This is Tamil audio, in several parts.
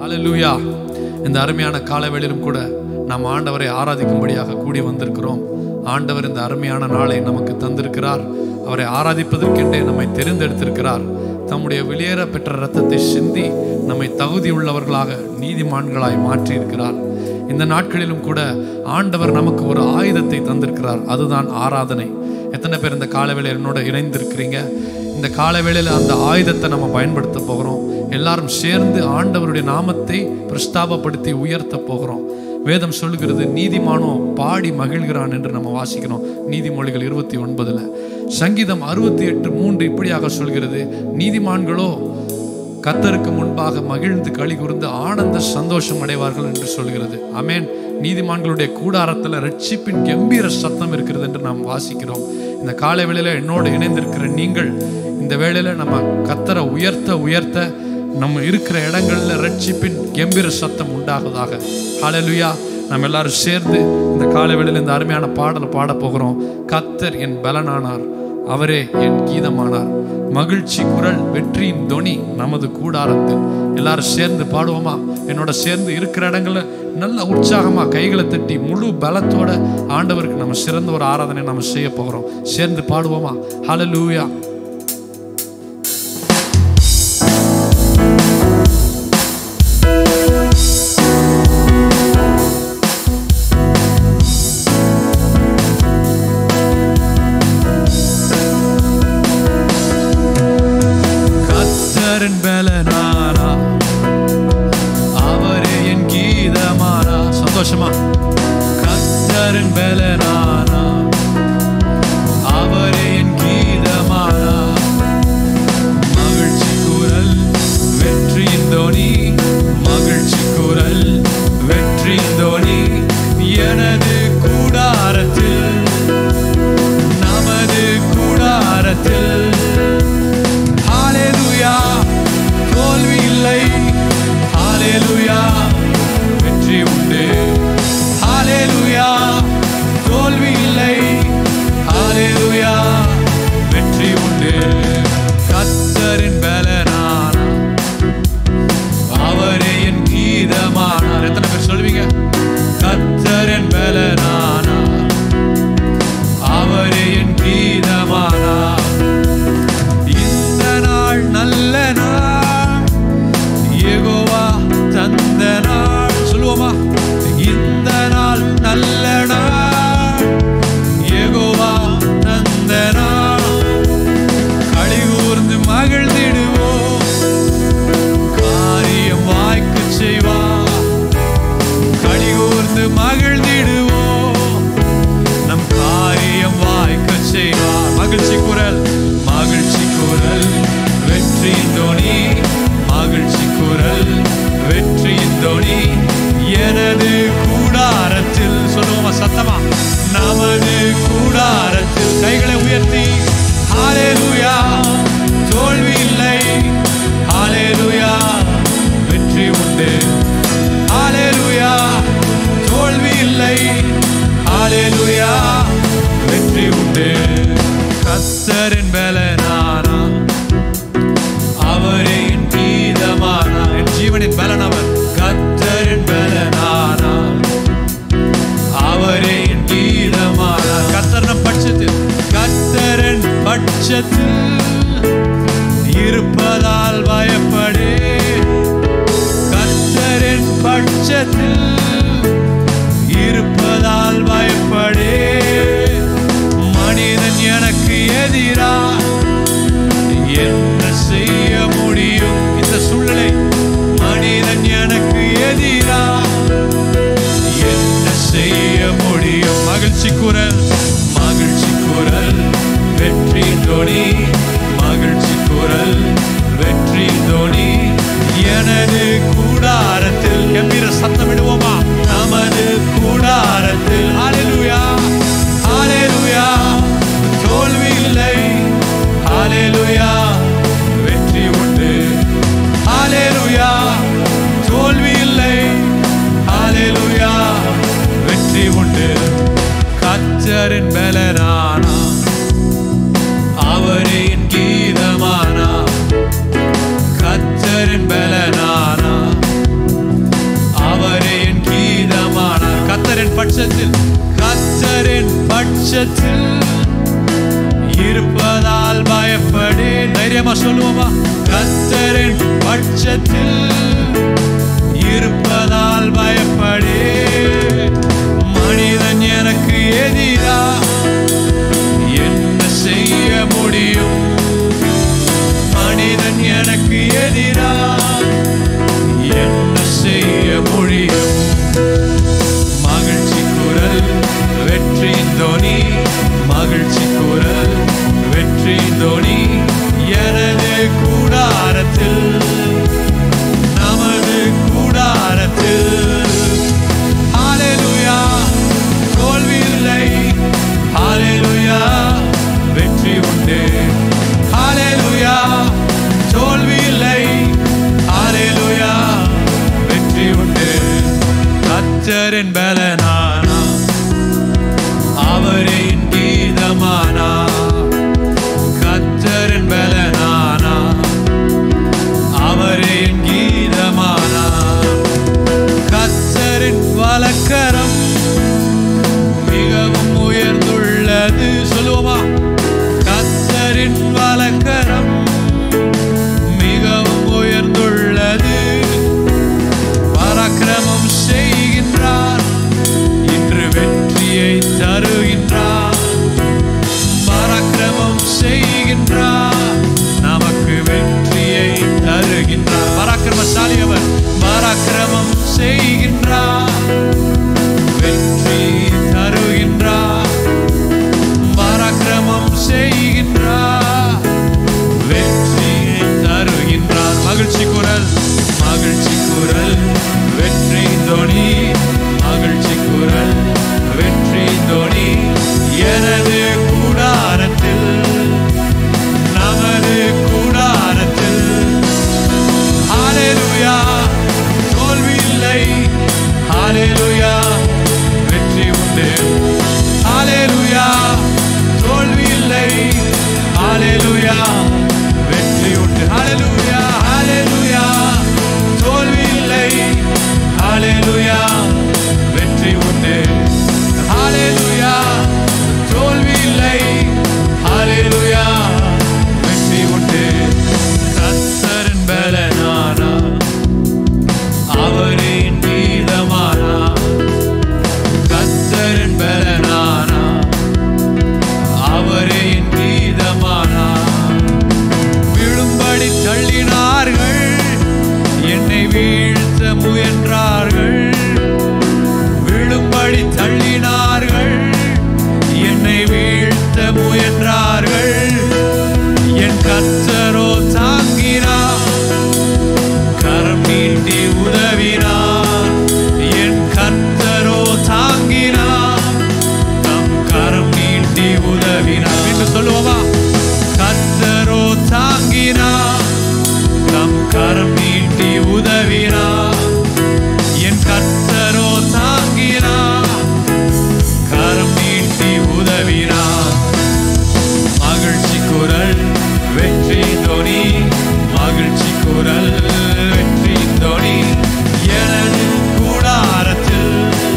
அல்லேலூயா இந்த அருமையான காலவேளையிலும் கூட நாம் ஆண்டவரை ஆராதிக்கும்படியாக கூடி வந்திருக்கிறோம் ஆண்டவர் இந்த அருமையான நாளை நமக்கு தந்திருக்கிறார் அவரை ஆராதிப்பதற்கென்றே நம்மை தெரிந்தெடுத்திருக்கிறார் தம்முடைய வெளியேற பெற்ற இரத்தத்தை சிந்தி நம்மை தகுதி உள்ளவர்களாக நீதிமான்களாய் மாற்றியிருக்கிறார் இந்த நாட்களிலும் கூட ஆண்டவர் நமக்கு ஒரு ஆயுதத்தை தந்திருக்கிறார் அதுதான் ஆராதனை எத்தனை பேர் இந்த காலவேளை என்னோட இணைந்திருக்கிறீங்க இந்த காலவேளையில் அந்த ஆயுதத்தை நம்ம பயன்படுத்த போகிறோம் எல்லாரும் சேர்ந்து ஆண்டவருடைய நாமத்தை பிரஸ்தாபப்படுத்தி உயர்த்த போகிறோம் வேதம் சொல்லுகிறது நீதிமானோ பாடி மகிழ்கிறான் என்று நம்ம வாசிக்கிறோம் நீதிமொழிகள் இருபத்தி ஒன்பதுல சங்கீதம் அறுபத்தி எட்டு மூன்று இப்படியாக சொல்கிறது நீதிமான்களோ கத்தருக்கு முன்பாக மகிழ்ந்து களி கூர்ந்து ஆனந்த சந்தோஷம் அடைவார்கள் என்று சொல்கிறது அமேன் நீதிமான்களுடைய கூடாரத்தில் ரட்சிப்பின் கம்பீர சத்தம் இருக்கிறது என்று நாம் வாசிக்கிறோம் இந்த காலை வேளையில என்னோடு இணைந்திருக்கிற நீங்கள் இந்த வேளையில நம்ம கத்தரை உயர்த்த உயர்த்த நம்ம இருக்கிற இடங்கள்ல ரட்சிப்பின் கம்பீர சத்தம் உண்டாகுதாக ஹalleluya நம்ம எல்லாரும் சேர்ந்து இந்த காலை வேளையில இந்த அருமையான பாடலை பாட போகிறோம் கத்தர் என் பலனானார் அவரே என் கீதமானார் மகிழ்ச்சி குரல் வெற்றியின் தொனி நமது கூடாரத்தில் எல்லாரும் சேர்ந்து பாடுவோமா என்னோட சேர்ந்து இருக்கிற இடங்கள்ல நல்ல உற்சாகமா கைகளை தட்டி முழு பலத்தோட ஆண்டவருக்கு நம்ம சிறந்த ஒரு ஆராதனை நம்ம செய்ய போகிறோம் சேர்ந்து பாடுவோமா ஹalleluya கத்தரின் பலனானா அவரே என் கீதமானா சந்தோஷமா கத்தரின் பலனானா அவரே என் கீதமானா மகிழ்ச்சி குரல் வெற்றியின் தோனி மகிழ்ச்சி குரல் வெற்றியின் தோனி எனது கூடாரத்தில் நமது கூடாரத்தில் ஹalleluya தோல்வி இல்லை ஹalleluya வெற்றி உண்டு ஹalleluya தோல்வி இல்லை ஹalleluya வெற்றி உண்டு கத்தரின் பலனான அவரே என் கீதமானார் எத்தனை பேர் சொல்லுவீங்க கத்தரின் பலனான அவரே என் கீதமானார் இந்த நாள் நல்ல நாள் யெகோவா தந்த நாள் சொல்லுவோமா இந்த நாள் நல்ல நாள் யெகோவா தந்த நாள் களி கூர்ந்து மகிழ்ந்திடுவோம் காரியம் வாய்க்கு செய்வா களி கூர்ந்து மகிழ்ந்திடுவோம் நம் காரியம் வாய்க்க செய்வார் மகிழ்ச்சி குரல் மகிழ்ச்சி குரல் வெற்றியின் தோணி மகிழ்ச்சி குரல் வெற்றியின் தோணி எனது கூடாரத்தில் சொல்லுவோமா சத்தமா நமது கூடாரத்தில் கைகளை உயர்த்தி ஹalleluya தோல்வி இல்லை ஹalleluya வெற்றி உண்டு ஹalleluya தோல்வி இல்லை ஹalleluya வெற்றி உண்டு கத்தரின் பலனானா அவரே என் கீதமானா என் ஜீவனின் பலன் அவர் கத்தரின் பலனானா அவரே என் கீதமானா கத்தரன் பட்சத்தில் கத்தரன் பட்சத்தில் இருப்பதால் பயப்படே கத்தரின் பட்சத்தில் இருப்பதால் பயப்படே மனிதன் எனக்கு எதிரா என்ன செய்ய முடியும் இந்த சூழ்நிலை மனிதன் எனக்கு எதிரா என்ன செய்ய முடியும் மகிழ்ச்சி குரல் மகிழ்ச்சி குரல் வெற்றி தோணி மகிழ்ச்சி குரல் வெற்றி தோணி எனது கூடாரத்தில் கம்பீர சத்தம் விடுவோமா தைரியமா சொல்லுவோமா கத்தரின் பட்சத்தில் இருப்பதால் பயப்படே மனிதன் எனக்கு எதிரா என்ன செய்ய முடியும் மனிதன் எனக்கு எதிரா என்ன செய்ய முடியும் மகிழ்ச்சி குரல் வெற்றி தோனி மகிழ்ச்சி குரல் வெற்றி தோனி எனது கூடாரத்தில் நமது கூடாரத்தில் ஹalleluya தோல்வி இல்லை ஹalleluya வெற்றி உண்டு ஹalleluya தோல்வி இல்லை ஹalleluya வெற்றி உண்டு கத்தரின் பலனானா அவரின் கீதமானா கத்தரின் பலனானா அவரின் கீதமானா கத்தரின் வலக்கரம் மிகவும் உயர்ந்துள்ளது சொல்லுவோமா கத்தரின் வலக்கரம் மிகவும் உயர்ந்துள்ளது பராக்கிரமம் செய்கின்றார் இன்று வெற்றியை தருகின்றார் பராக்கிரமம் செய்கின்றார் நமக்கு வெற்றியை தருகின்றார் பராக்கிரமசாலி அவர் பராக்கிரமம் செய்கின்றார் வெற்றி தருகின்றார் பராக்கிரமம் செய்கின்றார் வெற்றியை தருகின்றார் மகிழ்ச்சி குரல் மகிழ்ச்சி குரல் வெற்றி தோணி மகிழ்ச்சி குரல் வெற்றி தோணி எனது கூடாரத்தில் நமது கூடாரத்தில் ஹalleluya தோல்வி இல்லை ஹalleluya வெற்றி உண்டு ஹalleluya தோல்வி இல்லை ஹalleluya வெற்றி உண்டு ஹalleluya ஹalleluya தோல்வி இல்லை ஹalleluya வெற்றி உண்டு ஹalleluya தோல்வி இல்லை ஹalleluya வெற்றி உண்டு கர்த்தரின் பலனானா அவரின் நீதமானா கர்த்தரின் பலனானா அவரின் நீதமானா விழும்படி தள்ளினார்கள் என்னை வீழ்த்த முயன்றார்கள் விழும்படி தள்ளினார்கள் என்னை வீழ்த்த முயன்றார்கள் என் கத்தரோ தாங்கினார் கரம் நீட்டி உதவினார் என் கத்தரோ தாங்கினார் தம் கரம் நீட்டி உதவினார் என்று சொல்லுவோமா கத்தரோ தாங்கினார் தம் கரம் நீட்டி உதவினார் என் கத்தரோ தாங்கினார் கரம் நீட்டி உதவினார் மகிழ்ச்சி குரல் வெற்றி தோணி மகிழ்ச்சி குரல் வெற்றி தோணி எனது கூடாரத்தில்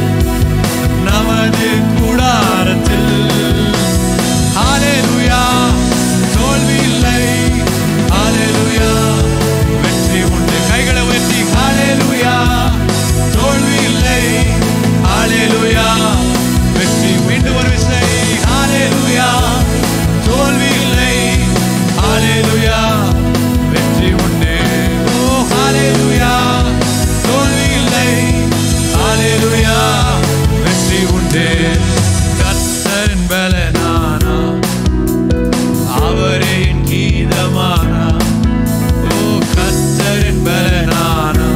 நமது கூடாரத்தில் ஹalleluya தோல்வி இல்லை ஹalleluya வெற்றி உண்டு கைகளை உயர்த்தி ஹalleluya தோல்வி இல்லை ஹalleluya வெற்றி மீண்டும் ஒரு விசை ஹalleluya தோல்வி இல்லை ஹalleluya வெற்றி உண்டு ஓ ஹalleluya தோல்வி இல்லை ஹalleluya வெற்றி உண்டு கர்த்தரின் பலனானா அவரே என் கீதமானா ஓ கர்த்தரின் பலனானா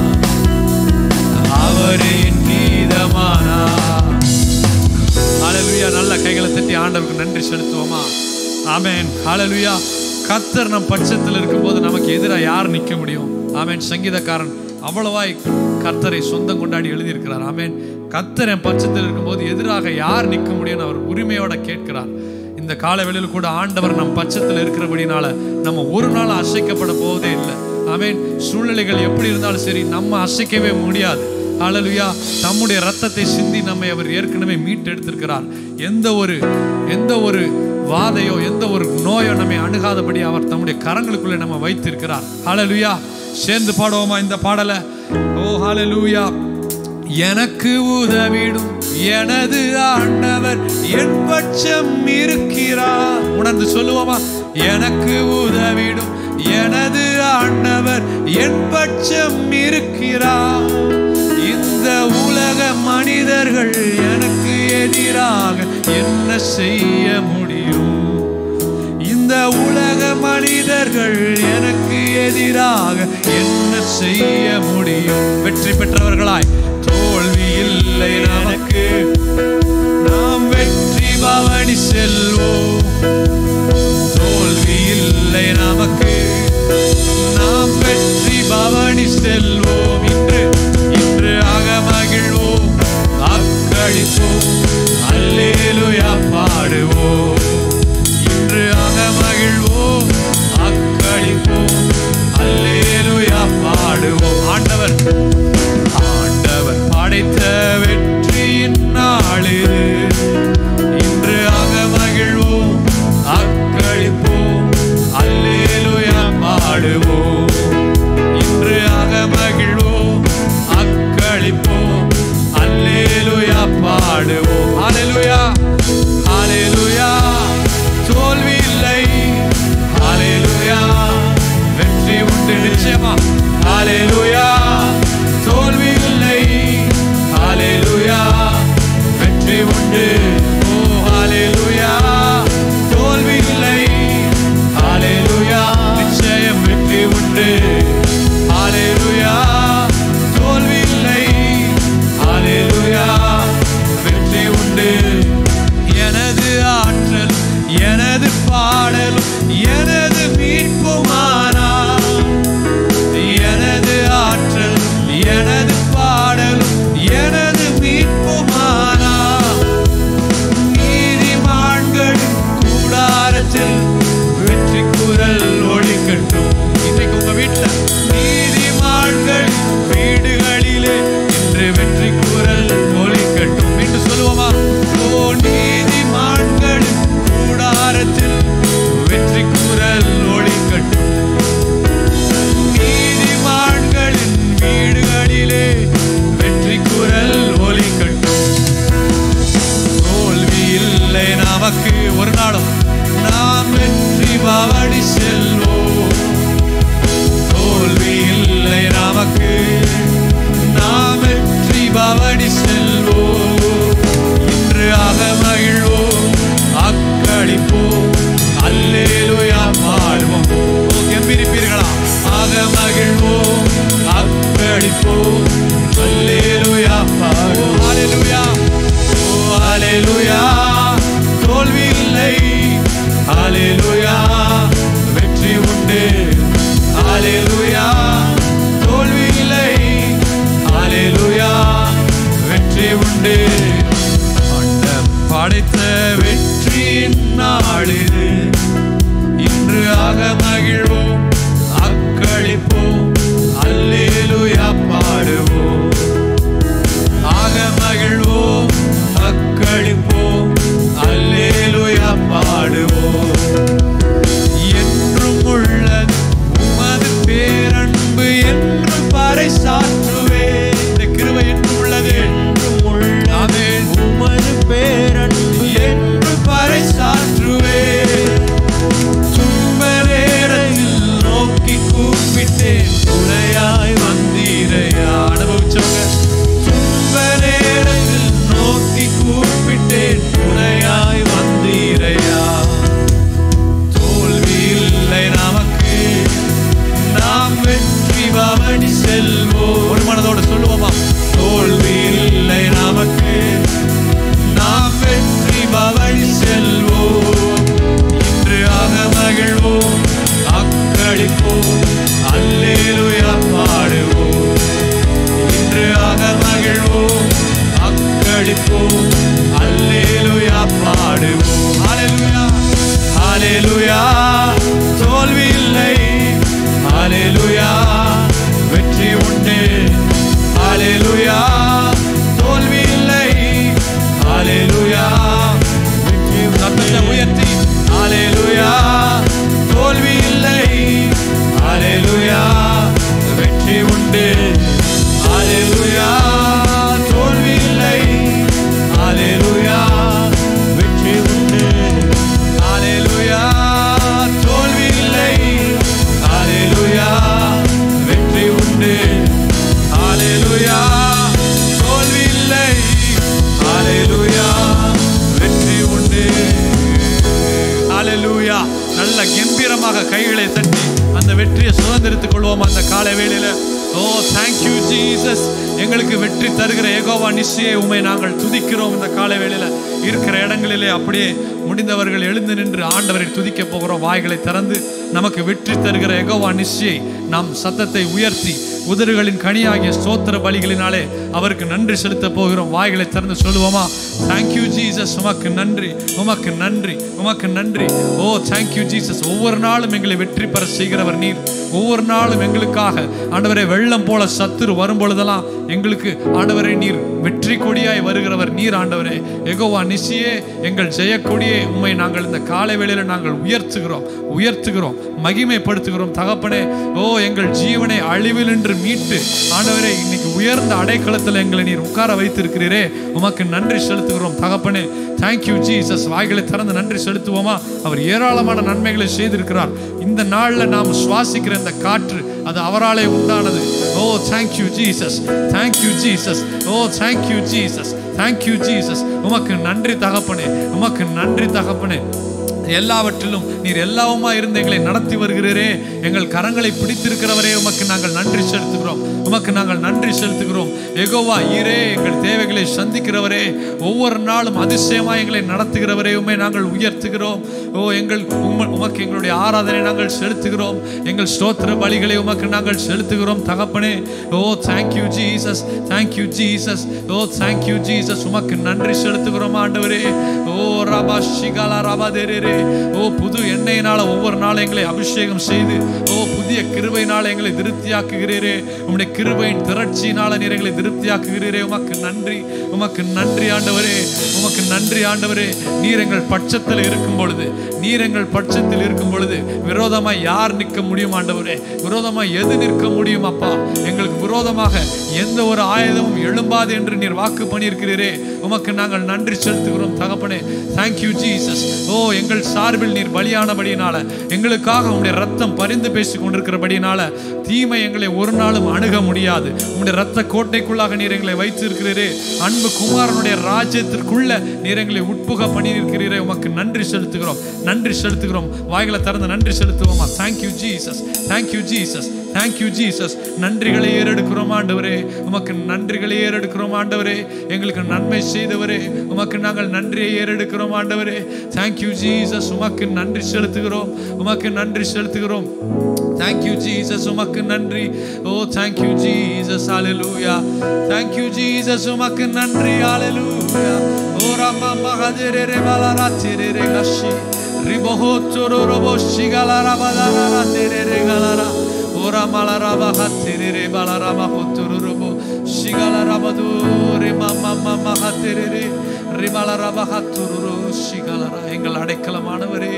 அவரே என் கீதமானா ஹalleluya நல்ல கைகளை தட்டி ஆண்டவருக்கு நன்றி செலுத்துவோமா ஆமென் ஹalleluya கர்த்தர் நம் பட்சத்தில் இருக்கும்போது நமக்கு எதிராக யார் நிற்க முடியும் ஆமென் சங்கீதக்காரன் அவ்வளவாய் கர்த்தரை சொந்தம் கொண்டாடி எழுதியிருக்கிறார் ஆமென் கர்த்தர் என் பட்சத்தில் இருக்கும்போது எதிராக யார் நிற்க முடியும்னு அவர் உரிமையோட கேட்கிறார் இந்த காலவெளியில் கூட ஆண்டவர் நம் பட்சத்தில் இருக்கிறபடினால நம்ம ஒரு நாள் அசைக்கப்பட போவதே இல்லை ஆமென் சூழ்நிலைகள் எப்படி இருந்தாலும் சரி நம்ம அசைக்கவே முடியாது ஹalleluya தம்முடைய ரத்தத்தை சிந்தி நம்மை அவர் ஏற்கனவே மீட்டெடுத்திருக்கிறார் எந்த ஒரு எந்த ஒரு வாதையோ எந்த ஒரு நோயோ நம்மை அணுகாதபடி அவர் தம்முடைய கரங்களுக்குள்ளே நம்ம வைத்திருக்கிறார் ஹalleluya சேர்ந்து பாடுவோமா இந்த பாடலை ஓ ஹalleluya எனக்கு உதவிடும் எனது ஆண்டவர் என் பட்சம் இருக்கிறார் உணர்ந்து சொல்லுவோமா எனக்கு உதவிடும் எனது ஆண்டவர் என் பட்சம் இருக்கிறார் இந்த உலக மனிதர்கள் எனக்கு எதிராக என்ன செய்ய முடியும் இந்த உலக மனிதர்கள் எனக்கு எதிராக என்ன செய்ய முடியும் வெற்றி பெற்றவர்களாய் தோல்வி இல்லை நமக்கு நாம் வெற்றி பவனி செல்வோம் தோல்வி இல்லை நமக்கு நாம் வெற்றி பவனி செல்வோம் இன்று இன்று அகமகிழ்வோம் அக்களிப்போம் அல்லேலுயா பாடுவோம் இன்று அகமகிழ்வோம் அக்களிப்போம் அல்லேலுயா பாடுவோம் ஆண்டவர் ஆண்டவர் படைத்த வெற்றியின் நாளிது இன்று அகமகிழ்வோம் அக்களிப்போம் அல்லேலுயா பாடுவோம் இன்று அகமகிழ்வோம் அக்களிப்போம் அல்லேலுயா பாடுவோம் ஹalleluya ஹalleluya தோல்வி இல்லை ஹalleluya வெற்றி உண்டு நிச்சயமா ஹalleluya தோல்வி இல்லை ஹalleluya வெற்றி உண்டு ஓ ஹalleluya தோல்வி இல்லை ஹalleluya நிச்சயம் வெற்றி உண்டு ஹalleluya தோல்வி இல்லை ஹalleluya வெற்றி உண்டு எனது ஆற்றல் எனது பாடலும் எனது மீட்புமானா எனது ஆற்றல் எனது பாடலும் எனது மீட்புமானா நீதிமான்களின் கூடாரத்தில் வெற்றி குரல் ஒழிக்கட்டும் இன்றைக்கு உங்க வீட்டுல நீதிமான்கள் வீடுகளிலே இன்று வெற்றி குரல் ஒழிக்கட்டும் என்று சொல்லுவோமா ஓ நீதிமான்களின் கூடாரத்தில் வெற்றி குரல் ஒழிக்கட்டும் நீதிமான்களின் வீடுகளிலே வெற்றி குரல் ஒலிக்கட்டும் தோல்வி இல்லை நமக்கு ஒரு நாளும் நாம் வெற்றி பவனி செல்வோம் தோல்வி இல்லை நமக்கு நாம் வெற்றி பவனி செல்வோம் இன்று அகமகிழ்வோம் அக்களிப்போம் அல்லேலுயா பாடுவோம் ஓ கெம்பிரிப்பீர்களா அகமகிழ்வோம் அக்களிப்போம் அல்லேலுயா பாடுவோம் ஹalleluya ஓ ஹalleluya தோல்வி இல்லை ஹalleluya வெற்றி உண்டு ஹalleluya தோல்வி இல்லை ஹalleluya வெற்றி கம்பீரமாக கைகளை தட்டி அந்த வெற்றியை சுதந்திரித்துக் கொள்வோம் அந்த காலை வேளையில ஓ தேங்க்யூ ஜீசஸ் எங்களுக்கு வெற்றி தருகிற ஏகோவா நிச்சய உமை நாங்கள் துதிக்கிறோம் இந்த காலை வேளையில இருக்கிற இடங்களிலே அப்படியே முடிந்தவர்கள் எழுந்து நின்று ஆண்டவரை துதிக்க போகிறோம் வாய்களை திறந்து நமக்கு வெற்றி தருகிற எகோவா நிச்சயை நாம் சத்தத்தை உயர்த்தி உதடுகளின் கனியாகிய ஸ்தோத்திர பலிகளினாலே அவருக்கு நன்றி செலுத்த போகிறோம் வாய்களை திறந்து சொல்லுவோமா தேங்க்யூ ஜீசஸ் உமக்கு நன்றி உமக்கு நன்றி உமக்கு நன்றி ஓ தேங்க்யூ ஜீசஸ் ஒவ்வொரு நாளும் எங்களை வெற்றி பெற செய்கிறவர் நீர் ஒவ்வொரு நாளும் எங்களுக்காக ஆண்டவரை வெள்ளம் போல சத்துரு வரும் பொழுதெல்லாம் எங்களுக்கு ஆண்டவரை நீர் வெற்றி கொடியாய் வருகிறவர் நீர் ஆண்டவரே எகோவா நிசியே எங்கள் ஜெயக்கொடியே உம்மை நாங்கள் இந்த காலை வேளையில நாங்கள் உயர்த்துகிறோம் உயர்த்துகிறோம் மகிமைப்படுத்துகிறோம் தகப்பனே ஓ எங்கள் ஜீவனை அழிவில் என்று மீட்டு ஆண்டவரே இன்னைக்கு உயர்ந்த அடைக்கலத்தில் எங்களை நீர் உட்கார வைத்திருக்கிறீரே உமக்கு நன்றி செலுத்துகிறோம் தகப்பனே தேங்க்யூ ஜீசஸ் வாய்களை திறந்து நன்றி செலுத்துவோமா அவர் ஏராளமான நன்மைகளை செய்திருக்கிறார் இந்த நாளில் நாம் சுவாசிக்கிற இந்த காற்று அது அவராலே உண்டானது oh thank you Jesus thank you Jesus ஓ தேங்க்யூ ஜீசஸ் தேங்க்யூ ஜீசஸ் உமக்கு நன்றி தகப்பனே உமக்கு நன்றி தகப்பனே எல்லாவற்றிலும் நீர் எல்லாவுமா இருந்து எங்களை நடத்தி வருகிறீரே எங்கள் கரங்களை பிடித்திருக்கிறவரே உமக்கு நாங்கள் நன்றி செலுத்துகிறோம் உமக்கு நாங்கள் நன்றி செலுத்துகிறோம் எகோவா ஈரே எங்கள் தேவைகளை சந்திக்கிறவரே ஒவ்வொரு நாளும் அதிசயமா எங்களை நடத்துகிறவரே உண்மை நாங்கள் உயர்த்துகிறோம் ஓ எங்கள் உம்ம- உமக்கு எங்களுடைய ஆராதனை நாங்கள் செலுத்துகிறோம் எங்கள் ஸ்தோத்திர பலிகளை உமக்கு நாங்கள் செலுத்துகிறோம் தகப்பனே oh thank you Jesus thank you Jesus ஓ தேங்க்யூ ஜீசஸ் உமக்கு நன்றி செலுத்துகிறோம் ஆண்டவரே ஓ ரபா ஷிகாலா ரபா தேரே ஓ புது எண்ணெயினால ஒவ்வொரு நாளும் எங்களை அபிஷேகம் செய்து ஓ புதிய கிருபையினால எங்களை திருப்தியாக்குகிறீரே உம்முடைய கிருபையின் திரட்சியினால நீர் எங்களை திருப்தியாக்குகிறீரே உமக்கு நன்றி உமக்கு நன்றி ஆண்டவரே உமக்கு நன்றி ஆண்டவரே நீர் எங்கள் பட்சத்தில் இருக்கும் பொழுது நீர் எங்கள் பட்சத்தில் இருக்கும் பொழுது விரோதமாய் யார் நிற்க முடியும் ஆண்டவரே விரோதமாய் எது நிற்க முடியும் அப்பா எங்களுக்கு விரோதமாக எந்த ஒரு ஆயுதமும் எழும்பாது என்று நீர் வாக்கு பண்ணியிருக்கிறீரே உமக்கு நாங்கள் நன்றி செலுத்துகிறோம் தகப்பனே தேங்க்யூ ஜீசஸ் ஓ எங்கள் சார்பில் நீர் பலியானபடியினால எங்களுக்காக உம்முடைய ரத்தம் பரிந்து பேசி கொண்டிருக்கிறபடியினால தீமை எங்களை ஒரு நாளும் அணுக முடியாது உம்முடைய ரத்த கோட்டைக்குள்ளாக நீர் எங்களை வைத்திருக்கிறீரே அன்பு குமாரனுடைய ராஜ்யத்திற்குள்ள நீர் எங்களை உட்புக பண்ணியிருக்கிறீரே உமக்கு நன்றி செலுத்துகிறோம் நன்றி செலுத்துகிறோம் வாய்களை திறந்து நன்றி செலுத்துவோமா thank you Jesus thank you Jesus thank you Jesus நன்றிகளை ஏறெடுக்கிறோம் ஆண்டவரே உமக்கு நன்றிகளை ஏறெடுக்கிறோம் ஆண்டவரே எங்களுக்கு நன்மை செய்தவரே உமக்கு நாங்கள் நன்றியை ஏறெடுக்கிறோம் ஆண்டவரே தேங்க்யூ ஜீசஸ் உமக்கு நன்றி செலுத்துகிறோம் உமக்கு நன்றி செலுத்துகிறோம் தேங்க்யூ ஜீசஸ் உமக்கு நன்றி ஓ தேங்க்யூ ஜீசஸ் ஹalleluya தேங்க்யூ ஜீசஸ் உமக்கு நன்றி ஹalleluya ஓ ராமா மகதரே ரே பாலாரா திரே ரே கஷி ரிபோஹோ ரோபோ ஷிகாலா ராபாதாரா திரே ரே காலாரா ஓரா மாலாராபா ஹத்திரே ரே பாலாராமா ஹோத்துருரோபோ ஷிகாலா ராபது ரே மாமா மாமா ஹத்திரே ரே ரிபாலாராபா ஹத்துருரோ ஷிகாலாரா எங்கள் அடைக்கலமானவரே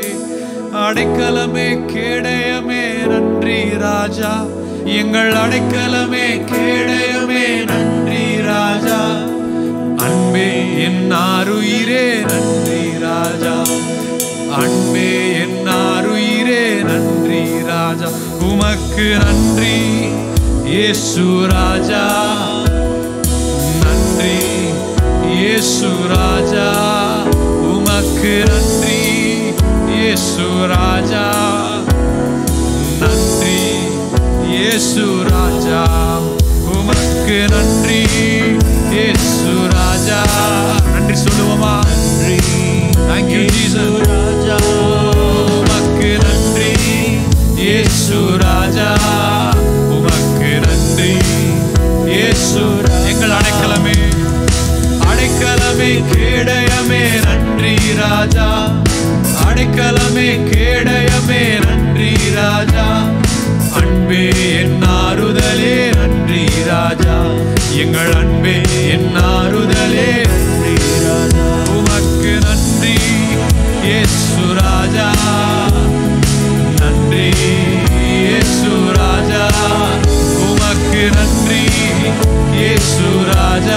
அடைக்கலமே கேடயமே நன்றி ராஜா எங்கள் அடைக்கலமே கேடயமே நன்றி ராஜா அன்பே என் ஆருயிரே நன்றி ராஜா அன்பே என் ஆருயிரே நன்றி ராஜா உமக்கு நன்றி இயேசு ராஜா நன்றி இயேசு ராஜா உமக்கு நன்றி இயேசு ராஜா நன்றி இயேசு ராஜா உமக்கு நன்றி இயேசு ராஜா நன்றி சொல்லுவோமா நன்றி தேங்க்யூ ஜீசஸ் ராஜா உமக்கு நன்றி இயேசு ராஜா உமக்கு நன்றி இயேசு எங்கள் அடைக்கலமே அடைக்கலமே கேடயமே நன்றி ராஜா அடைக்கலமே கேடயமே நன்றி ராஜா அன்பே என் ஆறுதலே நன்றி ராஜா எங்கள் அன்பே என் ஆறுதலே நன்றி ராஜா உமக்கு நன்றி இயேசு ராஜா நன்றி இயேசு ராஜா உமக்கு நன்றி இயேசு ராஜா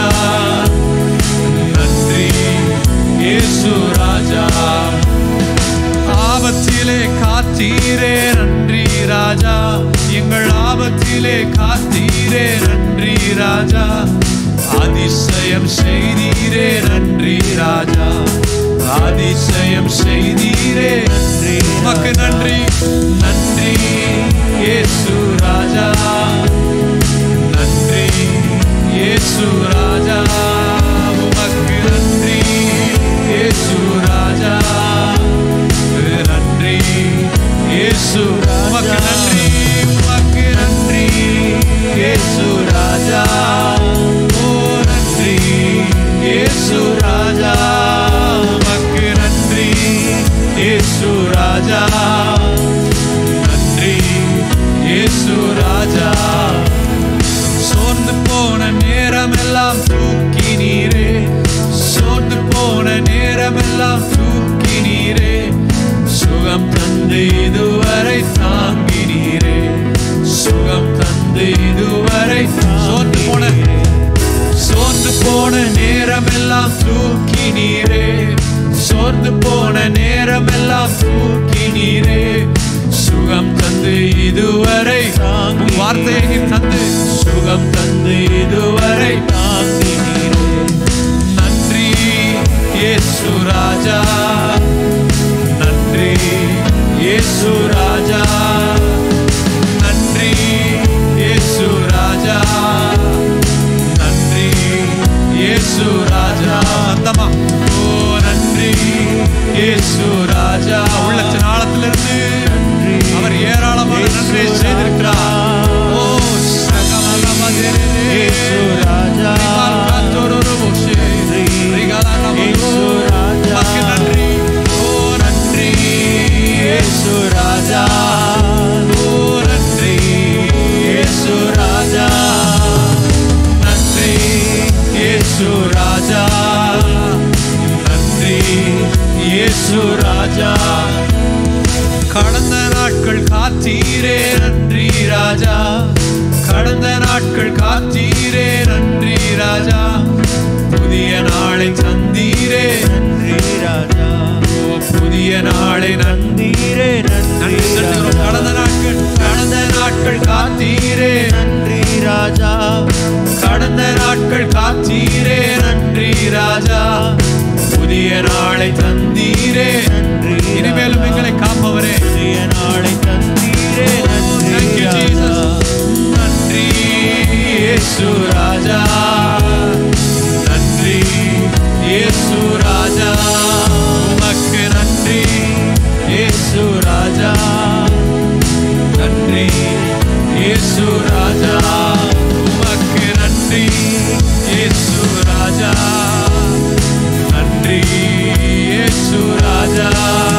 நன்றி இயேசு ராஜா ஆபத்திலே காத்தீரே நன்றி ராஜா எங்கள் ஆபத்திலே காத்தீரே நன்றி ராஜா அதிசயம் செய்தீரே நன்றி ராஜா அதிசயம் செய்தீரே உமக்கு நன்றி நன்றி இயேசு ராஜா நன்றி இயேசு ராஜா உமக்கு நன்றி இயேசு ராஜா நன்றி இயேசு உமக்கு நன்றி உமக்கு நன்றி இயேசு ராஜா ஓ நன்றி இயேசு ராஜா உமக்கு நன்றி இயேசு ராஜா நன்றி இயேசு ராஜா சோர்ந்து போன நேரமெல்லாம் தூக்கி நீரே சோர்ந்து போன நேரமெல்லாம் தூக்கி நீரே சுகம் தந்து இதுவரை தாங்கி நீரே சுகம் தந்து இதுவரை சோர்ந்து போன சோர்ந்து போன நேரமெல்லாம் தூக்கி நீரே சோர்ந்து போன நேரமெல்லாம் தூக்கி நீரே சுகம் தந்து இதுவரை உம் வார்த்தையை தந்து சுகம் தந்து இதுவரை தாங்கி நீரே நன்றி இயேசு ராஜா நன்றி இயேசு ராஜா நன்றி இயேசு ராஜா நன்றி இயேசு ராஜா அந்தமா ஓ நன்றி இயேசு ராஜா உள்ளத்தின் ஆழத்திலிருந்து அவர் ஏராளமான நன்மை செய்திருக்கிறார் ஓ சகமகமதிரே இயேசு ராஜா. ரிகால் காத்தோரொரு போஷே. ரிகாலா நமோ. இயேசு ராஜா. உமக்கு நன்றி ஓ நன்றி இயேசு ராஜா ஓ நன்றி இயேசு ராஜா நன்றி இயேசு ராஜா நன்றி இயேசு ராஜா கடந்த நாட்கள் காத்தீரே நன்றி ராஜா கடந்த நாட்கள் காத்தீரே நன்றி ராஜா புதிய நாளை தந்தீரே நன்றி ராஜா ஓ புதிய நாளை நன்றி நீரே நன்றி நன்றி செலுத்துகிறோம் கடந்த நாட்கள் கடந்த நாட்கள் காத்தீரே நன்றி ராஜா கடந்த நாட்கள் காத்தீரே நன்றி ராஜா புதிய நாளை தந்தீரே நன்றி இனிமேலும் எங்களை காப்பவரே புதிய நாளை தந்தீரே Thank நன்றி you, ராஜா Jesus. நன்றி இயேசு ராஜா நன்றி இயேசு ராஜா உமக்கு நன்றி இயேசு ராஜா நன்றி இயேசு ராஜா உமக்கு நன்றி இயேசு ராஜா நன்றி இயேசு ராஜா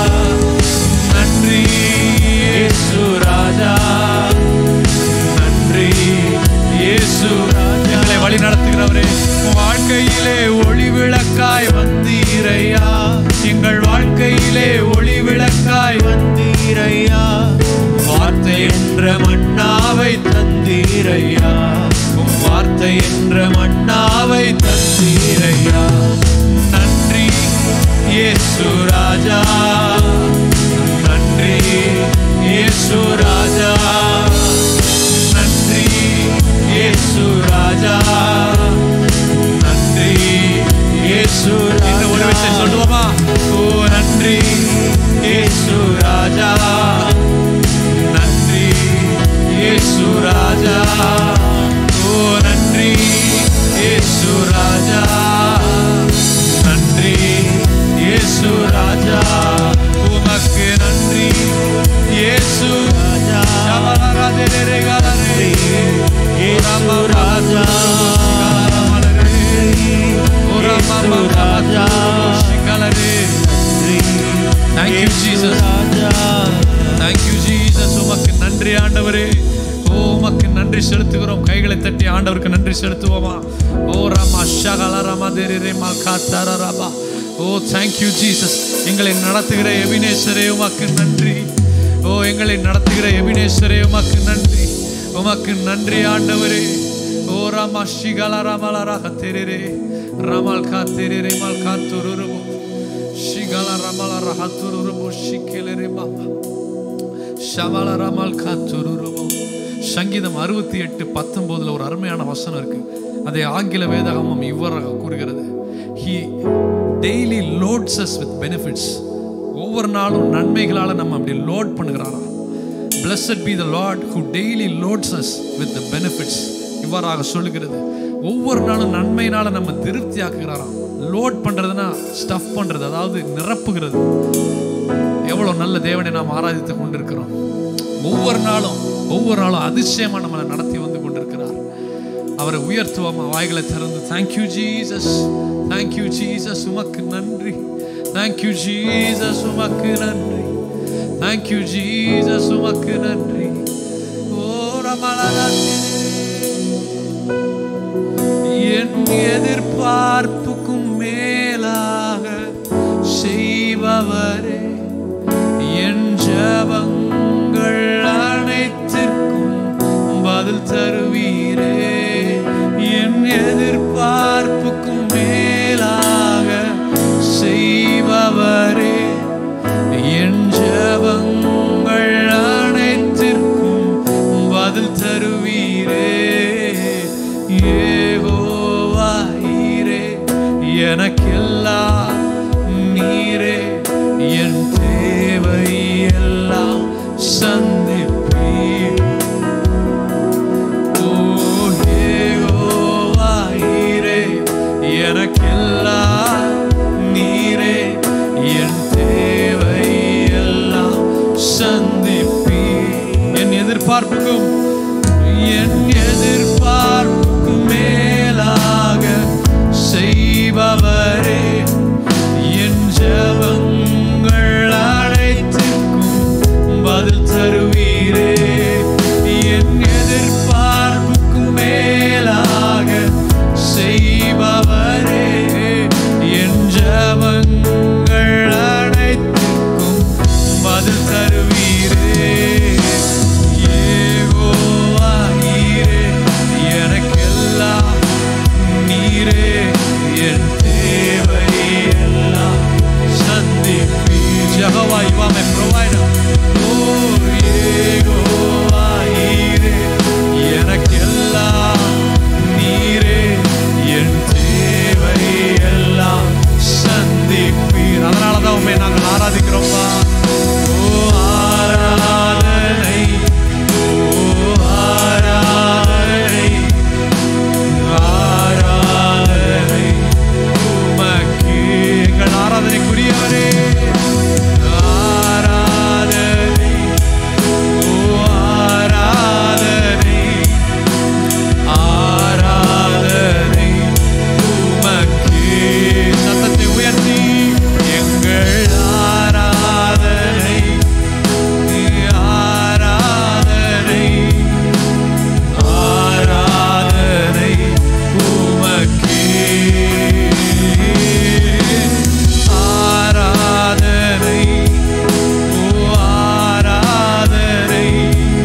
நன்றி இயேசு ராஜா நன்றி இயேசு எங்களை வழி நடத்துகிறவரே உன் வாழ்க்கையிலே ஒளி விளக்காய் வந்தீரையா எங்கள் வாழ்க்கையிலே ஒளி விளக்காய் தந்தீரையா வார்த்தை என்ற மண்ணாவை தந்தீரையா உம் வார்த்தை என்ற மண்ணாவை தந்தீரையா நன்றி இயேசு ராஜா நன்றி இயேசு ராஜா நன்றி இயேசு ராஜா நன்றி இயேசு ராஜா ஒரு விஷயம் சொல்லுவோமா ஓ நன்றி இயேசு ராஜா நன்றி இயேசு ராஜா ஓ நன்றி இயேசு ராஜா நன்றி இயேசு ராஜா உமக்கு நன்றி இயேசு ராஜா நன்றி இயேசு ராஜா ராஜா Thank you, Jesus. Raja Thank you, Jesus. உமக்கு நன்றி ஆண்டவரே ஓ உமக்கு நன்றி செலுத்துகிறோம் கைகளை தட்டி ஆண்டவருக்கு நன்றி செலுத்துவோமா ஓ ராமா ஷகல ராமா தேரி ரேமா காத்தார ராபா ஓ தேங்க்யூ ஜீசஸ் எங்களை நடத்துகிற எபினேஸ்வரே உமக்கு நன்றி ஓ எங்களை நடத்துகிற எபினேஸ்வரே உமக்கு நன்றி உமக்கு நன்றி ஆண்டவரே ஓ ராமா ஷிகல ராமல ராக தெரே ராமல் கா தெரே ரேமல் கா துருருபோ ஷிகல ராமல ராக துருருபோ ஷிக்கெலே ரே பாபா ஷவல ரமல் காத்துருருவோ சங்கீதம் அறுபத்தி எட்டு பத்தொன்பதுல ஒரு அருமையான வசனம் இருக்கு அதை ஆங்கில வேதாகமம் இவ்வாறாக கூறுகிறது he daily loads us with benefits ஒவ்வொரு நாளும் நன்மைகளால நம்ம அப்படி லோட் பண்ணுகிறாராம் Blessed be the Lord who daily loads us with the benefits இவ்வாறாக சொல்லுகிறது ஒவ்வொரு நாளும் நன்மையினால நம்ம திருப்தி ஆக்குகிறாராம் லோட் பண்றதுன்னா ஸ்டஃப் பண்றது அதாவது நிரப்புகிறது எவ்வளவு நல்ல தேவனை நாம் ஆராதித்து கொண்டிருக்கிறோம் ஒவ்வொரு நாளும் ஒவ்வொரு நாளும் அதிசயமா நம்மளை நடத்தி வந்து கொண்டிருக்கிறார் அவரை உயர்த்துவோம் வாய்களை திறந்து தேங்க்யூ ஜீசஸ் தேங்க்யூ ஜீசஸ் உமக்கு நன்றி தேங்க்யூ ஜீசஸ் உமக்கு நன்றி தேங்க்யூ ஜீசஸ் உமக்கு நன்றி ஓ ரமலானே என் எதிர்பார்ப்புக்கும் மேலாக செய்பவரே என் ஜபங்கள் அனைத்திற்கும் பதில் தருவீரே என் எதிர்பார்ப்புக்கும் மேலாக செய்பவரே என் ஜபங்கள் அனைத்திற்கும் பதில் தருவீரே ஏகோவாயிரே எனக்கெல்லாம் நீரே என் தேவை எல்லாம் சந்திப்பீர் ஓ ஏகோவாயிரே எனக்கெல்லாம் நீரே என் தேவை எல்லாம் சந்திப்பீர் என் எதிர்பார்ப்புக்கும் என் எதிர்பார்ப்புக்கும் மேலாக செய்பவரே என் ஜபங்கள் அனைத்திற்கும் பதில் தருவீரே என் எதிர்பார்ப்புக்கும் மேலாக செய்பவரே என் ஜபங்கள் அனைத்திற்கும் பதில் தருவீரே ஏகோவாயிரே எனக்கெல்லாம் நீரே என் தேவை எல்லாம் சந்திப்பீ ஜெகவா you are my provider ஓ ஏகோவாயிரே எனக்கெல்லாம் நீரே என் தேவை எல்லாம் சந்திப்பீர் அதனால தான் உண்மை நாங்கள் ஆராதிக்கிறோம்ப்பா ஓ ஆராதனை ஓ ஆராதனை ஆராதனை உமக்கு எங்கள் ஆராதனைக்குரியவரே ஆராதனை ஓ ஆராதனை ஆராதனை உமக்கு சத்தத்தை உயர்த்தி எங்கள் ஆராதனை ஆராதனை ஆராதனை உமக்கே ஆராதனை ஓ ஆராதனை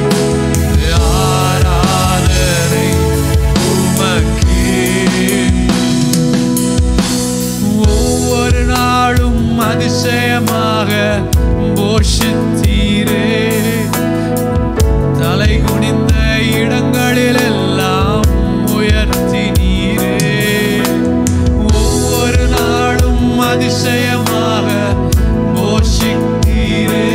ஆராதனை உமக்கே ஒவ்வொரு நாளும் அதிசயமாக போஷித்தீரே தலை குனிந்த இடங்களிலெல்லாம் உயர்த்தி நீரே ஒவ்வொரு நாளும் அதிசயமாக போஷித்தீரே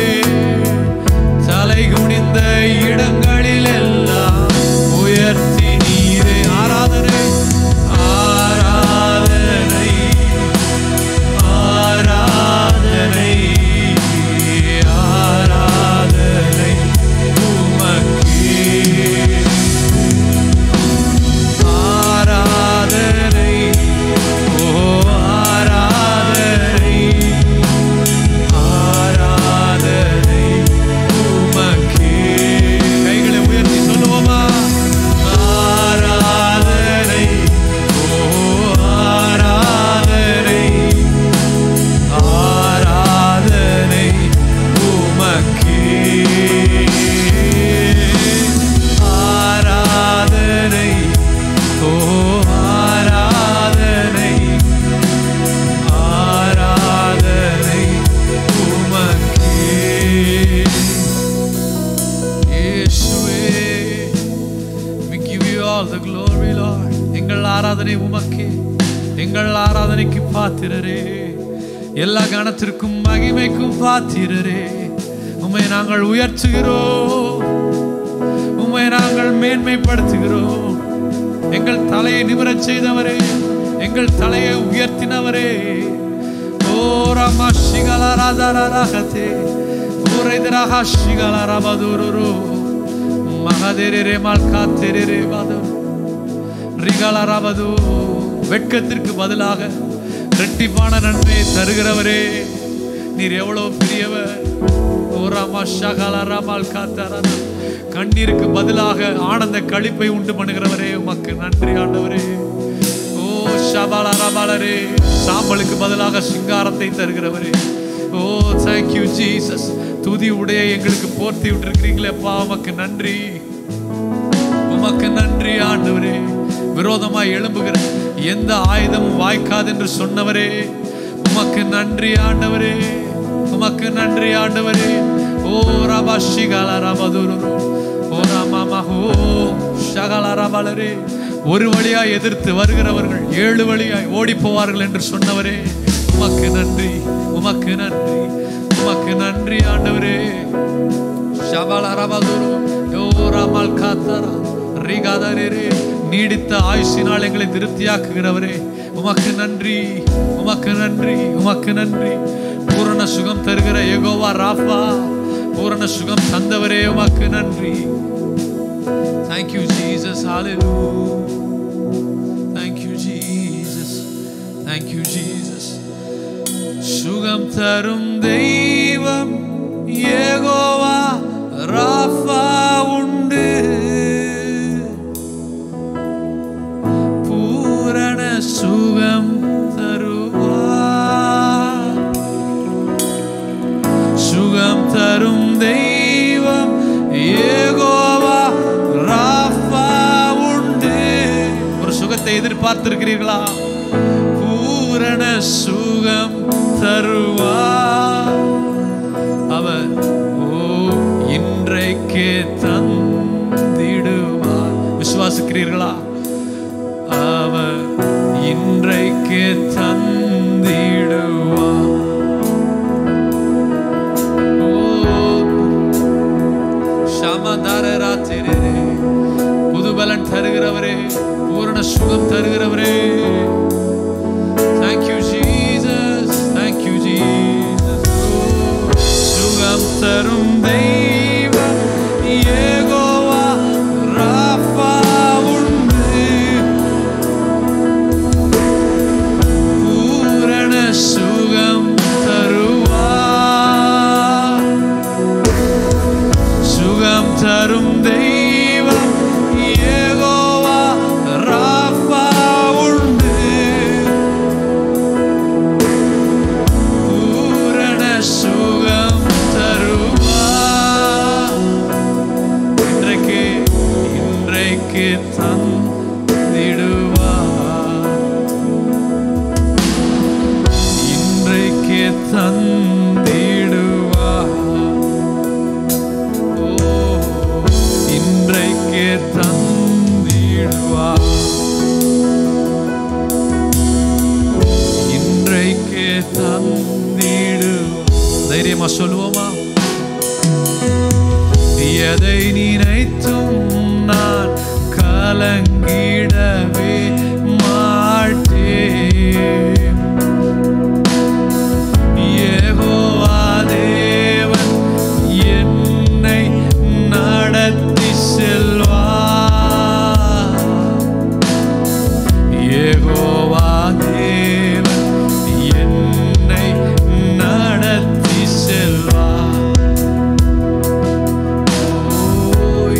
தலை குனிந்த இடங்களிலெல்லாம் உயர்த்தி நீரே ஆராதனை ஆராதனை ஆராதனை ஆராதனை உமக்கே ஆராதனை ஓ ஆராதனை ஆராதனை உமக்கே கைகளை உயர்த்தி சொல்லுவோமா ஆராதனை ஓ ஆராதனை ஆராதனை உமக்கே ஆராதனை ஓ ஆராதனை ஆராதனை உமக்கே இயேசுவே we give you all the glory lord எங்கள் ஆராதனை உமக்கே எங்கள் ஆராதனைக்கு பாத்திரரே எல்லா கணத்திற்கும் மகிமைக்கும் பாத்திரரே உம்மை நாங்கள் உயர்த்துகிறோம் உம்மை நாங்கள் மேன்மைப்படுத்துகிறோம் எங்கள் தலையை நிமிரச் செய்தவரே எங்கள் தலையை உயர்த்தினவரே ஓ ராமா சிகல ராஜாராகத்தே ஓரைதராக சிகல ரபதுரு மகதேரே மால்காத்தேரே பாது ரிகால ரபது வெட்கத்திற்கு பதிலாக ரெட்டிப்பான நன்மையை தருகிறவரே நீர் எவ்வளவு பெரியவர் ஓ ராமா ஷகல ராமால் காத்தாரா கண்ணீருக்கு பதிலாக ஆனந்த களிப்பை உண்டு பண்ணுகிறவரே உமக்கு நன்றி ஆண்டவரே ஓ ஷபால ரபாலரே சாம்பலுக்கு பதிலாக சிங்காரத்தை தருகிறவரே ஓ தேங்க்யூ ஜீசஸ் துதி உடைய எங்களுக்கு போர்த்தி விட்டுருக்கிறீங்களேப்பா உமக்கு நன்றி உமக்கு நன்றி ஆண்டவரே விரோதமாய் எழும்புகிற எந்த ஆயுதமும் வாய்க்காது என்று சொன்னவரே உமக்கு நன்றி ஆண்டவரே உமக்கு நன்றி ஆண்டவரே ஓ ரபா ஷிகால ரபதுரு ஓ ராமா மஹோ ஷகல ரபலரே ஒரு வழியாய் எதிர்த்து வருகிறவர்கள் ஏழு வழியாய் ஓடி போவார்கள் என்று சொன்னவரே உமக்கு நன்றி உமக்கு நன்றி உமக்கு நன்றி ஆண்டவரே ஷபலரபதுரு யோரமல் காத்தரா ரிகாதரே நீடித்த ஆயுசினால் எங்களை திருப்தியாக்குகிறவரே உமக்கு நன்றி உமக்கு நன்றி உமக்கு நன்றி பூரண சுகம் தருகிற ஏகோவா ராஃபா பூரண சுகம் தந்தவரே உமக்கு நன்றி தேங்க்யூ ஜீசஸ் ஹalleluya தேங்க்யூ ஜீசஸ் தேங்க்யூ ஜீசஸ் சுகம் தரும் தெய்வம் ஏகோவா ராஃபா உண்டு பூரண சுகம் தருவார் சுகம் தரும் தெய்வம் ஏகோவா ராஃபா உண்டு ஒரு சுகத்தை எதிர்பார்த்திருக்கிறீர்களா பூரண சுகம் தருவார் அவர் ஓ இன்றைக்கே தந்திடுவார் விசுவாசிக்கிறீர்களா அவர் இன்றைக்கே தந்திடுவார் ஓ சமதார ராத்திரே புதுபலன் தருகிறவரே பூரண சுகம் தருகிறவரே Thank you, Jesus. Thank you, Jesus. Oh, சுகம் தரும் தெய்வம் ஏகோவா ராஃபா உண்டு பூரண சுகம் தருவார் சுகம் தரும் தெய்வம் ஏகோவா ராஃபா உண்டு பூரண சுகம் தருவார் இன்றைக்கு இன்றைக்கு தந்திடுவார் இன்றைக்கு தந்திடுவார் ஓ இன்றைக்கு தந்திடுவார் இன்றைக்கு தந்திடு தைரியமா சொல்லுவோமா எதை நினைத்தும் நான் கலங்கிடவே மாட்டேன் யெகோவா தேவன் என்னை நடத்தி செல்வார் யெகோவா தேவன் என்னை நடத்தி செல்வார் ஓ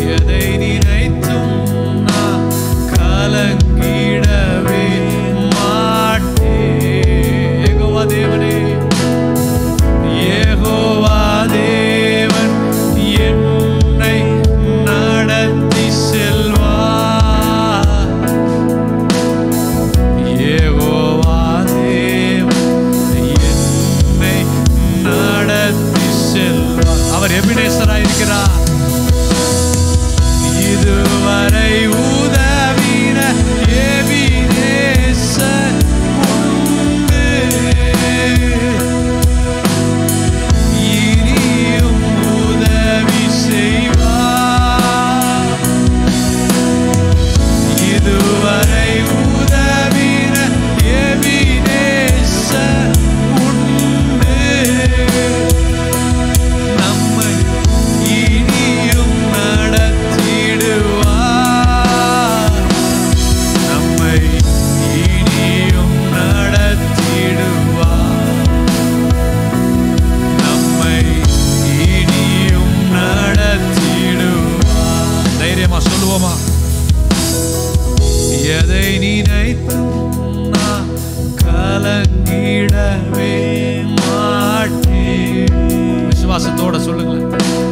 விசுவாசத்தோட சொல்லுங்களேன்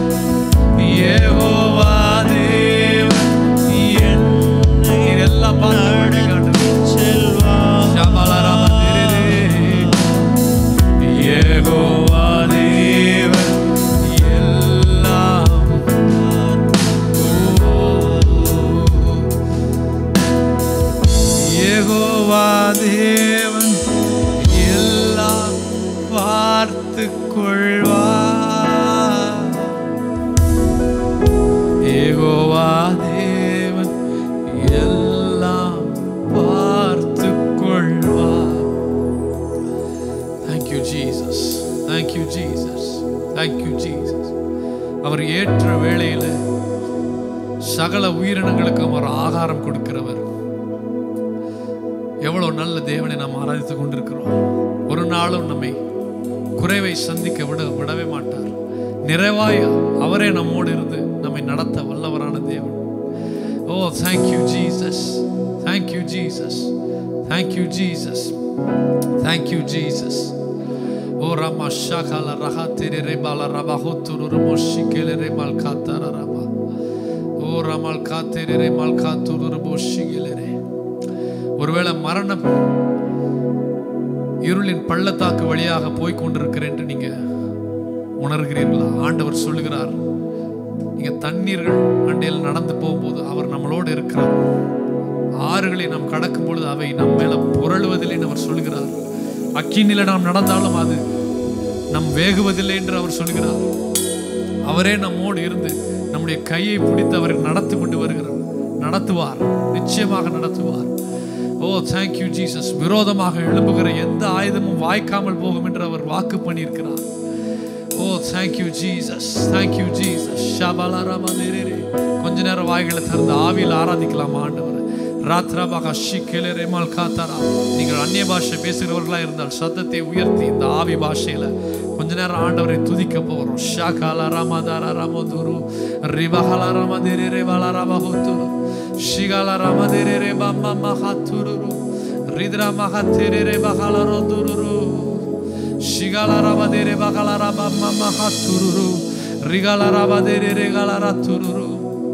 யெகோவா தேவன் என்னை நீர் எல்லாம் பார்த்து வழிகாட்டுகிறீர். செல்வார் யெகோவா தேவன் எல்லாம் யெகோவா தேவன் எல்லாம் பார்த்து கொள்வார் யெகோவா தேவன் எல்லாம் பார்த்து கொள்வார் Thank you Jesus. Thank you Jesus. Thank you Jesus. அவர் ஏற்ற வேளையில சகல உயிரினங்களுக்கும் அவர் ஆகாரம் கொடுக்கிறவர் எவ்வளவு நல்ல தேவனை நாம் ஆராதித்துக் கொண்டிருக்கிறோம் ஒரு நாளும் நம்மை குறைவை சந்திக்க விட விடவே மாட்டார் நிறைவாய் அவரே நம்மோடு இருந்து நம்மை நடத்த வல்லவரான தேவன் ஓ thank you Jesus thank you Jesus thank you Jesus thank you Jesus ஓ ரமா ஷாகால ரஹா தெரி ரெபால ரபா ஹோத்துரு ரமோ ஷிகேல ரெமால் காத்தார ரபா ஓ ரமால் காத்தெரி ரெமால் காத்துரு ரபோ ஷிகேல ரே ஒருவேளை மரணம் இருளின் பள்ளத்தாக்கு வழியாக போய் கொண்டிருக்கிறேன் என்று நீங்க உணர்கிறீர்களா ஆண்டவர் சொல்லுகிறார் நீங்க தண்ணீர்கள் அண்டையில் நடந்து போகும்போது அவர் நம்மளோடு இருக்கிறார் ஆறுகளை நாம் கடக்கும் பொழுது அவை நம் மேல புரளுவதில்லை என்று அவர் சொல்கிறார் அக்கினில நாம் நடந்தாலும் அது நம் வேகுவதில்லை என்று அவர் சொல்கிறார் அவரே நம்மோடு இருந்து நம்முடைய கையை பிடித்து அவரை நடத்தி கொண்டு வருகிறார் நடத்துவார் நிச்சயமாக நடத்துவார் ஓ தேங்க்யூ ஜீசஸ் விரோதமாக எழும்புகிற எந்த ஆயுதமும் வாய்க்காமல் போகும் என்று அவர் வாக்கு பண்ணியிருக்கிறார் ஓ தேங்க்யூ ஜீசஸ் தேங்க்யூ ஜீசஸ் ஷபலரம நிரே கொஞ்ச நேரம் வாய்களை திறந்து ஆவியில் ஆராதிக்கலாம் ஆண்டவர் ராத்ராபாக ஷிக்கெலே ரெமால் காத்தாரா நீங்கள் அந்நிய பாஷை பேசுகிறவர்களா இருந்தால் சத்தத்தை உயர்த்தி இந்த ஆவி பாஷையில கொஞ்ச நேரம் ஆண்டவரை துதிக்க போகிறோம் ஷாகால ராமதார ராமதுரு ரிபஹல ராமதிரி ரெபால ராமஹுத்துரு ஷிகால ராமதிரி ரெபம்ம மஹாத்துரு ரித்ரா மஹத்திரி ரெபஹல ரோதுரு Shigala rabadere bagala rabamma mahatururu. Rigala rabadere regala ratururu.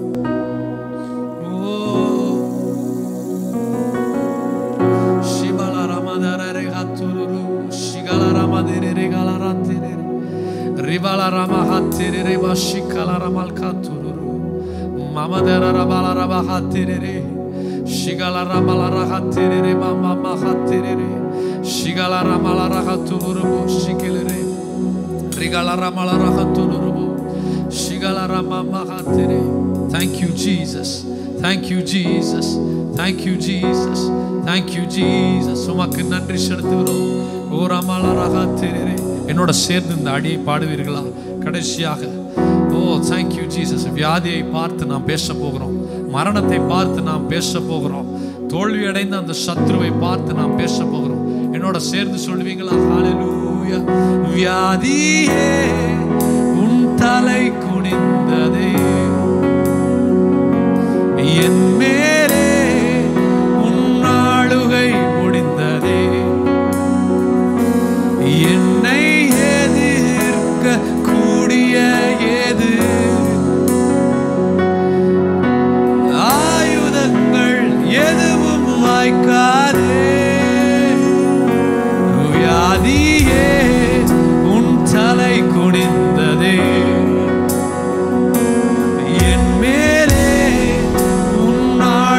Oh. Shibala ramadara regatururu. Shigala ramadere regala ratere. Ribala ramahatere reba shikala ramalkatururu. Mamadera rabala rabahatere. Shigala ramala rahatere mama mahatere. Shigala ramala rahaturu shikelere. Rigala ramala rahaturu. Shigala rama mahatere. Thank you, Jesus. Thank you, Jesus. Thank you, Jesus. Thank you, Jesus. உமக்கு நன்றி செலுத்துகிறோம் ஓ ரமல ரகாத்திரே என்னோட சேர்ந்து இந்த அடியை பாடுவீர்களா கடைசியாக ஓ தேங்க்யூ ஜீசஸ் வியாதியை பார்த்து நாம் பேச போகிறோம் மரணத்தை பார்த்து நாம் பேச போகிறோம் தோல்வி அடைந்த அந்த சத்ருவை பார்த்து நாம் பேச போகிறோம் என்னோட சேர்ந்து சொல்லுவீங்களா ஹalleluya வியாதியே உன் தலை குனிந்ததே என் மேலே உன் ஆளுகை முடிந்ததே என்னை எதிர்க்க கூடிய ஏது ஆயுதங்கள் எதுவும் வாய்க்காதே வியாதியே உன் தலை குனிந்ததே என் மேலே உன்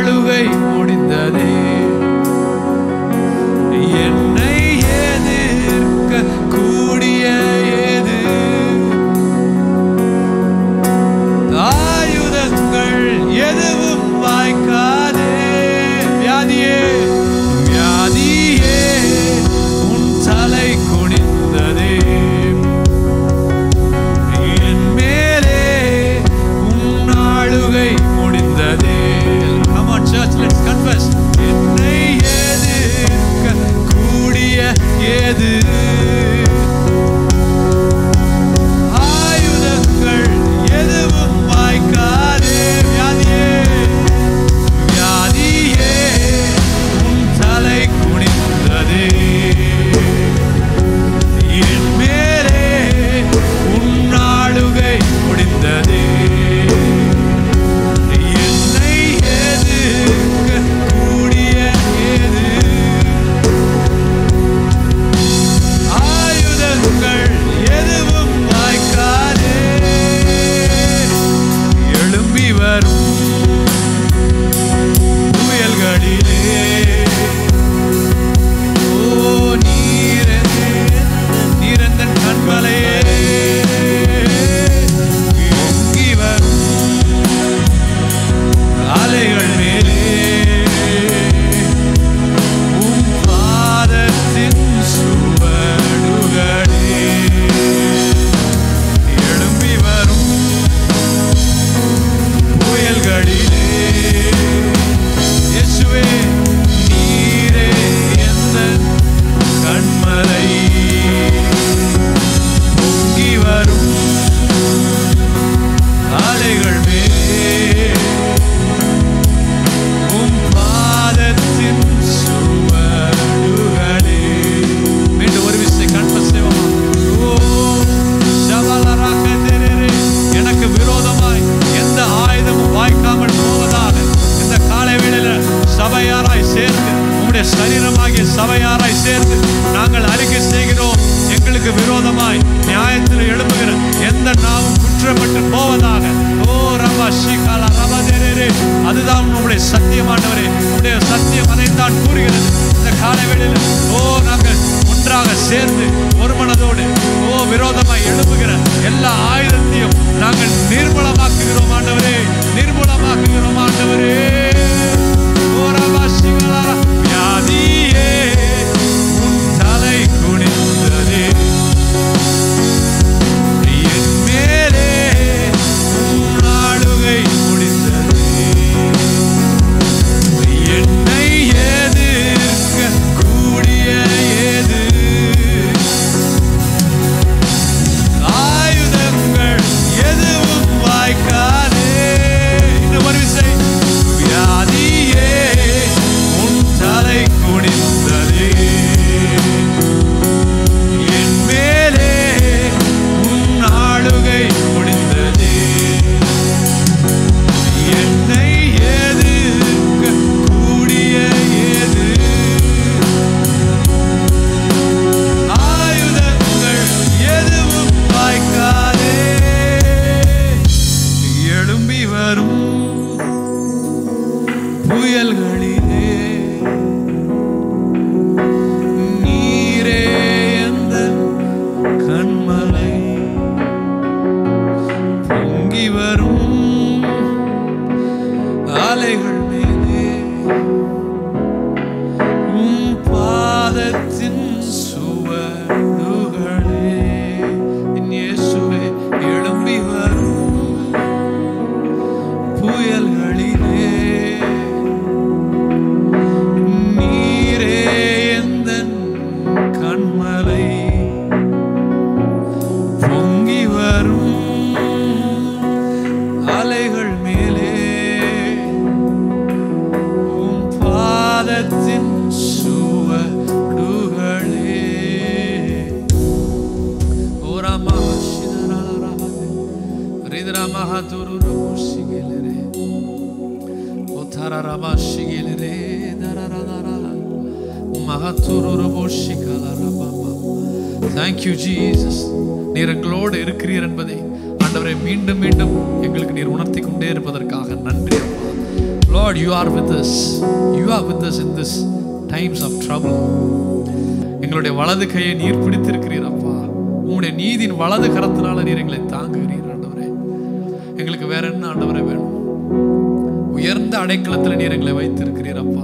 விரோதமாய் நியாயத்தில் எழும்புகிற எந்த நாவும் குற்றப்பட்டு போவதாக ஓ ரபா ஷிகாலா ரபா தேரே அதுதான் நம்முடைய சத்தியமானவரே நம்முடைய சத்தியம் அதைத்தான் கூறுகிறது இந்த காலவேளையில் ஓ நாங்கள் ஒன்றாக சேர்ந்து ஒரு மனதோடு ஓ விரோதமாய் எழுப்புகிற எல்லா ஆயுதத்தையும் நாங்கள் நிர்மூலமாக்குகிறோம் ஆண்டவரே நிர்மூலமாக்குகிறோம் ஆண்டவரே ஓ ரபா ஷிகாலா ரா. வியாதியே உன் தலை குனிந்ததே என் மேலே உன் ஆளுகை முடிந்தது என்னை எதிர்க்க கூடிய எது ஆயுதங்கள் எதுவும் வாய்க்காதே இன்னும் ஒரு விசை வியாதியே உன் தலை குனிந்ததே என் மேலே உன் ஆளுகை முடிந்ததே என்னை எதிர்க்க கூடிய எது ஆயுதங்கள் எதுவும் வாய்க்காதே எழும்பி வரும் புயல்களிலே நீரே எந்த கண்மலை பொங்கி வரும் அலைகள் மேலே உம் பாதத்தின் சுவடுகளே என் இயேசுவே எழும்பி வரும் புயல்களிலே நீரே எந்தன் கண்மலை பொங்கி வரும் அலைகள் மேலே உம் பாதத்தின் சுவடுகளே ஓராமா சிதறாராதே ரிதராமஹா துருரு முஷிகேலரே ஓதாராராமா ஷிகேலரே தரரரரா மகத்துருரு முஷிகலரபமா Thank you Jesus நீர் எங்களோடு இருக்கிறீர் என்பதை ஆண்டவரை மீண்டும் மீண்டும் எங்களுக்கு நீர் உணர்த்தி கொண்டே இருப்பதற்காக நன்றி அப்பா Lord you are with us you are with us in this times of trouble எங்களுடைய வலது கையை நீர் பிடித்திருக்கிறீர் அப்பா உங்களுடைய நீதியின் வலது கரத்தினால நீர் எங்களை தாங்குகிறீர் ஆண்டவரே எங்களுக்கு வேற என்ன ஆண்டவரே வேணும் உயர்ந்த அடைக்கலத்தில் நீர் எங்களை வைத்திருக்கிறீர் அப்பா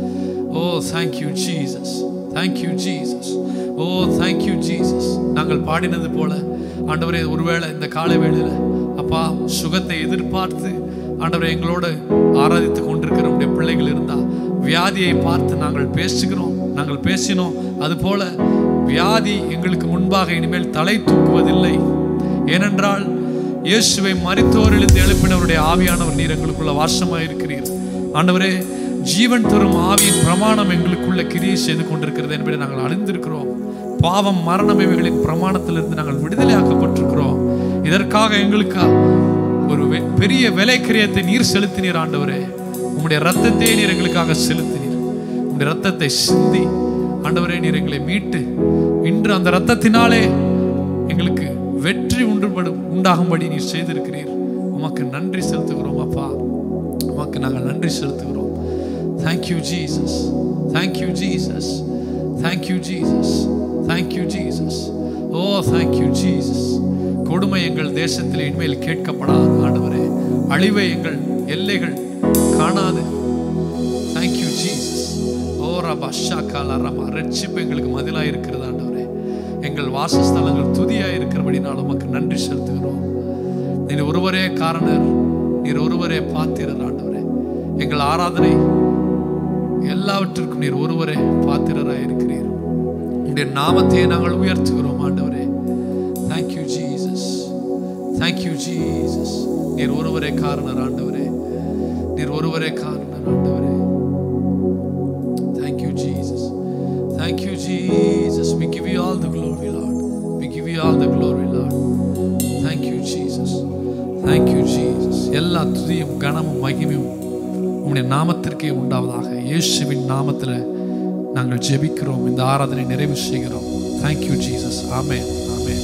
ஓ தேங்க்யூ ஜீசஸ் தேங்க்யூ ஜீசஸ் ஓ தேங்க்யூ ஜீசஸ் நாங்கள் பாடினது போல ஆண்டவரே ஒருவேளை இந்த காலை வேளையில அப்பா சுகத்தை எதிர்பார்த்து ஆண்டவரை எங்களோடு ஆராதித்து கொண்டிருக்கிற உடைய பிள்ளைகள் இருந்தா வியாதியை பார்த்து நாங்கள் பேசுகிறோம் நாங்கள் பேசினோம் அதுபோல வியாதி எங்களுக்கு முன்பாக இனிமேல் தலை தூக்குவதில்லை ஏனென்றால் இயேசுவை மரித்தோரிலிருந்து எழுப்பினவருடைய ஆவியானவர் நீர் எங்களுக்குள்ள வாசமாக இருக்கிறீர் ஆண்டவரே ஜீவன் தரும் ஆவியின் பிரமாணம் எங்களுக்குள்ள கிரியை செய்து கொண்டிருக்கிறது என்பதை நாங்கள் அறிந்திருக்கிறோம் பாவம் மரணம் இவைகளின் பிரமாணத்திலிருந்து நாங்கள் விடுதலையாக்கப்பட்டிருக்கிறோம் இதற்காக எங்களுக்கு ஒரு வெ- பெரிய விலை கிரியத்தை நீர் செலுத்தினீர் ஆண்டவரே உம்முடைய ரத்தத்தை நீர் எங்களுக்காக செலுத்தினீர் உம்முடைய ரத்தத்தை சிந்தி ஆண்டவரே நீர் எங்களை மீட்டு இன்று அந்த ரத்தத்தினாலே எங்களுக்கு வெற்றி உண்டுபடும் உண்டாகும்படி நீர் செய்திருக்கிறீர் உமக்கு நன்றி செலுத்துகிறோம் அப்பா உமக்கு நாங்கள் நன்றி செலுத்துகிறோம் thank you Jesus thank you Jesus thank you Jesus thank you Jesus ஓ தேங்க்யூ ஜீசஸ் கொடுமை எங்கள் தேசத்தில் இனிமேல் கேட்கப்படாது ஆண்டவரே அழிவை எங்கள் எல்லைகள் காணாது தேங்க்யூ ஜீசஸ் ஓ ரபா ஷாக்காலா ரமா ரட்சிப்பு எங்களுக்கு மதிலாக இருக்கிறது ஆண்டவரே எங்கள் வாசஸ்தலங்கள் துதியாக இருக்கிறபடினால் உமக்கு நன்றி செலுத்துகிறோம் நீர் ஒருவரே காரணர் நீர் ஒருவரே பாத்திரர் ஆண்டவரே எங்கள் ஆராதனை எல்லாவற்றிற்கும் நீர் ஒருவரே பாத்திரராய் இருக்கிறீர் உடைய நாமத்தையே நாங்கள் உயர்த்துகிறோம் ஆண்டவரே தேங்க்யூ ஜீசஸ் தேங்க்யூ ஜீசஸ் நீர் ஒருவரே காரணர் ஆண்டவரே நீர் ஒருவரே காரணர் ஆண்டவரே Thank you, Jesus. Thank you, Jesus. We give you all the glory, Lord. We give you all the glory, Lord. Thank you, Jesus. Thank you, Jesus. எல்லா துதியும் கனமும் மகிமையும் உம்முடைய நாமத்திற்கே உண்டாவதாக இயேசுவின் நாமத்தில் நாங்கள் ஜெபிக்கிறோம் இந்த ஆராதனை நிறைவு செய்கிறோம் தேங்க்யூ ஜீசஸ் ஆமென் ஆமென்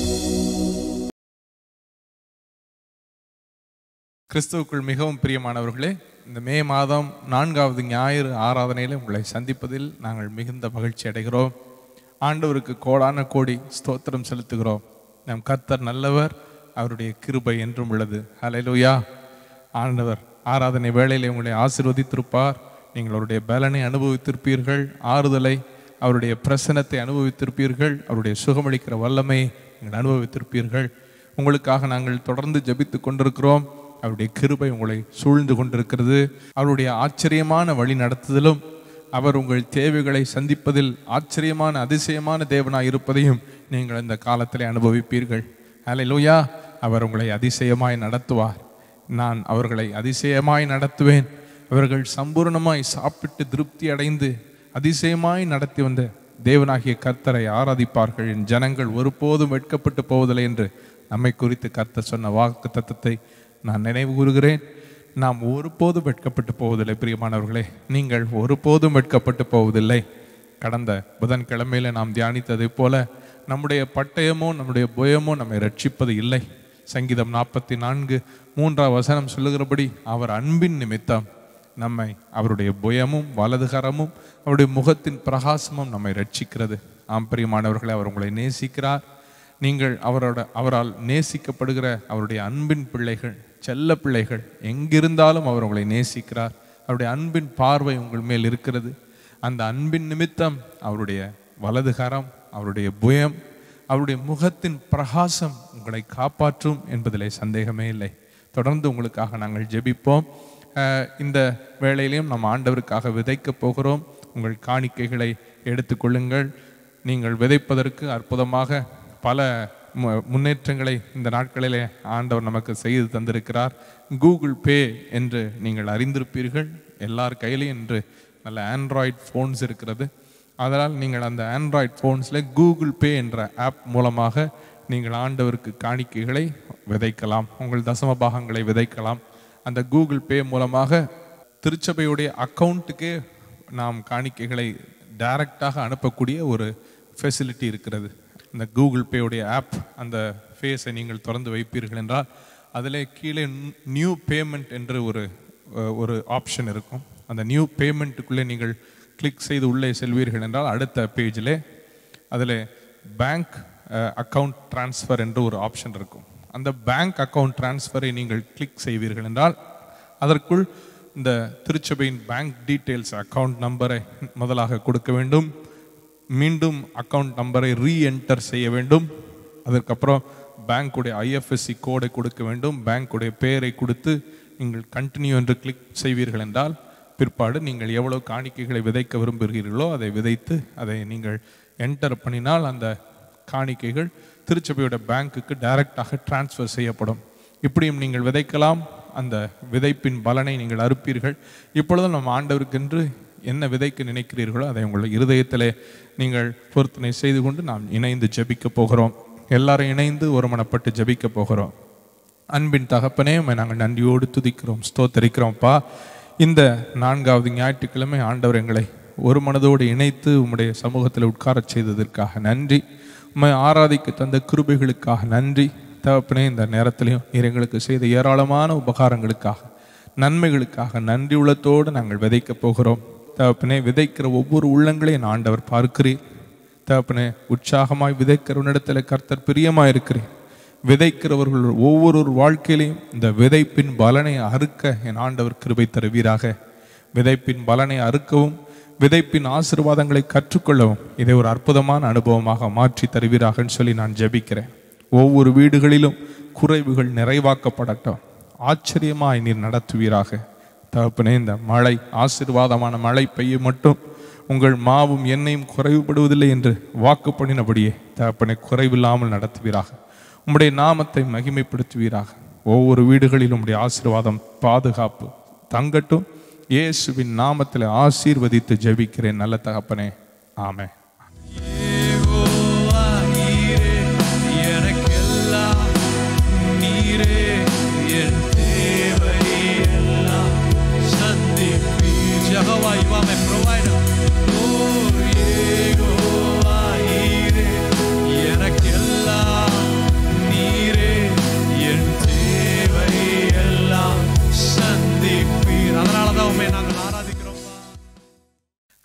கிறிஸ்துவுக்குள் மிகவும் பிரியமானவர்களே இந்த மே மாதம் நான்காவது ஞாயிறு ஆராதனையில் உங்களை சந்திப்பதில் நாங்கள் மிகுந்த மகிழ்ச்சி அடைகிறோம் ஆண்டவருக்கு கோடான கோடி ஸ்தோத்திரம் செலுத்துகிறோம் நம் கர்த்தர் நல்லவர் அவருடைய கிருபை என்றும் உள்ளது ஹalleluya ஆண்டவர் ஆராதனை வேளையிலே உங்களை ஆசீர்வதித்திருப்பார் நீங்கள் அவருடைய பலனை அனுபவித்திருப்பீர்கள் ஆறுதலை அவருடைய பிரசனத்தை அனுபவித்திருப்பீர்கள் அவருடைய சுகமளிக்கிற வல்லமையை நீங்கள் அனுபவித்திருப்பீர்கள் உங்களுக்காக நாங்கள் தொடர்ந்து ஜெபித்துக் கொண்டிருக்கிறோம் அவருடைய கிருபை உங்களை சூழ்ந்து கொண்டிருக்கிறது அவருடைய ஆச்சரியமான வழி நடத்துதலும் அவர் உங்கள் தேவைகளை சந்திப்பதில் ஆச்சரியமான அதிசயமான தேவனாய் இருப்பதையும் நீங்கள் இந்த காலத்திலே அனுபவிப்பீர்கள் ஹalleluya அவர் உங்களை அதிசயமாய் நடத்துவார் நான் அவர்களை அதிசயமாய் நடத்துவேன் அவர்கள் சம்பூர்ணமாய் சாப்பிட்டு திருப்தி அடைந்து அதிசயமாய் நடத்தி வந்த தேவனாகிய கர்த்தரை ஆராதிப்பார்கள் என் ஜனங்கள் ஒருபோதும் வெட்கப்பட்டு போவதில்லை என்று நம்மை குறித்து கர்த்தர் சொன்ன வாக்கு தத்தத்தை நான் நினைவு கூறுகிறேன் நாம் ஒருபோதும் வெட்கப்பட்டு போவதில்லை பிரியமானவர்களே நீங்கள் ஒருபோதும் வெட்கப்பட்டு போவதில்லை கடந்த புதன்கிழமையில நாம் தியானித்ததைப் போல நம்முடைய பட்டயமோ நம்முடைய புயமோ நம்மை ரட்சிப்பது இல்லை சங்கீதம் நாற்பத்தி நான்கு மூன்றாம் வசனம் சொல்லுகிறபடி அவர் அன்பின் நிமித்தம் நம்மை அவருடைய புயமும் வலதுகரமும் அவருடைய முகத்தின் பிரகாசமும் நம்மை ரட்சிக்கிறது ஆம் பிரியமானவர்களை அவர் உங்களை நேசிக்கிறார் நீங்கள் அவரோட அவரால் நேசிக்கப்படுகிற அவருடைய அன்பின் பிள்ளைகள் செல்ல பிள்ளைகள் எங்கிருந்தாலும் அவர் உங்களை நேசிக்கிறார் அவருடைய அன்பின் பார்வை உங்கள் மேல் இருக்கிறது அந்த அன்பின் நிமித்தம் அவருடைய வலதுகரம் அவருடைய புயம் அவருடைய முகத்தின் பிரகாசம் உங்களை காப்பாற்றும் என்பதிலே சந்தேகமே இல்லை தொடர்ந்து உங்களுக்காக நாங்கள் ஜெபிப்போம் அஹ், இந்த வேளையிலையும் நம்ம ஆண்டவருக்காக விதைக்கப் போகிறோம் உங்கள் காணிக்கைகளை எடுத்துக்கொள்ளுங்கள் நீங்கள் விதைப்பதற்கு அற்புதமாக பல மு- முன்னேற்றங்களை இந்த நாட்களிலே ஆண்டவர் நமக்கு செய்து தந்திருக்கிறார் கூகுள் பே என்று நீங்கள் அறிந்திருப்பீர்கள் எல்லார் கையிலையும் இன்று நல்ல ஆண்ட்ராய்ட் ஃபோன்ஸ் இருக்கிறது அதனால் நீங்கள் அந்த ஆண்ட்ராய்ட் ஃபோன்ஸில் கூகுள் பே என்ற ஆப் மூலமாக நீங்கள் ஆண்டவருக்கு காணிக்கைகளை விதைக்கலாம் உங்கள் தசம பாகங்களை விதைக்கலாம் அந்த கூகுள் பே மூலமாக திருச்சபையுடைய அக்கௌண்ட்டுக்கே நாம் காணிக்கைகளை டைரக்டாக அனுப்பக்கூடிய ஒரு ஃபெசிலிட்டி இருக்கிறது இந்த கூகுள் பேயுடைய ஆப் அந்த ஃபேஸை நீங்கள் திறந்து வைப்பீர்கள் என்றால் அதில் கீழே நியூ பேமெண்ட் என்று ஒரு அஹ், ஒரு ஆப்ஷன் இருக்கும் அந்த நியூ பேமெண்ட்டுக்குள்ளே நீங்கள் கிளிக் செய்து உள்ளே செல்வீர்கள் என்றால் அடுத்த பேஜிலே அதில் பேங்க் அக்கவுண்ட் ட்ரான்ஸ்ஃபர் என்று ஒரு ஆப்ஷன் இருக்கும் அந்த பேங்க் அக்கவுண்ட் ட்ரான்ஸ்ஃபரை நீங்கள் கிளிக் செய்வீர்கள் என்றால் அதற்குள் இந்த திருச்சபையின் பேங்க் டீட்டெயில்ஸ் அக்கவுண்ட் நம்பரை முதலாக கொடுக்க வேண்டும் மீண்டும் அக்கவுண்ட் நம்பரை ரீஎன்டர் செய்ய வேண்டும் அதற்கப்புறம் பேங்க்குடைய ஐஎஃப்எஸ்சி கோடை கொடுக்க வேண்டும் பேங்க்குடைய பெயரை கொடுத்து நீங்கள் கண்டினியூ என்று கிளிக் செய்வீர்கள் என்றால் பிற்பாடு நீங்கள் எவ்வளவு காணிக்கைகளை விதைக்க விரும்புகிறீர்களோ அதை விதைத்து அதை நீங்கள் என்டர் பண்ணினால் அந்த காணிக்கைகள் திருச்சபையோட பேங்க்குக்கு டைரக்டாக டிரான்ஸ்ஃபர் செய்யப்படும் இப்படியும் நீங்கள் விதைக்கலாம் அந்த விதைப்பின் பலனை நீங்கள் அறுப்பீர்கள் இப்பொழுதும் நம்ம ஆண்டவருக்கென்று என்ன விதைக்க நினைக்கிறீர்களோ அதை உங்கள் இருதயத்திலே நீங்கள் பொருத்தனை செய்து கொண்டு நாம் இணைந்து ஜெபிக்க போகிறோம் எல்லாரும் இணைந்து ஒருமனப்பட்டு ஜெபிக்க போகிறோம் அன்பின் தகப்பனே உம்மை நாங்கள் நன்றியோடு துதிக்கிறோம் ஸ்தோத்தரிக்கிறோம்ப்பா இந்த நான்காவது ஞாயிற்றுக்கிழமை ஆண்டவர் எங்களை ஒரு மனதோடு இணைத்து உம்முடைய சமூகத்தில் உட்காரச் செய்ததற்காக நன்றி உம்மை ஆராதிக்க தந்த கிருபைகளுக்காக நன்றி தகப்பனே இந்த நேரத்திலையும் நீர் எங்களுக்கு செய்த ஏராளமான உபகாரங்களுக்காக நன்மைகளுக்காக நன்றி உள்ளத்தோடு நாங்கள் விதைக்கப் போகிறோம் தகப்பனே விதைக்கிற ஒவ்வொரு உள்ளங்களையும் ஆண்டவர் பார்க்கிறீர் தகப்பனே உற்சாகமாய் விதைக்கிறவனிடத்தில் கர்த்தர் பிரியமாய் இருக்கிறேன் விதைக்கிறவர்கள் ஒவ்வொரு வாழ்க்கையிலையும் இந்த விதைப்பின் பலனை அறுக்க என் ஆண்டவர் கிருபை தருவீராக விதைப்பின் பலனை அறுக்கவும் விதைப்பின் ஆசீர்வாதங்களை கற்றுக்கொள்ளவும் இதை ஒரு அற்புதமான அனுபவமாக மாற்றி தருவீராகன்னு சொல்லி நான் ஜெபிக்கிறேன் ஒவ்வொரு வீடுகளிலும் குறைவுகள் நிறைவாக்கப்படட்டும் ஆச்சரியமாய் நீர் நடத்துவீராக தகப்பனே இந்த மழை ஆசீர்வாதமான மழை பெய்ய மட்டும் உங்கள் மாவும் எண்ணெயும் குறைவுபடுவதில்லை என்று வாக்கு பண்ணினபடியே தகப்பனை குறைவில்லாமல் நடத்துவீராக உம்முடைய நாமத்தை மகிமைப்படுத்துவீராக ஒவ்வொரு வீடுகளிலும் உம்முடைய ஆசீர்வாதம் பாதுகாப்பு தங்கட்டும் இயேசுவின் நாமத்தில் ஆசீர்வதித்து ஜெபிக்கிறேன் நல்ல தகப்பனே ஆமே யெகோவா நீரே, எனக்கெல்லாம் நீரே, என் தேவையெல்லாம் சந்திப்பீர். Jehovah, you are my provider. Oh, Jehovah நீரே,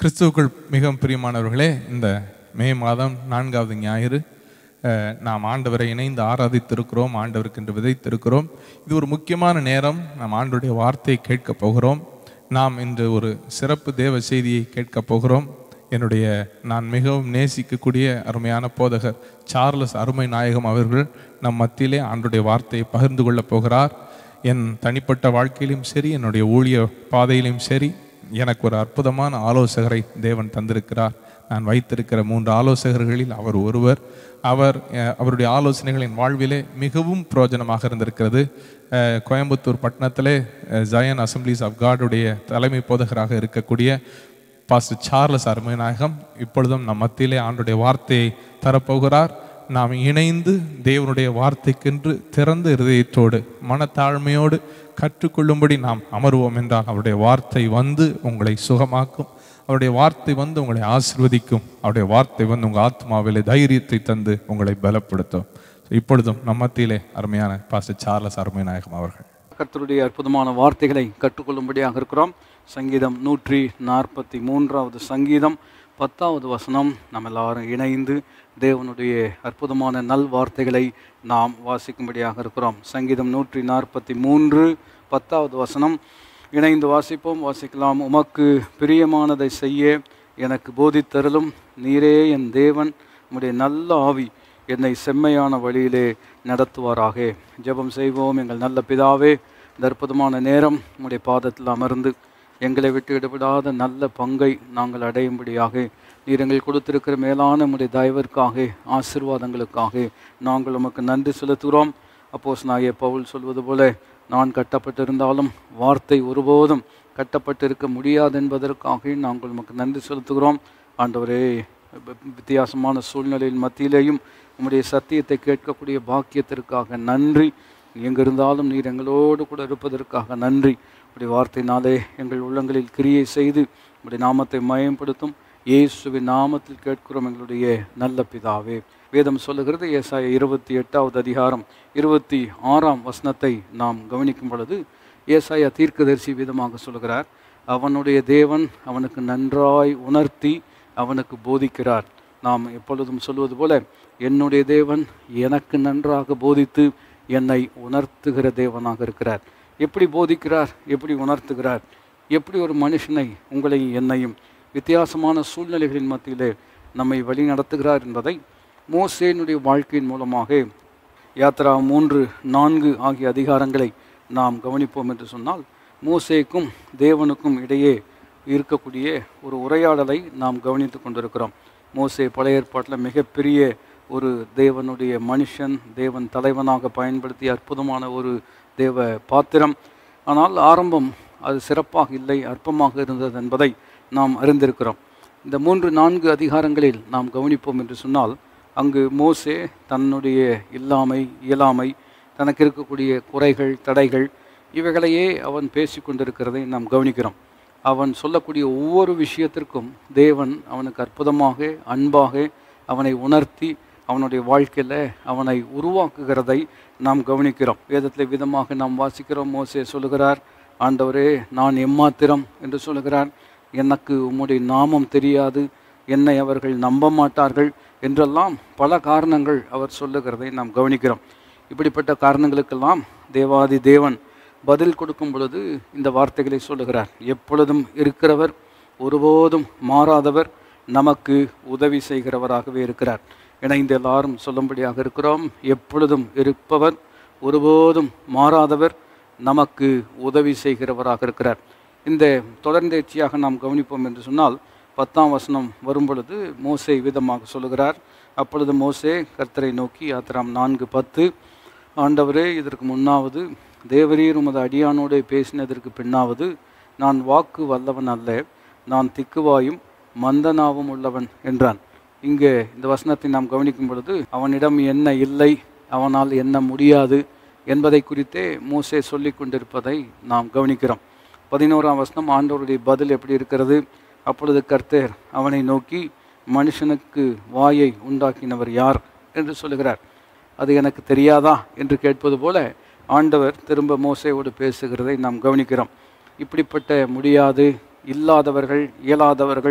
கிறிஸ்துவுக்குள் மிகவும் பிரியமானவர்களே இந்த மே மாதம் நான்காவது ஞாயிறு அஹ், நாம் ஆண்டவரை இணைந்து ஆராதித்திருக்கிறோம் ஆண்டவருக்கு என்று விதைத்திருக்கிறோம் இது ஒரு முக்கியமான நேரம் நாம் ஆண்டவருடைய வார்த்தையை கேட்கப் போகிறோம் நாம் இன்று ஒரு சிறப்பு தேவ செய்தியை கேட்கப் போகிறோம் என்னுடைய நான் மிகவும் நேசிக்கக்கூடிய அருமையான போதகர் சார்லஸ் அருமை நாயகம் அவர்கள் நம் மத்தியிலே ஆண்டுடைய வார்த்தையை பகிர்ந்து கொள்ளப் போகிறார் என் தனிப்பட்ட வாழ்க்கையிலும் சரி என்னுடைய ஊழிய பாதையிலும் சரி எனக்கு ஒரு அற்புதமான ஆலோசகரை தேவன் தந்திருக்கிறார் நான் வைத்திருக்கிற மூன்று ஆலோசகர்களில் அவர் ஒருவர் அவர் அஹ், அவருடைய ஆலோசனைகள் என் வாழ்விலே மிகவும் பிரயோஜனமாக இருந்திருக்கிறது அஹ், கோயம்புத்தூர் பட்டணத்திலே அஹ், ஜயன் அசம்பிளிஸ் ஆஃப் காடுடைய தலைமை போதகராக இருக்கக்கூடிய பாஸ்டர் சார்லஸ் அருமைநாயகம் இப்பொழுதும் நம் மத்தியிலே ஆண்டுடைய வார்த்தையை தரப்போகிறார் நாம் இணைந்து தேவனுடைய வார்த்தைக்கென்று திறந்த இருதயத்தோடு மனத்தாழ்மையோடு கற்றுக்கொள்ளும்படி நாம் அமருவோம் என்றால் அவருடைய வார்த்தை வந்து உங்களை சுகமாக்கும் அவருடைய வார்த்தை வந்து உங்களை ஆசிர்வதிக்கும் அவருடைய வார்த்தை வந்து உங்கள் ஆத்மாவிலே தைரியத்தை தந்து உங்களை பலப்படுத்தும் இப்பொழுதும் நம் மத்தியிலே அருமையான பாஸ்டர் சார்லஸ் அருமைநாயகம் அவர்கள் கர்த்தருடைய அற்புதமான வார்த்தைகளை கற்றுக்கொள்ளும்படியாக இருக்கிறோம் சங்கீதம் நூற்றி நாற்பத்தி மூன்றாவது சங்கீதம் பத்தாவது வசனம் நம்ம எல்லாரும் இணைந்து தேவனுடைய அற்புதமான நல் வார்த்தைகளை நாம் வாசிக்கும்படியாக இருக்கிறோம் சங்கீதம் நூற்றி நாற்பத்தி மூன்று பத்தாவது வசனம் இணைந்து வாசிப்போம் வாசிக்கலாம் உமக்கு பிரியமானதை செய்ய எனக்கு போதித்தருளும் நீரே என் தேவன் உம்முடைய நல்ல ஆவி என்னை செம்மையான வழியிலே நடத்துவாராக ஜெபம் செய்வோம் எங்கள் நல்ல பிதாவே இந்த அற்புதமான நேரம் உம்முடைய பாதத்தில் அமர்ந்து எங்களை விட்டு இடைவிடாத நல்ல பங்கை நாங்கள் அடையும்படியாக நீர் எங்கள் கொடுத்திருக்கிற மேலான உம்முடைய தயவிற்காக ஆசீர்வாதங்களுக்காக நாங்கள் உமக்கு நன்றி செலுத்துகிறோம் அப்போஸ் நாய பவுல் சொல்வது போல நான் கட்டப்பட்டிருந்தாலும் வார்த்தை ஒருபோதும் கட்டப்பட்டிருக்க முடியாது என்பதற்காக நாங்கள் உமக்கு நன்றி செலுத்துகிறோம் ஆண்டவரே வி- வித்தியாசமான சூழ்நிலையின் மத்தியிலேயும் உம்முடைய சத்தியத்தை கேட்கக்கூடிய பாக்கியத்திற்காக நன்றி எங்கிருந்தாலும் நீர் எங்களோடு கூட இருப்பதற்காக நன்றி உடைய வார்த்தையினாலே எங்கள் உள்ளங்களில் கிரியை செய்து உடைய நாமத்தை மயம்படுத்தும் இயேசுவின் நாமத்தில் கேட்கிறோம் எங்களுடைய நல்ல பிதாவே வேதம் சொல்லுகிறது ஏசாய இருபத்தி எட்டாவது அதிகாரம் இருபத்தி ஆறாம் வசனத்தை நாம் கவனிக்கும் பொழுது ஏசாயா தீர்க்கதரிசி விதமாக சொல்கிறார் அவனுடைய தேவன் அவனுக்கு நன்றாய் உணர்த்தி அவனுக்கு போதிக்கிறார் நாம் எப்பொழுதும் சொல்வது போல என்னுடைய தேவன் எனக்கு நன்றாக போதித்து என்னை உணர்த்துகிற தேவனாக இருக்கிறார் எப்படி போதிக்கிறார் எப்படி உணர்த்துகிறார் எப்படி ஒரு மனுஷனை உங்களையும் என்னையும் வித்தியாசமான சூழ்நிலைகளின் மத்தியிலே நம்மை வழி நடத்துகிறார் என்பதை மோசேனுடைய வாழ்க்கையின் மூலமாக யாத்ரா மூன்று நான்கு ஆகிய அதிகாரங்களை நாம் கவனிப்போம் என்று சொன்னால் மோசேக்கும் தேவனுக்கும் இடையே இருக்கக்கூடிய ஒரு உரையாடலை நாம் கவனித்து கொண்டிருக்கிறோம் மோசே பழைய ஏற்பாட்டில் மிகப்பெரிய ஒரு தேவனுடைய மனுஷன் தேவன் தலைவனாக பயன்படுத்திய அற்புதமான ஒரு தேவ பாத்திரம் ஆனால் ஆரம்பம் அது சிறப்பாக இல்லை அற்பமாக இருந்தது என்பதை நாம் அறிந்திருக்கிறோம் இந்த மூன்று நான்கு அதிகாரங்களில் நாம் கவனிப்போம் என்று சொன்னால் அங்கு மோசே தன்னுடைய இல்லாமை இயலாமை தனக்கு இருக்கக்கூடிய குறைகள் தடைகள் இவைகளையே அவன் பேசி கொண்டிருக்கிறதை நாம் கவனிக்கிறோம் அவன் சொல்லக்கூடிய ஒவ்வொரு விஷயத்திற்கும் தேவன் அவனுக்கு அற்புதமாக அன்பாக அவனை உணர்த்தி அவனுடைய வாழ்க்கையில் அவனை உருவாக்குகிறதை நாம் கவனிக்கிறோம் வேதத்தில் விதமாக நாம் வாசிக்கிறோம் மோசே சொல்லுகிறார் ஆண்டவரே நான் எம்மாத்திரம் என்று சொல்லுகிறார் எனக்கு உம்முடைய நாமம் தெரியாது என்னை அவர்கள் நம்ப மாட்டார்கள் என்றெல்லாம் பல காரணங்கள் அவர் சொல்லுகிறதை நாம் கவனிக்கிறோம் இப்படிப்பட்ட காரணங்களுக்கெல்லாம் தேவாதி தேவன் பதில் கொடுக்கும் பொழுது இந்த வார்த்தைகளை சொல்லுகிறார் எப்பொழுதும் இருக்கிறவர் ஒருபோதும் மாறாதவர் நமக்கு உதவி செய்கிறவராகவே இருக்கிறார் இணைந்து எல்லாரும் சொல்லும்படியாக இருக்கிறோம் எப்பொழுதும் இருப்பவர் ஒருபோதும் மாறாதவர் நமக்கு உதவி செய்கிறவராக இருக்கிறார் இந்த தொடர்ந்தேர்ச்சியாக நாம் கவனிப்போம் என்று சொன்னால் பத்தாம் வசனம் வரும் பொழுது மோசே விதமாக சொல்லுகிறார் அப்பொழுது மோசே கர்த்தரை நோக்கி யாத்திராம் நான்கு பத்து ஆண்டவரே இதற்கு முன்னாவது தேவரீர் உமது அடியானோடே பேசினதற்கு பின்னாவது நான் வாக்கு வல்லவன் அல்ல நான் திக்குவாயும் மந்தனாவும் உள்ளவன் என்றான் இங்கே இந்த வசனத்தை நாம் கவனிக்கும் பொழுது அவனிடம் என்ன இல்லை அவனால் என்ன முடியாது என்பதை குறித்தே மோசே சொல்லி கொண்டிருப்பதை நாம் கவனிக்கிறோம் பதினோராம் வசனம் ஆண்டவருடைய பதில் எப்படி இருக்கிறது அப்பொழுது கர்த்தர் அவனை நோக்கி மனுஷனுக்கு வாயை உண்டாக்கினவர் யார் என்று சொல்லுகிறார் அது எனக்கு தெரியாதா என்று கேட்பது போல ஆண்டவர் திரும்ப மோசையோடு பேசுகிறதை நாம் கவனிக்கிறோம் இப்படிப்பட்ட முடியாது இல்லாதவர்கள் இயலாதவர்கள்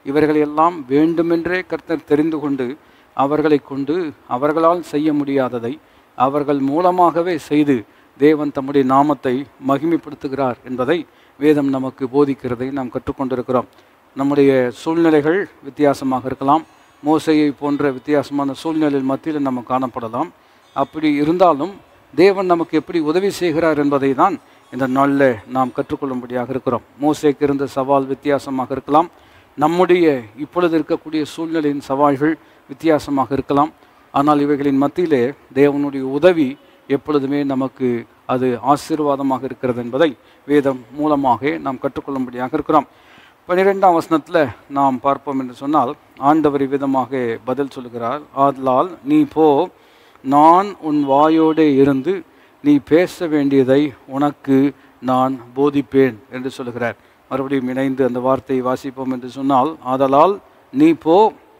இவர்களையெல்லாம் வேண்டுமென்றே கர்த்தர் தெரிந்து கொண்டு அவர்களை கொண்டு அவர்களால் செய்ய முடியாததை அவர்கள் மூலமாகவே செய்து தேவன் தம்முடைய நாமத்தை மகிமைப்படுத்துகிறார் என்பதை வேதம் நமக்கு போதிக்கிறதை நாம் கற்றுக்கொண்டிருக்கிறோம் நம்முடைய சூழ்நிலைகள் வித்தியாசமாக இருக்கலாம் மோசையை போன்ற வித்தியாசமான சூழ்நிலையில் மத்தியில் நம்ம காணப்படலாம் அப்படி இருந்தாலும் தேவன் நமக்கு எப்படி உதவி செய்கிறார் என்பதை தான் இந்த நாளில் நாம் கற்றுக்கொள்ளும்படியாக இருக்கிறோம் மோசைக்கு இருந்த சவால் வித்தியாசமாக இருக்கலாம் நம்முடைய இப்பொழுது இருக்கக்கூடிய சூழ்நிலையின் சவால்கள் வித்தியாசமாக இருக்கலாம் ஆனால் இவைகளின் மத்தியிலே தேவனுடைய உதவி எப்பொழுதுமே நமக்கு அது ஆசீர்வாதமாக இருக்கிறது என்பதை வேதம் மூலமாக நாம் கற்றுக்கொள்ளும்படியாக இருக்கிறோம் பன்னிரெண்டாம் வசனத்தில் நாம் பார்ப்போம் என்று சொன்னால் ஆண்டவர் விதமாக பதில் சொல்கிறார் ஆதலால் நீ போ நான் உன் வாயோடே இருந்து நீ பேச வேண்டியதை உனக்கு நான் போதிப்பேன் என்று சொல்கிறார் மறுபடியும் இணைந்து அந்த வார்த்தையை வாசிப்போம் என்று சொன்னால் ஆதலால் நீ போ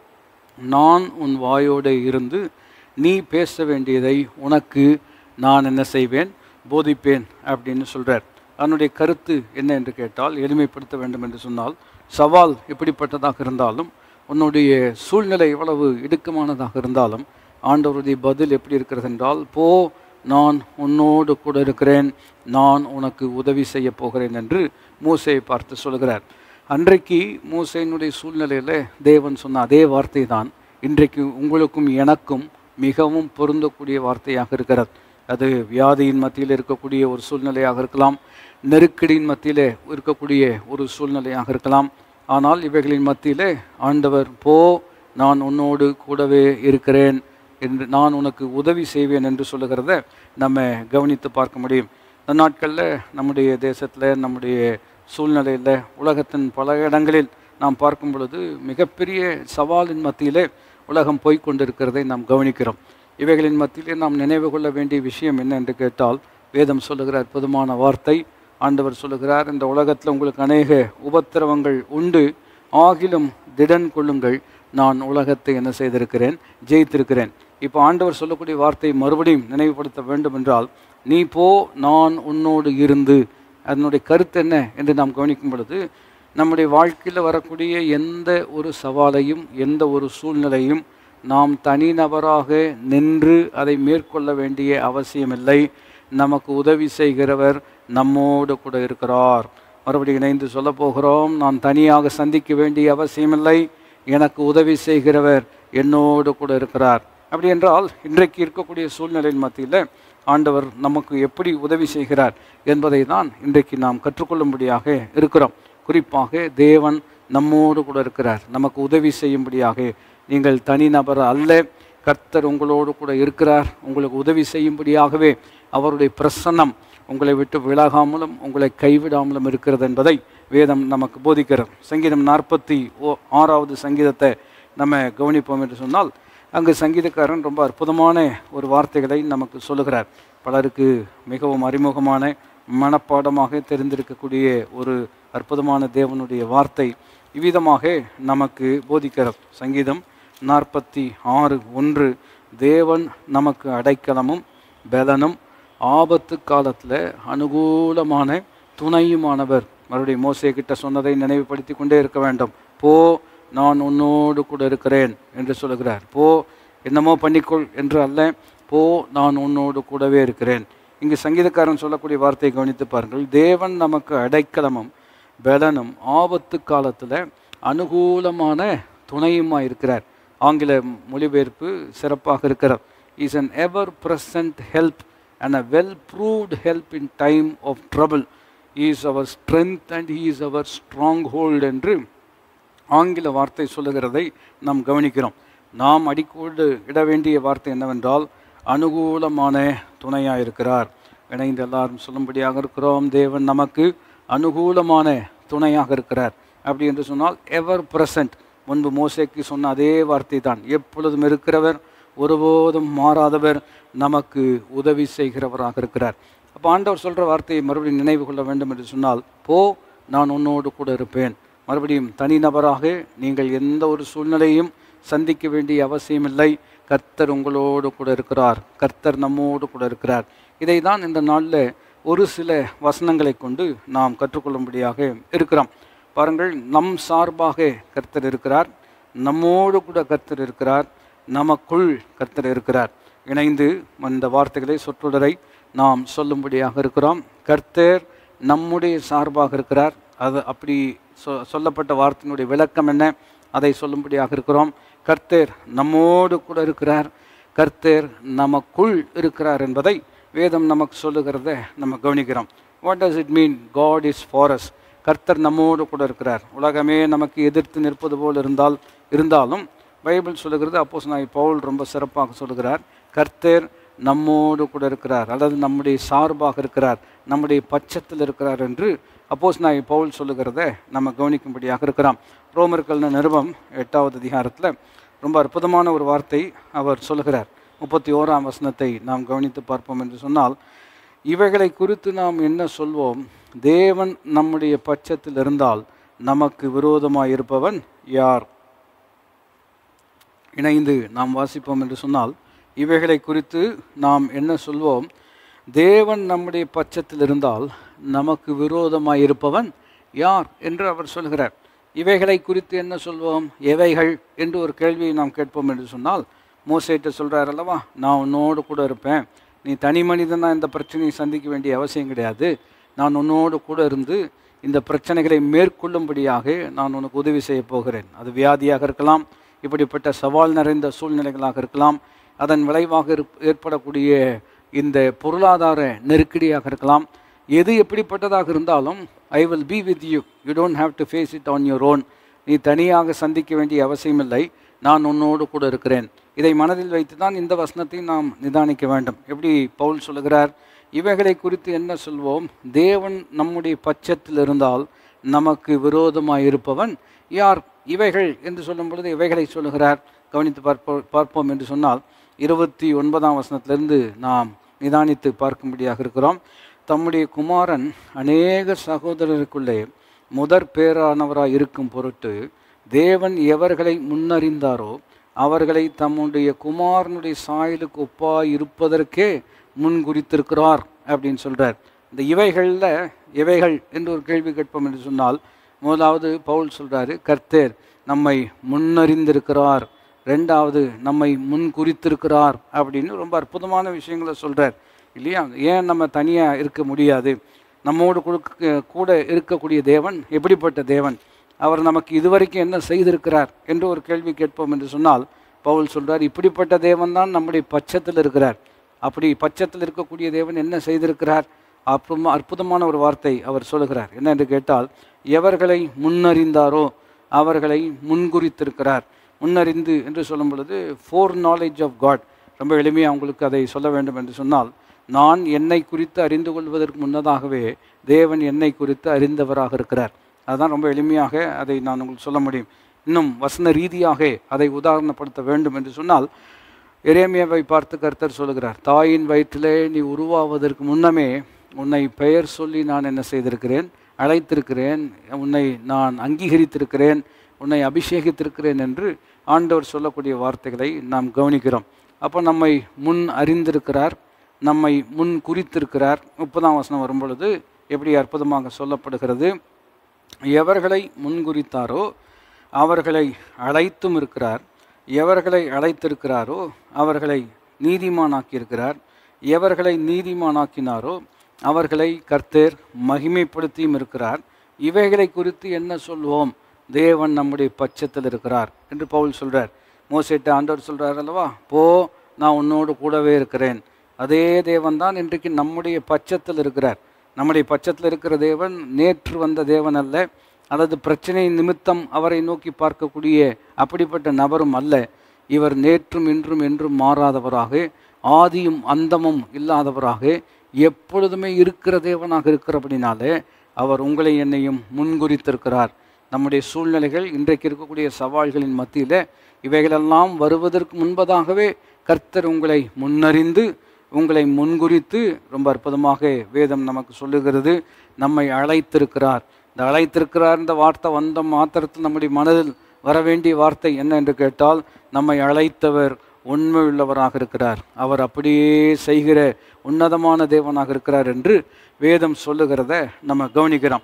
நான் உன் வாயோடே இருந்து நீ பேச வேண்டியதை உனக்கு நான் என்ன செய்வேன் போதிப்பேன் அப்படின்னு சொல்கிறார் அதனுடைய கருத்து என்ன என்று கேட்டால் எளிமைப்படுத்த வேண்டும் என்று சொன்னால் சவால் எப்படிப்பட்டதாக இருந்தாலும் உன்னுடைய சூழ்நிலை எவ்வளவு இடுக்கமானதாக இருந்தாலும் ஆண்டவருடைய பதில் எப்படி இருக்கிறது என்றால் போ நான் உன்னோடு கூட இருக்கிறேன் நான் உனக்கு உதவி செய்ய போகிறேன் என்று மூசையை பார்த்து சொல்கிறார் அன்றைக்கு மூசையினுடைய சூழ்நிலையில் தேவன் சொன்ன அதே வார்த்தை தான் இன்றைக்கு உங்களுக்கும் எனக்கும் மிகவும் பொருந்தக்கூடிய வார்த்தையாக இருக்கிறது அது வியாதியின் மத்தியில் இருக்கக்கூடிய ஒரு சூழ்நிலையாக இருக்கலாம் நெருக்கடியின் மத்தியிலே இருக்கக்கூடிய ஒரு சூழ்நிலையாக இருக்கலாம் ஆனால் இவைகளின் மத்தியிலே ஆண்டவர் போ நான் உன்னோடு கூடவே இருக்கிறேன் என்று நான் உனக்கு உதவி செய்வேன் என்று சொல்லுகிறத நம்ம கவனித்து பார்க்க முடியும் இந்த நாட்களில் நம்முடைய தேசத்தில் நம்முடைய சூழ்நிலையில் உலகத்தின் பல இடங்களில் நாம் பார்க்கும் பொழுது மிகப்பெரிய சவாலின் மத்தியிலே உலகம் போய்க் கொண்டிருக்கிறதை நாம் கவனிக்கிறோம் இவைகளின் மத்தியிலே நாம் நினைவு கொள்ள வேண்டிய விஷயம் என்ன என்று கேட்டால் வேதம் சொல்லுகிற அற்புதமான வார்த்தை ஆண்டவர் சொல்லுகிறார் இந்த உலகத்தில் உங்களுக்கு அநேக உபத்திரவங்கள் உண்டு ஆகிலும் திடன் கொள்ளுங்கள் நான் உலகத்தை என்ன செய்திருக்கிறேன் ஜெயித்திருக்கிறேன் இப்போ ஆண்டவர் சொல்லக்கூடிய வார்த்தை மறுபடியும் நினைவுபடுத்த வேண்டும் என்றால் நீ போ நான் உன்னோடு இருந்து அதனுடைய கருத்து என்ன என்று நாம் கவனிக்கும் பொழுது நம்முடைய வாழ்க்கையில் வரக்கூடிய எந்த ஒரு சவாலையும் எந்த ஒரு சூழ்நிலையும் நாம் தனிநபராக நின்று அதை மேற்கொள்ள வேண்டிய அவசியமில்லை நமக்கு உதவி செய்கிறவர் நம்மோடு கூட இருக்கிறார் மறுபடியும் இணைந்து சொல்ல போகிறோம் நான் தனியாக சந்திக்க வேண்டிய அவசியமில்லை எனக்கு உதவி செய்கிறவர் என்னோடு கூட இருக்கிறார் அப்படி என்றால் இன்றைக்கு இருக்கக்கூடிய சூழ்நிலையின் மத்தியில் ஆண்டவர் நமக்கு எப்படி உதவி செய்கிறார் என்பதை தான் இன்றைக்கு நாம் கற்றுக்கொள்ளும்படியாக இருக்கிறோம் குறிப்பாக தேவன் நம்மோடு கூட இருக்கிறார் நமக்கு உதவி செய்யும்படியாக நீங்கள் தனிநபர் அல்ல கர்த்தர் உங்களோடு கூட இருக்கிறார் உங்களுக்கு உதவி செய்யும்படியாகவே அவருடைய பிரசன்னம் உங்களை விட்டு விலகாமலும் உங்களை கைவிடாமலும் இருக்கிறது என்பதை வேதம் நமக்கு போதிக்கிறது சங்கீதம் நாற்பத்தி ஓ ஆறாவது சங்கீதத்தை நம்ம கவனிப்போம் என்று சொன்னால் அங்கு சங்கீதக்காரன் ரொம்ப அற்புதமான ஒரு வார்த்தைகளை நமக்கு சொல்லுகிறார் பலருக்கு மிகவும் அறிமுகமான மனப்பாடமாக தெரிந்திருக்கக்கூடிய ஒரு அற்புதமான தேவனுடைய வார்த்தை இவ்விதமாக நமக்கு போதிக்கிறது சங்கீதம் நாற்பத்தி ஆறு ஒன்று தேவன் நமக்கு அடைக்கலமும் பலனும் ஆபத்து காலத்தில் அனுகூலமான துணையுமானவர் மறுபடியும் மோசே கிட்ட சொன்னதை நினைவுபடுத்தி கொண்டே இருக்க வேண்டும் போ நான் உன்னோடு கூட இருக்கிறேன் என்று சொல்லுகிறார் போ என்னமோ பண்ணிக்கொள் என்று அல்ல போ நான் உன்னோடு கூடவே இருக்கிறேன் இங்கு சங்கீதக்காரன் சொல்லக்கூடிய வார்த்தையை கவனித்து பாருங்கள் தேவன் நமக்கு அடைக்கலமும் பலனும் ஆபத்து காலத்தில் அனுகூலமான துணையுமா இருக்கிறார் ஆங்கில மொழிபெயர்ப்பு சிறப்பாக இருக்கிறது is an ever present help and a well proved help in time of trouble is our strength and is our stronghold என்று ஆங்கில வார்த்தை சொல்லுகிறதை நாம் கவனிக்கிறோம் நாம் அடிக்கோடு இட வேண்டிய வார்த்தை என்னவென்றால் அனுகூலமான துணையாக இருக்கிறார் இணைந்து எல்லாரும் சொல்லும்படியாக இருக்கிறோம் தேவன் நமக்கு அனுகூலமான துணையாக இருக்கிறார் அப்படி என்று சொன்னால் எவர் பிரசன்ட் முன்பு மோசேக்கு சொன்ன அதே வார்த்தை தான் எப்பொழுதும் இருக்கிறவர் ஒருபோதும் மாறாதவர் நமக்கு உதவி செய்கிறவராக இருக்கிறார் அப்போ ஆண்டவர் சொல்கிற வார்த்தையை மறுபடியும் நினைவு கொள்ள வேண்டும் என்று சொன்னால் போ நான் உன்னோடு கூட இருப்பேன் மறுபடியும் தனிநபராக நீங்கள் எந்த ஒரு சூழ்நிலையும் சந்திக்க வேண்டிய அவசியமில்லை கர்த்தர் உங்களோடு கூட இருக்கிறார் கர்த்தர் நம்மோடு கூட இருக்கிறார் இதை தான் இந்த நாளில் ஒரு சில வசனங்களை கொண்டு நாம் கற்றுக்கொள்ளும்படியாக இருக்கிறோம் பாருங்கள் நம் சார்பாக கர்த்தர் இருக்கிறார் நம்மோடு கூட கர்த்தர் இருக்கிறார் நமக்குள் கர்த்தர் இருக்கிறார் இணைந்து அந்த வார்த்தைகளை சொற்றொடரை நாம் சொல்லும்படியாக இருக்கிறோம் கர்த்தர் நம்முடைய சார்பாக இருக்கிறார் அது அப்படி சொ சொல்லப்பட்ட வார்த்தையினுடைய விளக்கம் என்ன அதை சொல்லும்படியாக இருக்கிறோம் கர்த்தர் நம்மோடு கூட இருக்கிறார் கர்த்தர் நமக்குள் இருக்கிறார் என்பதை வேதம் நமக்கு சொல்லுகிறத நம்ம கவனிக்கிறோம் what does it mean God is for us கர்த்தர் நம்மோடு கூட இருக்கிறார் உலகமே நமக்கு எதிர்த்து நிற்பது போல் இருந்தால் இருந்தாலும் பைபிள் சொல்லுகிறது அப்போஸ் நான் பவுல் ரொம்ப சிறப்பாக சொல்லுகிறார் கர்த்தர் நம்மோடு கூட இருக்கிறார் அல்லது நம்முடைய சார்பாக இருக்கிறார் நம்முடைய பட்சத்தில் இருக்கிறார் என்று அப்போஸ் நான் பவுல் சொல்லுகிறத நம்ம கவனிக்கும்படியாக இருக்கிறோம் ரோமர்கள் நிருபம் எட்டாவது அதிகாரத்தில் ரொம்ப அற்புதமான ஒரு வார்த்தை அவர் சொல்லுகிறார் முப்பத்தி ஓராம் வசனத்தை நாம் கவனித்து பார்ப்போம் என்று சொன்னால் இவைகளை குறித்து நாம் என்ன சொல்வோம் தேவன் நம்முடைய பட்சத்தில் இருந்தால் நமக்கு விரோதமாக இருப்பவன் யார் இணைந்து நாம் வாசிப்போம் என்று சொன்னால் இவைகளை குறித்து நாம் என்ன சொல்வோம் தேவன் நம்முடைய பட்சத்தில் இருந்தால் நமக்கு விரோதமாய் இருப்பவன் யார் என்று அவர் சொல்கிறார் இவைகளை குறித்து என்ன சொல்வோம் எவைகள் என்று ஒரு கேள்வியை நாம் கேட்போம் என்று சொன்னால் மோசேட்ட சொல்கிறார் அல்லவா நான் உன்னோடு கூட இருப்பேன் நீ தனி மனிதனாக இந்த பிரச்சனையை சந்திக்க வேண்டிய அவசியம் கிடையாது நான் உன்னோடு கூட இருந்து இந்த பிரச்சனைகளை மேற்கொள்ளும்படியாக நான் உனக்கு உதவி செய்ய போகிறேன் அது வியாதியாக இருக்கலாம் இப்படிப்பட்ட சவால் நிறைந்த சூழ்நிலைகளாக இருக்கலாம் அதன் விளைவாக இருப்- ஏற்படக்கூடிய இந்த பொருளாதார நெருக்கடியாக இருக்கலாம் எது எப்படிப்பட்டதாக இருந்தாலும் I will be with you you don't have to face it on your own நீ தனியாக சந்திக்க வேண்டிய அவசியமில்லை நான் உன்னோடு கூட இருக்கிறேன் இதை மனதில் வைத்து தான் இந்த வசனத்தை நாம் நிதானிக்க வேண்டும் எப்படி பவுல் சொல்லுகிறார் இவைகளை குறித்து என்ன சொல்வோம் தேவன் நம்முடைய பட்சத்தில் இருந்தால் நமக்கு விரோதமாய் இருப்பவன் யார் இவைகள் என்று சொல்லும் பொழுது இவைகளை சொல்லுகிறார் கவனித்து பார்ப்போம் பார்ப்போம் என்று சொன்னால் இருபத்தி ஒன்பதாம் வசனத்திலிருந்து நாம் நிதானித்து பார்க்கும்படியாக இருக்கிறோம் தம்முடைய குமாரன் அநேக சகோதரருக்குள்ளே முதற் பேரானவராய் இருக்கும் பொருட்டு தேவன் எவர்களை முன்னறிந்தாரோ அவர்களை தம்முடைய குமாரனுடைய சாயலுக்கு ஒப்பாய் இருப்பதற்கே முன் குறித்திருக்கிறார் அப்படின்னு சொல்றார் இந்த இவைகளில் எவைகள் என்று ஒரு கேள்வி கேட்போம் என்று சொன்னால் முதலாவது பவுல் சொல்றாரு கர்த்தர் நம்மை முன்னறிந்திருக்கிறார் ரெண்டாவது நம்மை முன் குறித்திருக்கிறார் அப்படின்னு ரொம்ப அற்புதமான விஷயங்களை சொல்றார் இல்லையா ஏன் நம்ம தனியாக இருக்க முடியாது நம்மோடு கொடுக்க கூட இருக்கக்கூடிய தேவன் எப்படிப்பட்ட தேவன் அவர் நமக்கு இதுவரைக்கும் என்ன செய்திருக்கிறார் என்று ஒரு கேள்வி கேட்போம் என்று சொன்னால் பவுல் சொல்றார் இப்படிப்பட்ட தேவன் தான் நம்முடைய பட்சத்தில் இருக்கிறார் அப்படி பட்சத்தில் இருக்கக்கூடிய தேவன் என்ன செய்திருக்கிறார் அற்புதமா அற்புதமான ஒரு வார்த்தை அவர் சொல்லுகிறார் என்ன என்று கேட்டால் எவர்களை முன்னறிந்தாரோ அவர்களை முன்குறித்திருக்கிறார் முன்னறிந்து என்று சொல்லும் பொழுது ஃபோர் நாலேஜ் ஆஃப் காட் ரொம்ப எளிமையாக உங்களுக்கு அதை சொல்ல வேண்டும் என்று சொன்னால் நான் என்னை குறித்து அறிந்து கொள்வதற்கு முன்னதாகவே தேவன் என்னை குறித்து அறிந்தவராக இருக்கிறார் அதுதான் ரொம்ப எளிமையாக அதை நான் உங்களுக்கு சொல்ல முடியும் இன்னும் வசன ரீதியாக அதை உதாரணப்படுத்த வேண்டும் என்று சொன்னால் எரேமியாவை பார்த்து கர்த்தர் சொல்லுகிறார் தாயின் வயிற்றிலே நீ உருவாவதற்கு முன்னமே உன்னை பெயர் சொல்லி நான் என்ன செய்திருக்கிறேன் அழைத்திருக்கிறேன் உன்னை நான் அங்கீகரித்திருக்கிறேன் உன்னை அபிஷேகித்திருக்கிறேன் என்று ஆண்டவர் சொல்லக்கூடிய வார்த்தைகளை நாம் கவனிக்கிறோம் அப்போ நம்மை முன் அறிந்திருக்கிறார் நம்மை முன் குறித்திருக்கிறார் முப்பதாம் வசனம் வரும்பொழுது எப்படி அற்புதமாக சொல்லப்படுகிறது எவர்களை முன்குறித்தாரோ அவர்களை அழைத்தும் இருக்கிறார் எவர்களை அழைத்திருக்கிறாரோ அவர்களை நீதிமானாக்கியிருக்கிறார் எவர்களை நீதிமானாக்கினாரோ அவர்களை கர்த்தர் மகிமைப்படுத்தியும் இருக்கிறார் இவைகளை குறித்து என்ன சொல்வோம் தேவன் நம்முடைய பட்சத்தில் இருக்கிறார் என்று பவுல் சொல்றார் மோசேட்ட ஆண்டவர் சொல்றார் அல்லவா போ நான் உன்னோடு கூடவே இருக்கிறேன் அதே தேவன் தான் இன்றைக்கு நம்முடைய பட்சத்தில் இருக்கிறார் நம்முடைய பட்சத்தில் இருக்கிற தேவன் நேற்று வந்த தேவன் அல்ல அல்லது பிரச்சனை நிமித்தம் அவரை நோக்கி பார்க்கக்கூடிய அப்படிப்பட்ட நபரும் அல்ல இவர் நேற்றும் இன்றும் என்றும் மாறாதவராக ஆதியும் அந்தமும் இல்லாதவராக எப்பொழுதுமே இருக்கிற தேவனாக இருக்கிறபடினாலே அவர் உங்களை என்னையும் முன்குறித்திருக்கிறார் நம்முடைய சூழ்நிலைகள் இன்றைக்கு இருக்கக்கூடிய சவால்களின் மத்தியில் இவைகளெல்லாம் வருவதற்கு முன்பதாகவே கர்த்தர் உங்களை முன்னறிந்து உங்களை முன்குறித்து ரொம்ப அற்புதமாக வேதம் நமக்கு சொல்லுகிறது நம்மை அழைத்திருக்கிறார் இந்த அழைத்திருக்கிறார் இந்த வார்த்தை வந்த மாத்திரத்தில் நம்முடைய மனதில் வர வேண்டிய வார்த்தை என்ன என்று கேட்டால் நம்மை அழைத்தவர் உண்மை உள்ளவராக இருக்கிறார் அவர் அப்படியே செய்கிற உன்னதமான தேவனாக இருக்கிறார் என்று வேதம் சொல்லுகிறத நம்ம கவனிக்கிறோம்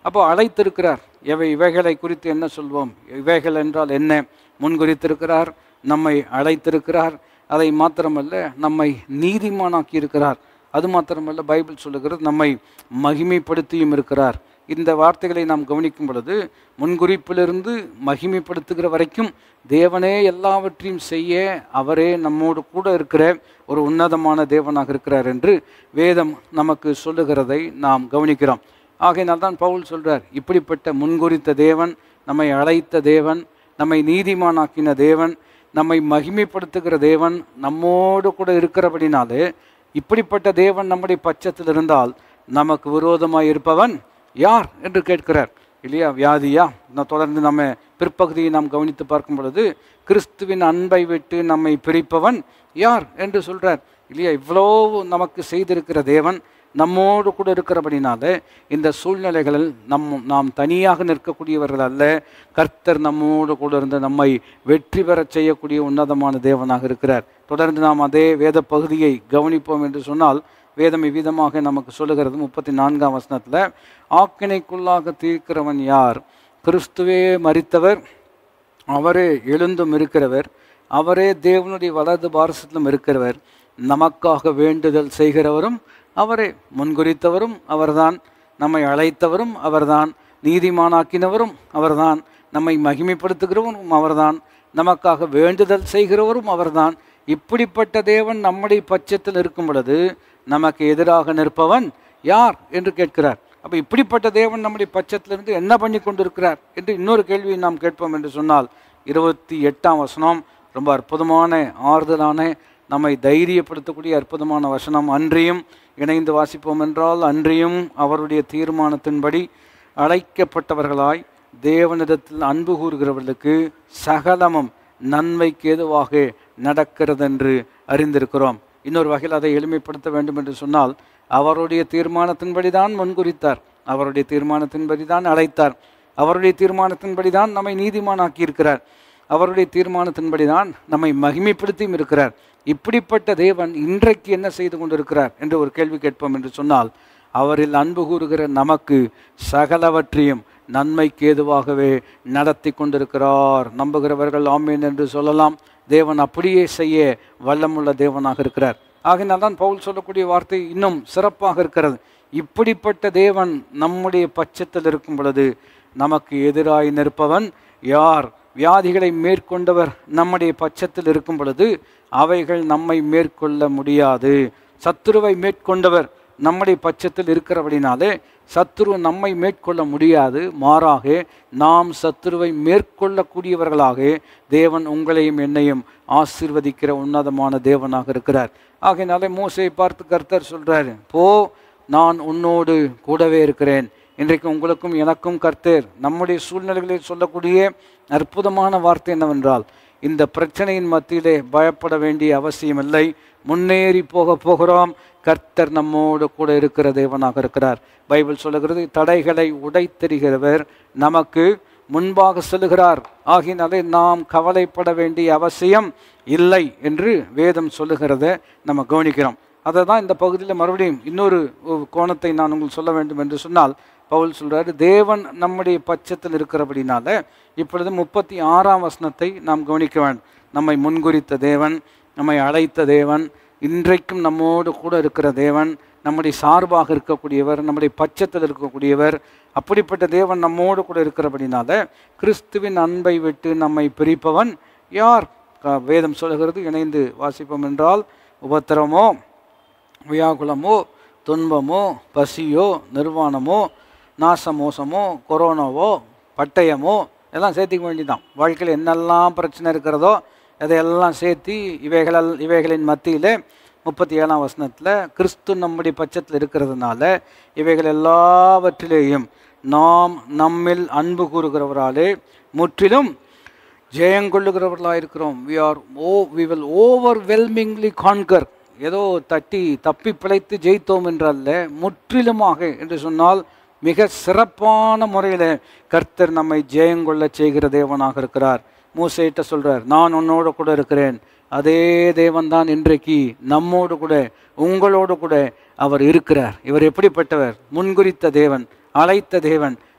அப்போ அழைத்திருக்கிறார் இவை இவைகளை குறித்து என்ன சொல்வோம் இவைகள் என்றால் என்ன முன்குறித்திருக்கிறார் நம்மை அழைத்திருக்கிறார் அதை மாத்திரமல்ல நம்மை நீதிமானாக்கி இருக்கிறார் அது மாத்திரமல்ல பைபிள் சொல்லுகிறது நம்மை மகிமைப்படுத்தியும் இருக்கிறார் இந்த வார்த்தைகளை நாம் கவனிக்கும் பொழுது முன்குறிப்பிலிருந்து மகிமைப்படுத்துகிற வரைக்கும் தேவனே எல்லாவற்றையும் செய்ய அவரே நம்மோடு கூட இருக்கிற ஒரு உன்னதமான தேவனாக இருக்கிறார் என்று வேதம் நமக்கு சொல்லுகிறதை நாம் கவனிக்கிறோம் ஆகையினால் தான் பவுல் சொல்றார் இப்படிப்பட்ட முன்குறித்த தேவன் நம்மை அழைத்த தேவன் நம்மை நீதிமானாக்கின தேவன் நம்மை மகிமைப்படுத்துகிற தேவன் நம்மோடு கூட இருக்கிறபடினாலே இப்படிப்பட்ட தேவன் நம்முடைய பட்சத்தில் இருந்தால் நமக்கு விரோதமாய் இருப்பவன் யார் என்று கேட்கிறார் இல்லையா வியாதியா நான் தொடர்ந்து நம்ம பிற்பகுதியை நாம் கவனித்து பார்க்கும் பொழுது கிறிஸ்துவின் அன்பை விட்டு நம்மை பிரிப்பவன் யார் என்று சொல்றார் இல்லையா இவ்வளோ நமக்கு செய்திருக்கிற தேவன் நம்மோடு கூட இருக்கிறபடினால இந்த சூழ்நிலைகளில் நம் நாம் தனியாக நிற்கக்கூடியவர்கள் அல்ல கர்த்தர் நம்மோடு கூட இருந்து நம்மை வெற்றி பெறச் செய்யக்கூடிய உன்னதமான தேவனாக இருக்கிறார் தொடர்ந்து நாம் அதே வேத பகுதியை கவனிப்போம் என்று சொன்னால் வேதம் இவ்விதமாக நமக்கு சொல்லுகிறது முப்பத்தி நான்காம் வசனத்தில் ஆக்கினைக்குள்ளாக தீர்க்கிறவன் யார் கிறிஸ்துவே மரித்தவர் அவரே எழுந்தும் இருக்கிறவர் அவரே தேவனுடைய வலது பாரசத்திலும் இருக்கிறவர் நமக்காக வேண்டுதல் செய்கிறவரும் அவரே முன்குறித்தவரும் அவர்தான் நம்மை அழைத்தவரும் அவர்தான் நீதிமானாக்கினவரும் அவர்தான் நம்மை மகிமைப்படுத்துகிறவரும் அவர்தான் நமக்காக வேண்டுதல் செய்கிறவரும் அவர்தான் இப்படிப்பட்ட தேவன் நம்முடைய பட்சத்தில் இருக்கும் பொழுது நமக்கு எதிராக நிற்பவன் யார் என்று கேட்கிறார் அப்போ இப்படிப்பட்ட தேவன் நம்முடைய பட்சத்திலிருந்து என்ன பண்ணி கொண்டிருக்கிறார் என்று இன்னொரு கேள்வியை நாம் கேட்போம் என்று சொன்னால் இருபத்தி எட்டாம் வசனம் ரொம்ப அற்புதமான ஆறுதலான நம்மை தைரியப்படுத்தக்கூடிய அற்புதமான வசனம் அன்றியும் இணைந்து வாசிப்போம் என்றால் அன்றியும் அவருடைய தீர்மானத்தின்படி அழைக்கப்பட்டவர்களாய் தேவனிடத்தில் அன்பு கூறுகிறவர்களுக்கு சகலமும் நன்மைக்கு ஏதுவாக நடக்கிறதென்று அறிந்திருக்கிறோம் இன்னொரு வகையில் அதை எளிமைப்படுத்த வேண்டும் என்று சொன்னால் அவருடைய தீர்மானத்தின்படி தான் முன்குறித்தார் அவருடைய தீர்மானத்தின்படி தான் அழைத்தார் அவருடைய தீர்மானத்தின்படி தான் நம்மை நீதிமானாக்கி இருக்கிறார் அவருடைய தீர்மானத்தின்படி தான் நம்மை மகிமைப்படுத்தியும் இருக்கிறார் இப்படிப்பட்ட தேவன் இன்றைக்கு என்ன செய்து கொண்டிருக்கிறார் என்று ஒரு கேள்வி கேட்போம் என்று சொன்னால் அவரில் அன்பு கூறுகிற நமக்கு சகலவற்றையும் நன்மைக்கு ஏதுவாகவே நடத்தி கொண்டிருக்கிறார் நம்புகிறவர்கள் ஆமீன் என்று சொல்லலாம் தேவன் அப்படியே செய்ய வல்லமுள்ள தேவனாக இருக்கிறார் ஆகினால் தான் பவுல் சொல்லக்கூடிய வார்த்தை இன்னும் சிறப்பாக இருக்கிறது இப்படிப்பட்ட தேவன் நம்முடைய பட்சத்தில் இருக்கும் பொழுது நமக்கு எதிராய் நிற்பவன் யார் வியாதிகளை மேற்கொண்டவர் நம்முடைய பட்சத்தில் இருக்கும் பொழுது அவைகள் நம்மை மேற்கொள்ள முடியாது சத்துருவை மேற்கொண்டவர் நம்முடைய பட்சத்தில் இருக்கிறபடினாலே சத்துரு நம்மை மேற்கொள்ள முடியாது மாறாக நாம் சத்துருவை மேற்கொள்ளக்கூடியவர்களாக தேவன் உங்களையும் என்னையும் ஆசீர்வதிக்கிற உன்னதமான தேவனாக இருக்கிறார் ஆகையினாலே மோசையை பார்த்து கர்த்தர் சொல்றாரு போ நான் உன்னோடு கூடவே இருக்கிறேன் இன்றைக்கு உங்களுக்கும் எனக்கும் கர்த்தர் நம்முடைய சூழ்நிலைகளில் சொல்லக்கூடிய அற்புதமான வார்த்தை என்னவென்றால் இந்த பிரச்சனையின் மத்தியிலே பயப்பட வேண்டிய அவசியமில்லை முன்னேறி போக போகிறோம் கர்த்தர் நம்மோடு கூட இருக்கிற தேவனாக இருக்கிறார் பைபிள் சொல்லுகிறது தடைகளை உடைத்தெறிகிறவர் நமக்கு முன்பாக செல்லுகிறார் ஆகினாலே நாம் கவலைப்பட வேண்டிய அவசியம் இல்லை என்று வேதம் சொல்லுகிறத நம்ம கவனிக்கிறோம் அதை தான் இந்த பகுதியில் மறுபடியும் இன்னொரு ஒரு கோணத்தை நான் உங்களுக்கு சொல்ல வேண்டும் என்று சொன்னால் பவுல் சொல்றாரு தேவன் நம்முடைய பட்சத்தில் இருக்கிறபடினால இப்பொழுது முப்பத்தி ஆறாம் வசனத்தை நாம் கவனிக்க வேண்டும் நம்மை முன்குறித்த தேவன் நம்மை அழைத்த தேவன் இன்றைக்கும் நம்மோடு கூட இருக்கிற தேவன் நம்முடைய சார்பாக இருக்கக்கூடியவர் நம்முடைய பட்சத்தில் இருக்கக்கூடியவர் அப்படிப்பட்ட தேவன் நம்மோடு கூட இருக்கிறபடினால கிறிஸ்துவின் அன்பை விட்டு நம்மை பிரிப்பவன் யார் க- வேதம் சொல்லுகிறது இணைந்து வாசிப்போம் என்றால் உபத்திரமோ வியாகுலமோ துன்பமோ பசியோ நிர்வாணமோ நாசமோசமோ கொரோனாவோ பட்டயமோ எல்லாம் சேர்த்திக்க வேண்டியதான் வாழ்க்கையில் என்னெல்லாம் பிரச்சனை இருக்கிறதோ அதையெல்லாம் சேர்த்து இவைகளல் இவைகளின் மத்தியில் முப்பத்தி ஏழாம் வசனத்தில் கிறிஸ்து நம்முடைய பட்சத்தில் இருக்கிறதுனால இவைகள் எல்லாவற்றிலேயும் நாம் நம்மில் அன்பு கூறுகிறவராலே முற்றிலும் ஜெயங்கொள்ளுகிறவர்களாக இருக்கிறோம் we are oh we will overwhelmingly conquer ஏதோ தட்டி தப்பி பிழைத்து ஜெயித்தோம் என்றல்ல முற்றிலுமாக என்று சொன்னால் மிக சிறப்பான முறையில் கர்த்தர் நம்மை ஜெயங்கொள்ள செய்கிற தேவனாக இருக்கிறார் மூசையிட்ட சொல்றார் நான் உன்னோடு கூட இருக்கிறேன் அதே தேவன் தான் இன்றைக்கு நம்மோடு கூட உங்களோடு கூட அவர் இருக்கிறார் இவர் எப்படிப்பட்டவர் முன்குறித்த தேவன் அழைத்த தேவன்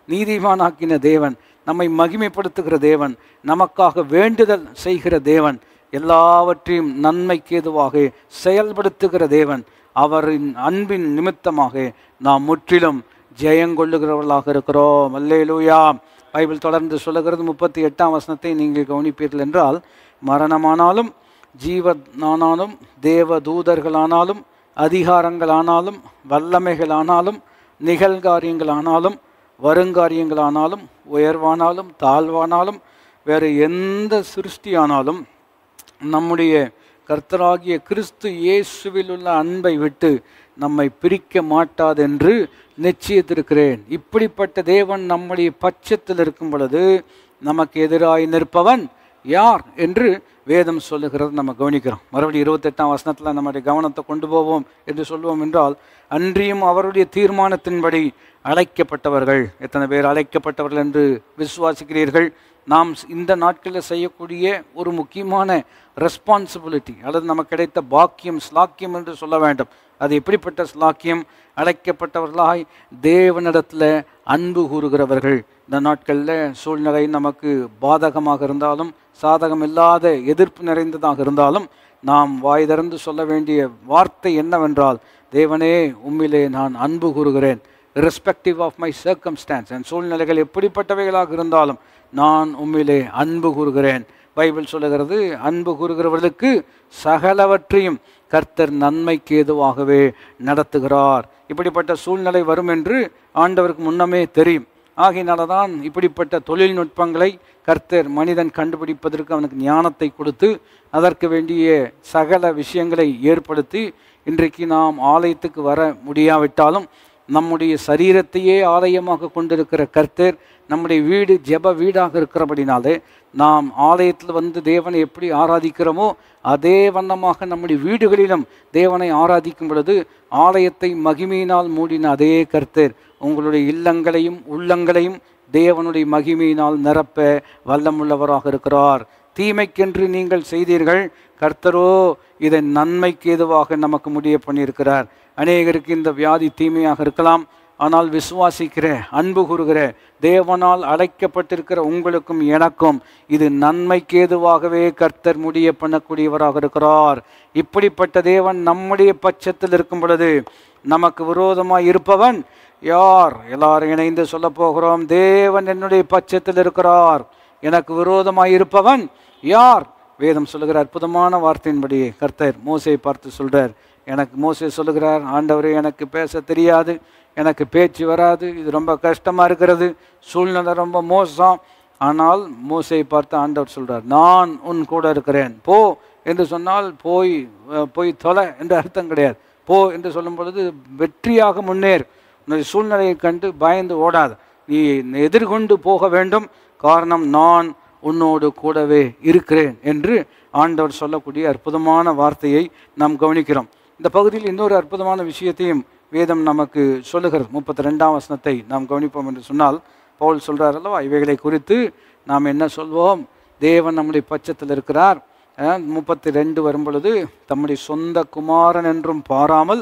நீதிமானாக்கின தேவன் நம்மை மகிமைப்படுத்துகிற தேவன் நமக்காக வேண்டுதல் செய்கிற தேவன் எல்லாவற்றையும் நன்மைக்கு ஏதுவாக செயல்படுத்துகிற தேவன் அவரின் அன்பின் நிமித்தமாக நாம் முற்றிலும் ஜெயங்கொள்ளுகிறவர்களாக இருக்கிறோம் அல்லேலூயா பைபிள் தொடர்ந்து சொல்லுகிறது முப்பத்தி எட்டாம் வசனத்தை நீங்கள் கவனிப்பீர்கள் என்றால் மரணமானாலும் ஜீவனானாலும் தேவ தூதர்களானாலும் அதிகாரங்களானாலும் வல்லமைகளானாலும் நிகழ்காரியங்களானாலும் வருங்காரியங்களானாலும் உயர்வானாலும் தாழ்வானாலும் வேறு எந்த சிருஷ்டியானாலும் நம்முடைய கர்த்தராகிய கிறிஸ்து இயேசுவில் உள்ள அன்பை விட்டு நம்மை பிரிக்க மாட்டாதென்று நிச்சயித்திருக்கிறேன் இப்படிப்பட்ட தேவன் நம்முடைய பட்சத்தில் இருக்கும் பொழுது நமக்கு எதிராய் நிற்பவன் யார் என்று வேதம் சொல்லுகிறது நம்ம கவனிக்கிறோம் மறுபடியும் இருபத்தெட்டாம் வசனத்தில் நம்முடைய கவனத்தை கொண்டு போவோம் என்று சொல்லுவோம் என்றால் அன்றியும் அவருடைய தீர்மானத்தின்படி அழைக்கப்பட்டவர்கள் எத்தனை பேர் அழைக்கப்பட்டவர்கள் என்று விசுவாசிக்கிறீர்கள் நாம் இந்த நாட்களில் செய்யக்கூடிய ஒரு முக்கியமான ரெஸ்பான்சிபிலிட்டி அல்லது நமக்கு கிடைத்த பாக்கியம் ஸ்லாக்கியம் என்று சொல்ல வேண்டும் அது எப்படிப்பட்ட ஸ்லாக்கியம் அழைக்கப்பட்டவர்களாய் தேவனிடத்தில் அன்பு கூறுகிறவர்கள் இந்த நாட்களில் சூழ்நிலை நமக்கு பாதகமாக இருந்தாலும் சாதகம் இல்லாத எதிர்ப்பு நிறைந்ததாக இருந்தாலும் நாம் வாய் திறந்து சொல்ல வேண்டிய வார்த்தை என்னவென்றால் தேவனே உம்மிலே நான் அன்பு கூறுகிறேன் irrespective ஆஃப் மை circumstance என் சூழ்நிலைகள் எப்படிப்பட்டவைகளாக இருந்தாலும் நான் உம்மிலே அன்பு கூறுகிறேன் பைபிள் சொல்லுகிறது அன்பு கூறுகிறவர்களுக்கு சகலவற்றையும் கர்த்தர் நன்மைக்கு ஏதுவாகவே நடத்துகிறார் இப்படிப்பட்ட சூழ்நிலை வரும் என்று ஆண்டவருக்கு முன்னமே தெரியும் ஆகையினால தான் இப்படிப்பட்ட தொழில்நுட்பங்களை கர்த்தர் மனிதன் கண்டுபிடிப்பதற்கு அவனுக்கு ஞானத்தை கொடுத்து அதற்கு வேண்டிய சகல விஷயங்களை ஏற்படுத்தி இன்றைக்கு நாம் ஆலயத்துக்கு வர முடியாவிட்டாலும் நம்முடைய சரீரத்தையே ஆலயமாக கொண்டிருக்கிற கர்த்தர் நம்முடைய வீடு ஜெப வீடாக இருக்கிறபடினாலே நாம் ஆலயத்தில் வந்து தேவனை எப்படி ஆராதிக்கிறோமோ அதே வண்ணமாக நம்முடைய வீடுகளிலும் தேவனை ஆராதிக்கும் பொழுது ஆலயத்தை மகிமையினால் மூடின அதே கர்த்தர் உங்களுடைய இல்லங்களையும் உள்ளங்களையும் தேவனுடைய மகிமையினால் நிரப்ப வல்லமுள்ளவராக இருக்கிறார் தீமைக்கென்று நீங்கள் செய்தீர்கள் கர்த்தரோ இதை நன்மைக்கு ஏதுவாக நமக்கு முடிய பண்ணியிருக்கிறார் அநேகருக்கு இந்த வியாதி தீமையாக இருக்கலாம் ஆனால் விசுவாசிக்கிற அன்பு கூறுகிற தேவனால் அழைக்கப்பட்டிருக்கிற உங்களுக்கும் எனக்கும் இது நன்மைக்கு ஏதுவாகவே கர்த்தர் முடிய பண்ணக்கூடியவராக இருக்கிறார் இப்படிப்பட்ட தேவன் நம்முடைய பட்சத்தில் இருக்கும் பொழுது நமக்கு விரோதமாய் இருப்பவன் யார் எல்லாரும் இணைந்து சொல்ல போகிறோம் தேவன் என்னுடைய பட்சத்தில் இருக்கிறார் எனக்கு விரோதமாய் இருப்பவன் யார் வேதம் சொல்லுகிற அற்புதமான வார்த்தையின்படி கர்த்தர் மோசையை பார்த்து சொல்றார் எனக்கு மோசே சொல்லுகிறார் ஆண்டவரே எனக்கு பேச தெரியாது எனக்கு பேச்சு வராது இது ரொம்ப கஷ்டமா இருக்கிறது சூழ்நிலை ரொம்ப மோசம் ஆனால் மோசையை பார்த்து ஆண்டவர் சொல்றார் நான் உன் கூட இருக்கிறேன் போ என்று சொன்னால் போய் அஹ், போய் தொலை என்று அர்த்தம் கிடையாது போ என்று சொல்லும் பொழுது வெற்றியாக முன்னேறு உன்னுடைய சூழ்நிலையை கண்டு பயந்து ஓடாது நீ எதிர்கொண்டு போக வேண்டும் காரணம் நான் உன்னோடு கூடவே இருக்கிறேன் என்று ஆண்டவர் சொல்லக்கூடிய அற்புதமான வார்த்தையை நாம் கவனிக்கிறோம் இந்த பகுதியில் இன்னொரு அற்புதமான விஷயத்தையும் வேதம் நமக்கு சொல்லுகிறது முப்பத்தி ரெண்டாம் வசனத்தை நாம் கவனிப்போம் என்று சொன்னால் பவுல் சொல்றார் அல்லவா இவைகளை குறித்து நாம் என்ன சொல்வோம் தேவன் நம்முடைய பட்சத்தில் இருக்கிறார் முப்பத்தி ரெண்டு வரும் பொழுது தம்முடைய சொந்த குமாரன் என்றும் பாராமல்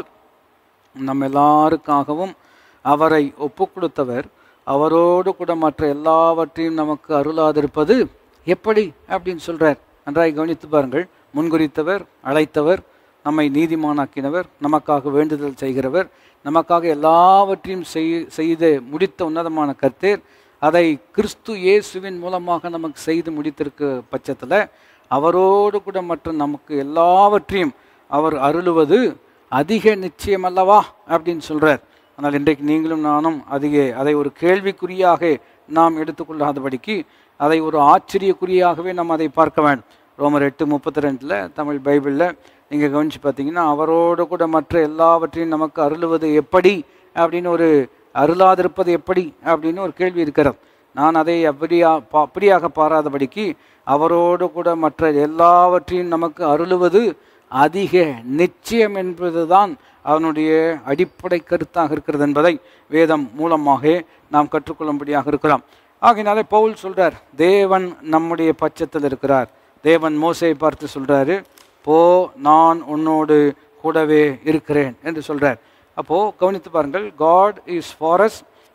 நம்ம எல்லாருக்காகவும் அவரை ஒப்பு கொடுத்தவர் அவரோடு கூட மற்ற எல்லாவற்றையும் நமக்கு அருளாதிருப்பது எப்படி அப்படின்னு சொல்றார் நன்றாய் கவனித்து பாருங்கள் முன்குறித்தவர் அழைத்தவர் நம்மை நீதிமானாக்கினவர் நமக்காக வேண்டுதல் செய்கிறவர் நமக்காக எல்லாவற்றையும் செய் செய்து முடித்த உன்னதமான கர்த்தர் அதை கிறிஸ்து இயேசுவின் மூலமாக நமக்கு செய்து முடித்திருக்க பட்சத்தில் அவரோடு கூட மற்ற நமக்கு எல்லாவற்றையும் அவர் அருளுவது அதிக நிச்சயம் அல்லவா அப்படின்னு சொல்றார் ஆனால் இன்றைக்கு நீங்களும் நானும் அதிக அதை ஒரு கேள்விக்குறியாக நாம் எடுத்துக்கொள்ளாதபடிக்கு அதை ஒரு ஆச்சரியக்குறியாகவே நாம் அதை பார்க்க வேண்டும் ரோமர் எட்டு முப்பத்தி ரெண்டில் தமிழ் பைபிளில் நீங்கள் கவனித்து பார்த்தீங்கன்னா அவரோடு கூட மற்ற எல்லாவற்றையும் நமக்கு அருளுவது எப்படி அப்படின்னு ஒரு அருளாதிருப்பது எப்படி அப்படின்னு ஒரு கேள்வி இருக்கிறது நான் அதை அப்படியா பா அப்படியாக பாராதபடிக்கு அவரோடு கூட மற்ற எல்லாவற்றையும் நமக்கு அருளுவது அதிக நிச்சயம் என்பதுதான் அவனுடைய அடிப்படை கருத்தாக இருக்கிறது என்பதை வேதம் மூலமாக நாம் கற்றுக்கொள்ளும்படியாக இருக்கிறோம் ஆகையினாலே பவுல் சொல்றார் தேவன் நம்முடைய பட்சத்தில் இருக்கிறார் தேவன் மோசையை பார்த்து சொல்றாரு போ நான் உன்னோடு கூடவே இருக்கிறேன் என்று சொல்றார் அப்போ கவனித்து பாருங்கள் God is for us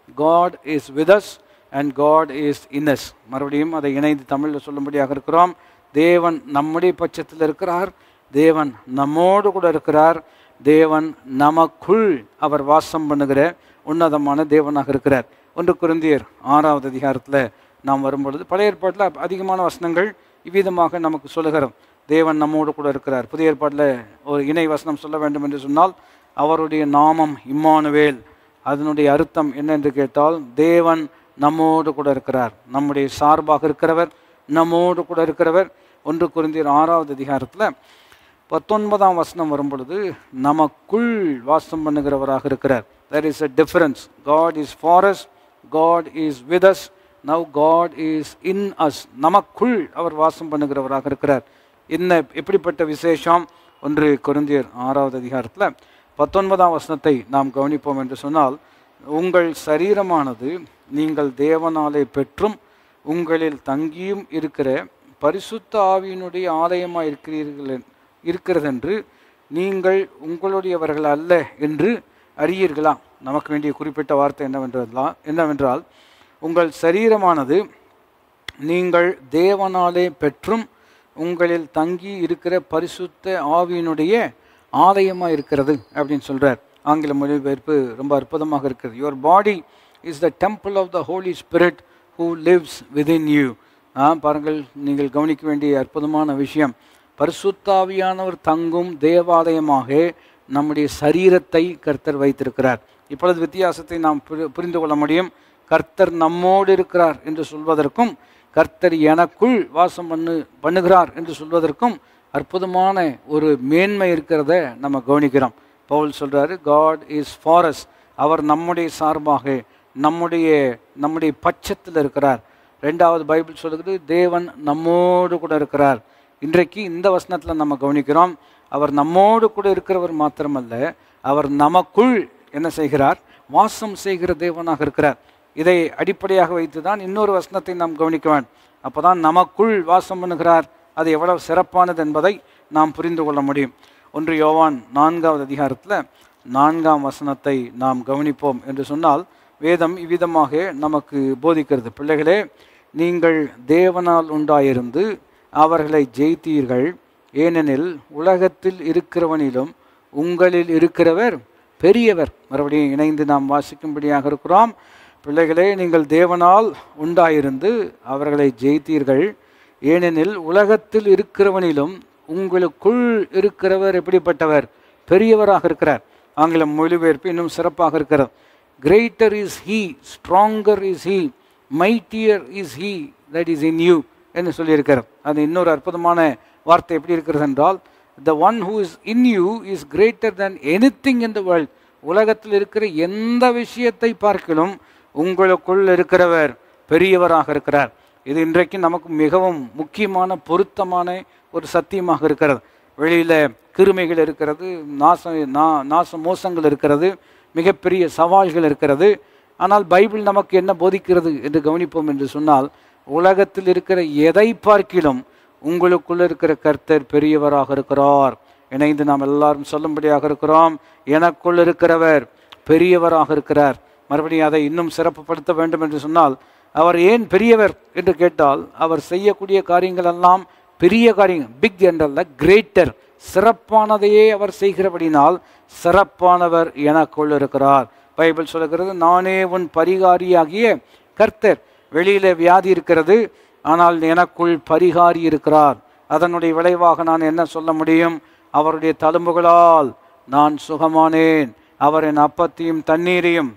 God is with us and God is in us மறுபடியும் அதை இணைந்து தமிழில் சொல்லும்படியாக இருக்கிறோம் தேவன் நம்முடைய பட்சத்தில் இருக்கிறார் தேவன் நம்மோடு கூட இருக்கிறார் தேவன் நமக்குள் அவர் வாசம் பண்ணுகிற உன்னதமான தேவனாக இருக்கிறார் ஒன்று குருந்தியர் ஆறாவது அதிகாரத்தில் நாம் வரும்பொழுது பழைய ஏற்பாட்டில் அதிகமான வசனங்கள் இவ்விதமாக நமக்கு சொல்லுகிறோம் தேவன் நம்மோடு கூட இருக்கிறார் புதிய ஏற்பாட்டில் ஒரு இணை வசனம் சொல்ல வேண்டும் என்று சொன்னால் அவருடைய நாமம் இம்மானுவேல் அதனுடைய அர்த்தம் என்ன என்று கேட்டால் தேவன் நம்மோடு கூட இருக்கிறார் நம்முடைய சார்பாக இருக்கிறவர் நம்மோடு கூட இருக்கிறவர் ஒன்று குருந்தியர் ஆறாவது அதிகாரத்தில் பத்தொன்பதாம் வசனம் வரும் பொழுது நமக்குள் வாசம் பண்ணுகிறவராக இருக்கிறார் there is a difference God is for us God is with us now God is in us நமக்குள் அவர் வாசம் பண்ணுகிறவராக இருக்கிறார் என்ன எப்படிப்பட்ட விசேஷம் ஒன்று கொரிந்தியர் ஆறாவது அதிகாரத்தில் பத்தொன்பதாம் வசனத்தை நாம் கவனிப்போம் என்று சொன்னால் உங்கள் சரீரமானது நீங்கள் தேவனாலே பெற்றும் உங்களில் தங்கியும் இருக்கிற பரிசுத்த ஆவியினுடைய ஆலயமாக இருக்கிறீர்கள் என்- இருக்கிறதென்று நீங்கள் உங்களுடையவர்கள் அல்ல என்று அறியீர்களா நமக்கு வேண்டிய குறிப்பிட்ட வார்த்தை என்னவென்றதெல்லாம் என்னவென்றால் உங்கள் சரீரமானது நீங்கள் தேவனாலே பெற்றும் உங்களில் தங்கி இருக்கிற பரிசுத்த ஆவியினுடைய ஆலயமாக இருக்கிறது அப்படின்னு சொல்றார் ஆங்கில மொழிபெயர்ப்பு ரொம்ப அற்புதமாக இருக்கிறது your body is the temple of the Holy Spirit who lives within you பாருங்கள் நீங்கள் கவனிக்க வேண்டிய அற்புதமான விஷயம் பரிசுத்தாவியானவர் தங்கும் தேவாலயமாக நம்முடைய சரீரத்தை கர்த்தர் வைத்திருக்கிறார் இப்பொழுது வித்தியாசத்தை நாம் புரி- புரிந்து கொள்ள முடியும் கர்த்தர் நம்மோடு இருக்கிறார் என்று சொல்வதற்கும் கர்த்தர் எனக்குள் வாசம் பண்ணு பண்ணுகிறார் என்று சொல்வதற்கும் அற்புதமான ஒரு மேன்மை இருக்கிறத நம்ம கவனிக்கிறோம் பவுல் சொல்றாரு காட் இஸ் ஃபாரஸ் அவர் நம்முடைய சார்பாக நம்முடைய நம்முடைய பட்சத்தில் இருக்கிறார் ரெண்டாவது பைபிள் சொல்லுகிறது தேவன் நம்மோடு கூட இருக்கிறார் இன்றைக்கு இந்த வசனத்தில் நம்ம கவனிக்கிறோம் அவர் நம்மோடு கூட இருக்கிறவர் மாத்திரமல்ல அவர் நமக்குள் என்ன செய்கிறார் வாசம் செய்கிற தேவனாக இருக்கிறார் இதை அடிப்படையாக வைத்து தான் இன்னொரு வசனத்தை நாம் கவனிக்க வேண்டும் அப்பதான் நமக்குள் வாசம் பண்ணுகிறார் அது எவ்வளவு சிறப்பானது என்பதை நாம் புரிந்து கொள்ள முடியும் ஒன்று யோவான் நான்காவது அதிகாரத்தில் நான்காம் வசனத்தை நாம் கவனிப்போம் என்று சொன்னால் வேதம் இவ்விதமாக நமக்கு போதிக்கிறது பிள்ளைகளே நீங்கள் தேவனால் உண்டாயிருந்து அவர்களை ஜெயித்தீர்கள் ஏனெனில் உலகத்தில் இருக்கிறவனிலும் உங்களில் இருக்கிறவர் பெரியவர் மறுபடியும் இணைந்து நாம் வாசிக்கும்படியாக இருக்கிறோம் பிள்ளைகளே நீங்கள் தேவனால் உண்டாயிருந்து அவர்களை ஜெயித்தீர்கள் ஏனெனில் உலகத்தில் இருக்கிறவனிலும் உங்களுக்குள் இருக்கிறவர் எப்படிப்பட்டவர் பெரியவராக இருக்கிறார் ஆங்கில மொழிபெயர்ப்பு இன்னும் சிறப்பாக இருக்கிறது greater is he stronger is he mightier is he that is in you என்று சொல்லியிருக்கிறார் அது இன்னொரு அற்புதமான வார்த்தை எப்படி இருக்கிறது என்றால் the one who is in you is greater than anything in the world உலகத்தில் இருக்கிற எந்த விஷயத்தை பார்க்கிலும் உங்களுக்குள் இருக்கிறவர் பெரியவராக இருக்கிறார் இது இன்றைக்கு நமக்கு மிகவும் முக்கியமான பொருத்தமான ஒரு சத்தியமாக இருக்கிறது வெளியில கிருமிகள் இருக்கிறது நாச நா- நாச மோசங்கள் இருக்கிறது மிகப்பெரிய சவால்கள் இருக்கிறது ஆனால் பைபிள் நமக்கு என்ன போதிக்கிறது என்று கவனிப்போம் என்று சொன்னால் உலகத்தில் இருக்கிற எதை பார்க்கிலும் உங்களுக்குள்ள இருக்கிற கர்த்தர் பெரியவராக இருக்கிறார் இணைந்து நாம் எல்லாரும் சொல்லும்படியாக இருக்கிறோம் எனக்குள் இருக்கிறவர் பெரியவராக இருக்கிறார் மறுபடியும் அதை இன்னும் சிறப்புப்படுத்த வேண்டும் என்று சொன்னால் அவர் ஏன் பெரியவர் என்று கேட்டால் அவர் செய்யக்கூடிய காரியங்கள் எல்லாம் பெரிய காரியங்கள் பிக் என்றல்ல கிரேட்டர் சிறப்பானதையே அவர் செய்கிறபடினால் சிறப்பானவர் எனக்குள் இருக்கிறார் பைபிள் சொல்லுகிறது நானே உன் பரிகாரியாகிய கர்த்தர் வெளியில வியாதி இருக்கிறது ஆனால் எனக்குள் பரிகாரி இருக்கிறார் அதனுடைய விளைவாக நான் என்ன சொல்ல முடியும் அவருடைய தழும்புகளால் நான் சுகமானேன் அவர் என் அப்பத்தையும் தண்ணீரையும்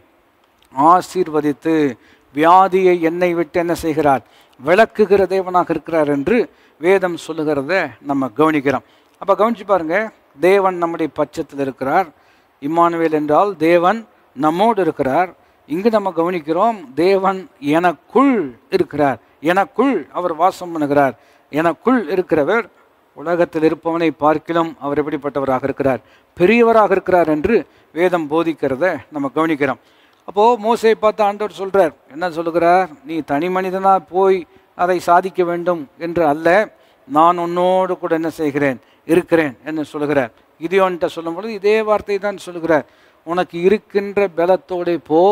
ஆசீர்வதித்து வியாதியை என்னை விட்டு என்ன செய்கிறார் விளக்குகிற தேவனாக இருக்கிறார் என்று வேதம் சொல்லுகிறத நம்ம கவனிக்கிறோம் அப்போ கவனிச்சு பாருங்க தேவன் நம்முடைய பட்சத்தில் இருக்கிறார் இம்மானுவேல் என்றால் தேவன் நம்மோடு இருக்கிறார் இங்கு நம்ம கவனிக்கிறோம் தேவன் எனக்குள் இருக்கிறார் எனக்குள் அவர் வாசம் பண்ணுகிறார் எனக்குள் இருக்கிறவர் உலகத்தில் இருப்பவனை பார்க்கிலும் அவர் எப்படிப்பட்டவராக இருக்கிறார் பெரியவராக இருக்கிறார் என்று வேதம் போதிக்கிறத நம்ம கவனிக்கிறோம் அப்போ மோசையை பார்த்து ஆண்டவர் சொல்றார் என்ன சொல்லுகிறார் நீ தனி மனிதனா போய் அதை சாதிக்க வேண்டும் என்று அல்ல நான் உன்னோடு கூட என்ன செய்கிறேன் இருக்கிறேன் என்று சொல்லுகிறார் கிதியோன்ட்ட சொல்லும் பொழுது இதே வார்த்தை தான் சொல்லுகிறார் உனக்கு இருக்கின்ற பலத்தோடே போ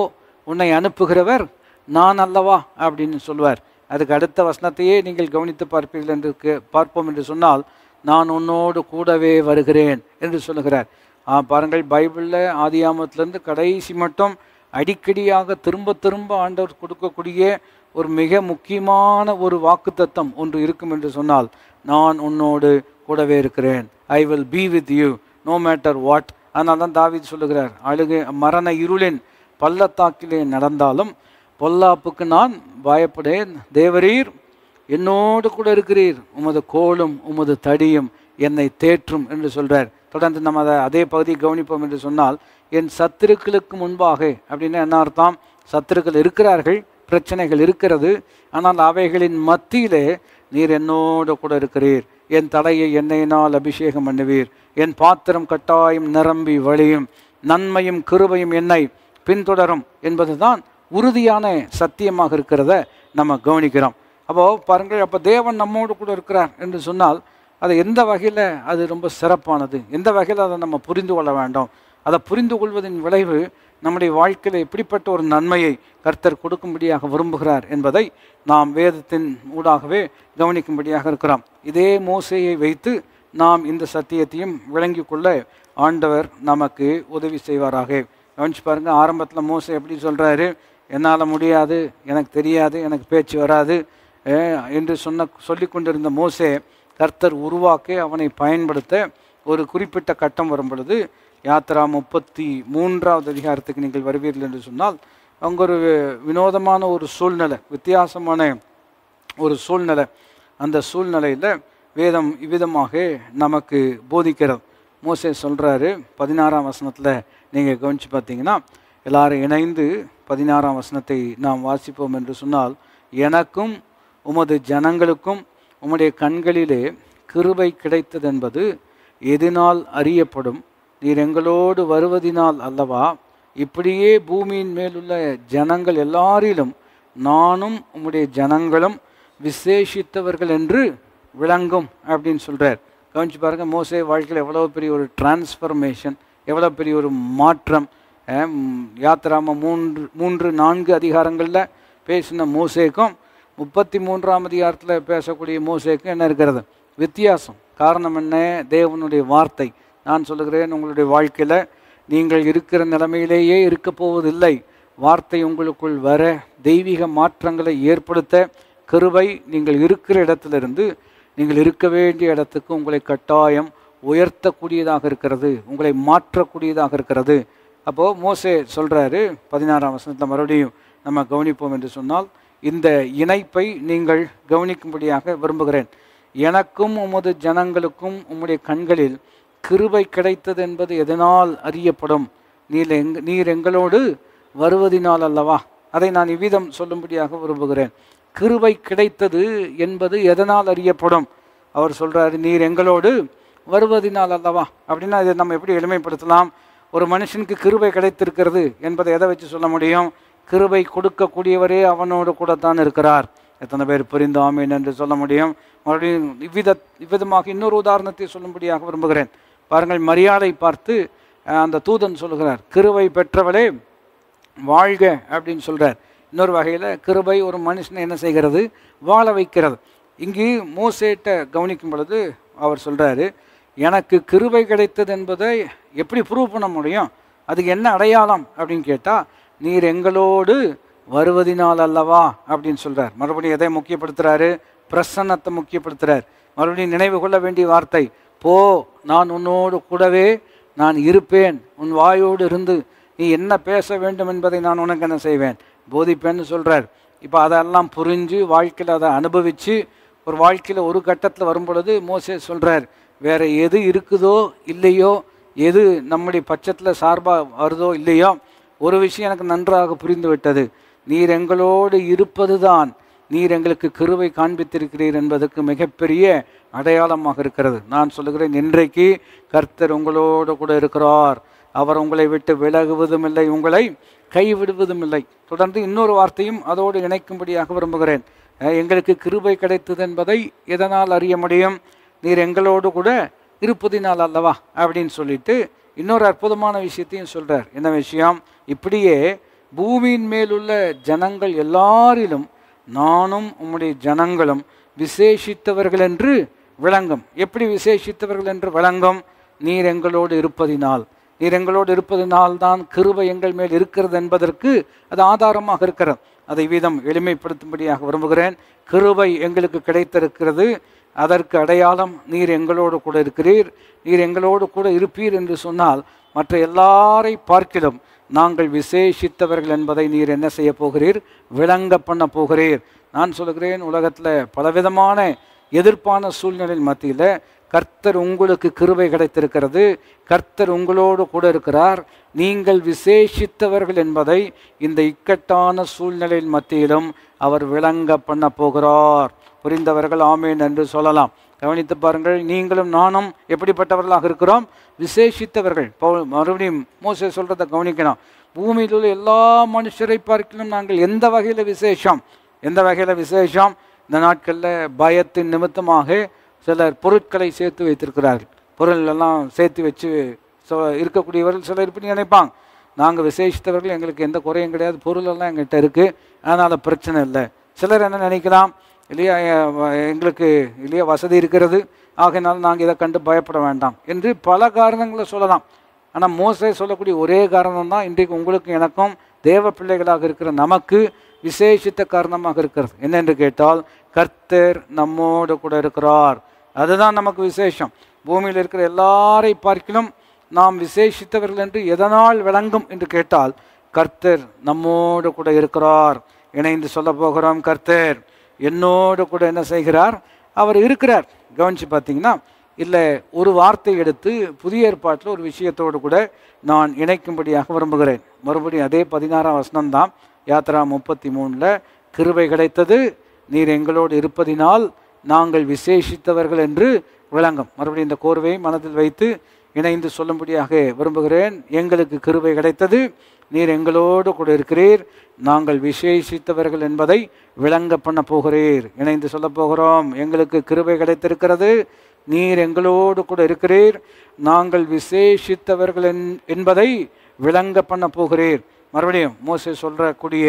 உன்னை அனுப்புகிறவர் நான் அல்லவா அப்படின்னு சொல்லுவார் அதுக்கு அடுத்த வசனத்தையே நீங்கள் கவனித்து பார்ப்பீர்கள் என்று கே- பார்ப்போம் என்று சொன்னால் நான் உன்னோடு கூடவே வருகிறேன் என்று சொல்லுகிறார் ஆ, பாருங்கள் பைபிளில் ஆதியாமத்திலிருந்து கடைசி மட்டும் அடிக்கடியாக திரும்ப திரும்ப ஆண்டவர் கொடுக்கக்கூடிய ஒரு மிக முக்கியமான ஒரு வாக்குத்தத்தம் ஒன்று இருக்கும் என்று சொன்னால் நான் உன்னோடு கூடவே இருக்கிறேன் I will be with you no matter what அதனால தான் தாவீது சொல்லுகிறார் அழுகை மரண இருளின் பள்ளத்தாக்கிலே நடந்தாலும் பொல்லாப்புக்கு நான் பயப்படேன் தேவரீர் என்னோடு கூட இருக்கிறீர் உமது கோலும் உமது தடியும் என்னை தேற்றும் என்று சொல்றார் தொடர்ந்து நம்ம அதை அதே பகுதியை கவனிப்போம் என்று சொன்னால் என் சத்துருக்களுக்கு முன்பாக அப்படின்னா என்ன அர்த்தம் சத்துருக்கள் இருக்கிறார்கள் பிரச்சனைகள் இருக்கிறது ஆனால் அவைகளின் மத்தியிலே நீர் என்னோடு கூட இருக்கிறீர் என் தலையை எண்ணெயினால் அபிஷேகம் பண்ணுவீர் என் பாத்திரம் கட்டாயம் நிரம்பி வழியும் நன்மையும் கிருபையும் என்னை பின்தொடரும் என்பதுதான் உறுதியான சத்தியமாக இருக்கிறத நம்ம கவனிக்கிறோம் அப்போ பாருங்கள் அப்போ தேவன் நம்மோடு கூட இருக்கிறார் என்று சொன்னால் அது எந்த வகையில் அது ரொம்ப சிறப்பானது எந்த வகையில் அதை நம்ம புரிந்து கொள்ள வேண்டும் அதை புரிந்து கொள்வதின் விளைவு நம்முடைய வாழ்க்கையில் எப்படிப்பட்ட ஒரு நன்மையை கர்த்தர் கொடுக்கும்படியாக விரும்புகிறார் என்பதை நாம் வேதத்தின் ஊடாகவே கவனிக்கும்படியாக இருக்கிறோம் இதே மோசையை வைத்து நாம் இந்த சத்தியத்தையும் விளங்கிக் கொள்ள ஆண்டவர் நமக்கு உதவி செய்வாராக கவனிச்சு பாருங்க ஆரம்பத்தில் மோசை எப்படி சொல்றாரு என்னால் முடியாது எனக்கு தெரியாது எனக்கு பேச்சு வராது அஹ், என்று சொன்ன சொல்லி கொண்டிருந்த மோசே கர்த்தர் உருவாக்கி அவனை பயன்படுத்த ஒரு குறிப்பிட்ட கட்டம் வரும் பொழுது யாத்ரா முப்பத்தி மூன்றாவது அதிகாரத்துக்கு நீங்கள் வருவீர்கள் என்று சொன்னால் அங்கே ஒரு வினோதமான ஒரு சூழ்நிலை வித்தியாசமான ஒரு சூழ்நிலை அந்த சூழ்நிலையில் வேதம் இவ்விதமாக நமக்கு போதிக்கிறது மோசே சொல்கிறாரு பதினாறாம் வசனத்தில் நீங்கள் கவனித்து பார்த்தீங்கன்னா எல்லாரும் இணைந்து பதினாறாம் வசனத்தை நாம் வாசிப்போம் என்று சொன்னால் எனக்கும் உமது ஜனங்களுக்கும் உம்முடைய கண்களிலே கிருபை கிடைத்தது என்பது எதினால் அறியப்படும் நீர் எங்களோடு வருவதினால் அல்லவா இப்படியே பூமியின் மேலுள்ள ஜனங்கள் எல்லாரிலும் நானும் உம்முடைய ஜனங்களும் விசேஷித்தவர்கள் என்று விளங்கும் அப்படின்னு சொல்றார் கவனிச்சு பாருங்க மோசே வாழ்க்கையில் எவ்வளோ பெரிய ஒரு டிரான்ஸ்ஃபர்மேஷன் எவ்வளோ பெரிய ஒரு மாற்றம் அஹ், ம், யாத்திராம மூன்று மூன்று நான்கு அதிகாரங்களில் பேசின மோசேக்கும் முப்பத்தி மூன்றாம் அதிகாரத்தில் பேசக்கூடிய மோசேக்கும் என்ன இருக்கிறது வித்தியாசம் காரணம் என்ன தேவனுடைய வார்த்தை நான் சொல்லுகிறேன் உங்களுடைய வாழ்க்கையில் நீங்கள் இருக்கிற நிலைமையிலேயே இருக்க போவதில்லை வார்த்தை உங்களுக்குள் வர தெய்வீக மாற்றங்களை ஏற்படுத்த கிருபை நீங்கள் இருக்கிற இடத்திலிருந்து நீங்கள் இருக்க வேண்டிய இடத்துக்கு உங்களை கட்டாயம் உயர்த்தக்கூடியதாக இருக்கிறது உங்களை மாற்றக்கூடியதாக இருக்கிறது அப்போது மோசே சொல்கிறாரு பதினாறாம் வசனத்தில் மறுபடியும் நம்ம கவனிப்போம் என்று சொன்னால் இந்த இணைப்பை நீங்கள் கவனிக்கும்படியாக விரும்புகிறேன் எனக்கும் உமது ஜனங்களுக்கும் உம்முடைய கண்களில் கிருபை கிடைத்தது என்பது எதனால் அறியப்படும் நீர் எங் நீர் எங்களோடு வருவதினால் அல்லவா அதை நான் இவ்விதம் சொல்லும்படியாக விரும்புகிறேன் கிருபை கிடைத்தது என்பது எதனால் அறியப்படும் அவர் சொல்றாரு நீர் எங்களோடு வருவதினால் அல்லவா அப்படின்னா இதை நம்ம எப்படி எளிமைப்படுத்தலாம் ஒரு மனுஷனுக்கு கிருபை கிடைத்திருக்கிறது என்பதை எதை வச்சு சொல்ல முடியும் கிருபை கொடுக்கக்கூடியவரே அவனோடு கூட தான் இருக்கிறார் எத்தனை பேர் புரிந்து ஆமீன் என்று சொல்ல முடியும் மறுபடியும் இவ்வித இவ்விதமாக இன்னொரு உதாரணத்தை சொல்லும்படியாக விரும்புகிறேன் பாருங்கள் மரியாதை பார்த்து அஹ், அந்த தூதன் சொல்லுகிறார் கிருபை பெற்றவளே வாழ்க அப்படின்னு சொல்றார் இன்னொரு வகையில் கிருபை ஒரு மனுஷனை என்ன செய்கிறது வாழ வைக்கிறது இங்கு மோசேட்ட கவனிக்கும் பொழுது அவர் சொல்றாரு எனக்கு கிருபை கிடைத்தது என்பதை எப்படி ப்ரூவ் பண்ண முடியும் அதுக்கு என்ன அடையாளம் அப்படின்னு கேட்டால் நீர் எங்களோடு வருவதினால் அல்லவா அப்படின்னு சொல்றார் மறுபடியும் எதை முக்கியப்படுத்துறாரு பிரசன்னத்தை முக்கியப்படுத்துறார் மறுபடியும் நினைவு கொள்ள வேண்டிய வார்த்தை போ நான் உன்னோடு கூடவே நான் இருப்பேன் உன் வாயோடு இருந்து நீ என்ன பேச வேண்டும் என்பதை நான் உனக்கு என்ன செய்வேன் போதிப்பேன்னு சொல்றார் இப்போ அதெல்லாம் புரிஞ்சு வாழ்க்கையில் அதை அனுபவித்து ஒரு வாழ்க்கையில் ஒரு கட்டத்தில் வரும் பொழுது மோசே சொல்றார் வேற எது இருக்குதோ இல்லையோ எது நம்முடைய பட்சத்தில் சார்பாக வருதோ இல்லையோ ஒரு விஷயம் எனக்கு நன்றாக புரிந்து விட்டது நீர் எங்களோடு இருப்பதுதான் நீர் எங்களுக்கு கிருவை காண்பித்திருக்கிறீர் என்பதற்கு மிகப்பெரிய அடையாளமாக இருக்கிறது நான் சொல்லுகிறேன் இன்றைக்கு கர்த்தர் உங்களோடு கூட இருக்கிறார் அவர் உங்களை விட்டு விலகுவதும் இல்லை உங்களை கைவிடுவதும் இல்லை தொடர்ந்து இன்னொரு வார்த்தையும் அதோடு இணைக்கும்படியாக விரும்புகிறேன் அஹ் எங்களுக்கு கிருபை கிடைத்தது என்பதை எதனால் அறிய முடியும் நீர் எங்களோடு கூட இருப்பதினால் அல்லவா அப்படின்னு சொல்லிட்டு இன்னொரு அற்புதமான விஷயத்தையும் சொல்றார் என்ன விஷயம் இப்படியே பூமியின் மேலுள்ள ஜனங்கள் எல்லாரிலும் நானும் உம்முடைய ஜனங்களும் விசேஷித்தவர்கள் என்று விளங்கும் எப்படி விசேஷித்தவர்கள் என்று விளங்கும் நீர் எங்களோடு இருப்பதினால் நீர் எங்களோடு இருப்பதினால் தான் கிருபை எங்கள் மேல் இருக்கிறது என்பதற்கு அது ஆதாரமாக இருக்கிறது அதை வீதம் எளிமைப்படுத்தும்படியாக விரும்புகிறேன் கிருபை எங்களுக்கு கிடைத்திருக்கிறது அதற்கு அடையாளம் நீர் எங்களோடு கூட இருக்கிறீர் நீர் எங்களோடு கூட இருப்பீர் என்று சொன்னால் மற்ற எல்லாரை பார்க்கிலும் நாங்கள் விசேஷித்தவர்கள் என்பதை நீர் என்ன செய்ய போகிறீர் விளங்க பண்ண போகிறீர் நான் சொல்லுகிறேன் உலகத்தில் பலவிதமான எதிர்ப்பான சூழ்நிலையின் மத்தியில் கர்த்தர் உங்களுக்கு கிருபை கிடைத்திருக்கிறது கர்த்தர் உங்களோடு கூட இருக்கிறார் நீங்கள் விசேஷித்தவர்கள் என்பதை இந்த இக்கட்டான சூழ்நிலையின் மத்தியிலும் அவர் விளங்க பண்ண போகிறார் புரிந்தவர்கள் ஆமேன் என்று சொல்லலாம் கவனித்து பாருங்கள் நீங்களும் நானும் எப்படிப்பட்டவர்களாக இருக்கிறோம் விசேஷித்தவர்கள் பவுல் மறுபடியும் மோசே சொல்றதை கவனிக்கணும் பூமியில் உள்ள எல்லா மனுஷரை பார்க்கலும் நாங்கள் எந்த வகையில் விசேஷம் எந்த வகையில் விசேஷம் இந்த நாட்களில் பயத்தின் நிமித்தமாக சிலர் பொருட்களை சேர்த்து வைத்திருக்கிறார்கள் பொருள் எல்லாம் சேர்த்து வச்சு சொ- இருக்கக்கூடியவர்கள் சிலர் இப்படி நினைப்பாங்க நாங்கள் விசேஷித்தவர்கள் எங்களுக்கு எந்த குறையும் கிடையாது பொருள் எல்லாம் எங்கள்கிட்ட இருக்குது அதனால் பிரச்சனை இல்லை சிலர் என்ன நினைக்கலாம் இல்லையா எ- எங்களுக்கு இல்லையா வசதி இருக்கிறது ஆகையினால் நாங்கள் இதை கண்டு பயப்பட வேண்டாம் என்று பல காரணங்களை சொல்லலாம் ஆனால் மோசே சொல்லக்கூடிய ஒரே காரணம் தான் இன்றைக்கு உங்களுக்கு எனக்கும் தேவ பிள்ளைகளாக இருக்கிற நமக்கு விசேஷித்த காரணமாக இருக்கிறது என்னென்று கேட்டால் கர்த்தர் நம்மோடு கூட இருக்கிறார் அதுதான் நமக்கு விசேஷம் பூமியில் இருக்கிற எல்லாரை பார்க்கிலும் நாம் விசேஷித்தவர்கள் என்று எதனால் விளங்கும் என்று கேட்டால் கர்த்தர் நம்மோடு கூட இருக்கிறார் இணைந்து சொல்ல போகிறோம் கர்த்தர் என்னோடு கூட என்ன செய்கிறார் அவர் இருக்கிறார் கவனிச்சு பார்த்தீங்கன்னா இல்லை ஒரு வார்த்தை எடுத்து புதிய ஏற்பாட்டில் ஒரு விஷயத்தோடு கூட நான் இணைக்கும்படியாக விரும்புகிறேன் மறுபடியும் அதே பதினாறாம் வசனம் தான் யாத்ரா முப்பத்தி மூணில் கிருபை கிடைத்தது நீர் எங்களோடு இருப்பதினால் நாங்கள் விசேஷித்தவர்கள் என்று விளங்கும் மறுபடியும் இந்த கோர்வை மனதில் வைத்து இணைந்து சொல்லும்படியாக விரும்புகிறேன் எங்களுக்கு கிருபை கிடைத்தது நீர் எங்களோடு கூட இருக்கிறீர் நாங்கள் விசேஷித்தவர்கள் என்பதை விளங்க பண்ண போகிறீர் இணைந்து சொல்ல போகிறோம் எங்களுக்கு கிருபை கிடைத்திருக்கிறது நீர் எங்களோடு கூட இருக்கிறீர் நாங்கள் விசேஷித்தவர்கள் என்- என்பதை விளங்க பண்ண போகிறீர் மறுபடியும் மோசே சொல்றக்கூடிய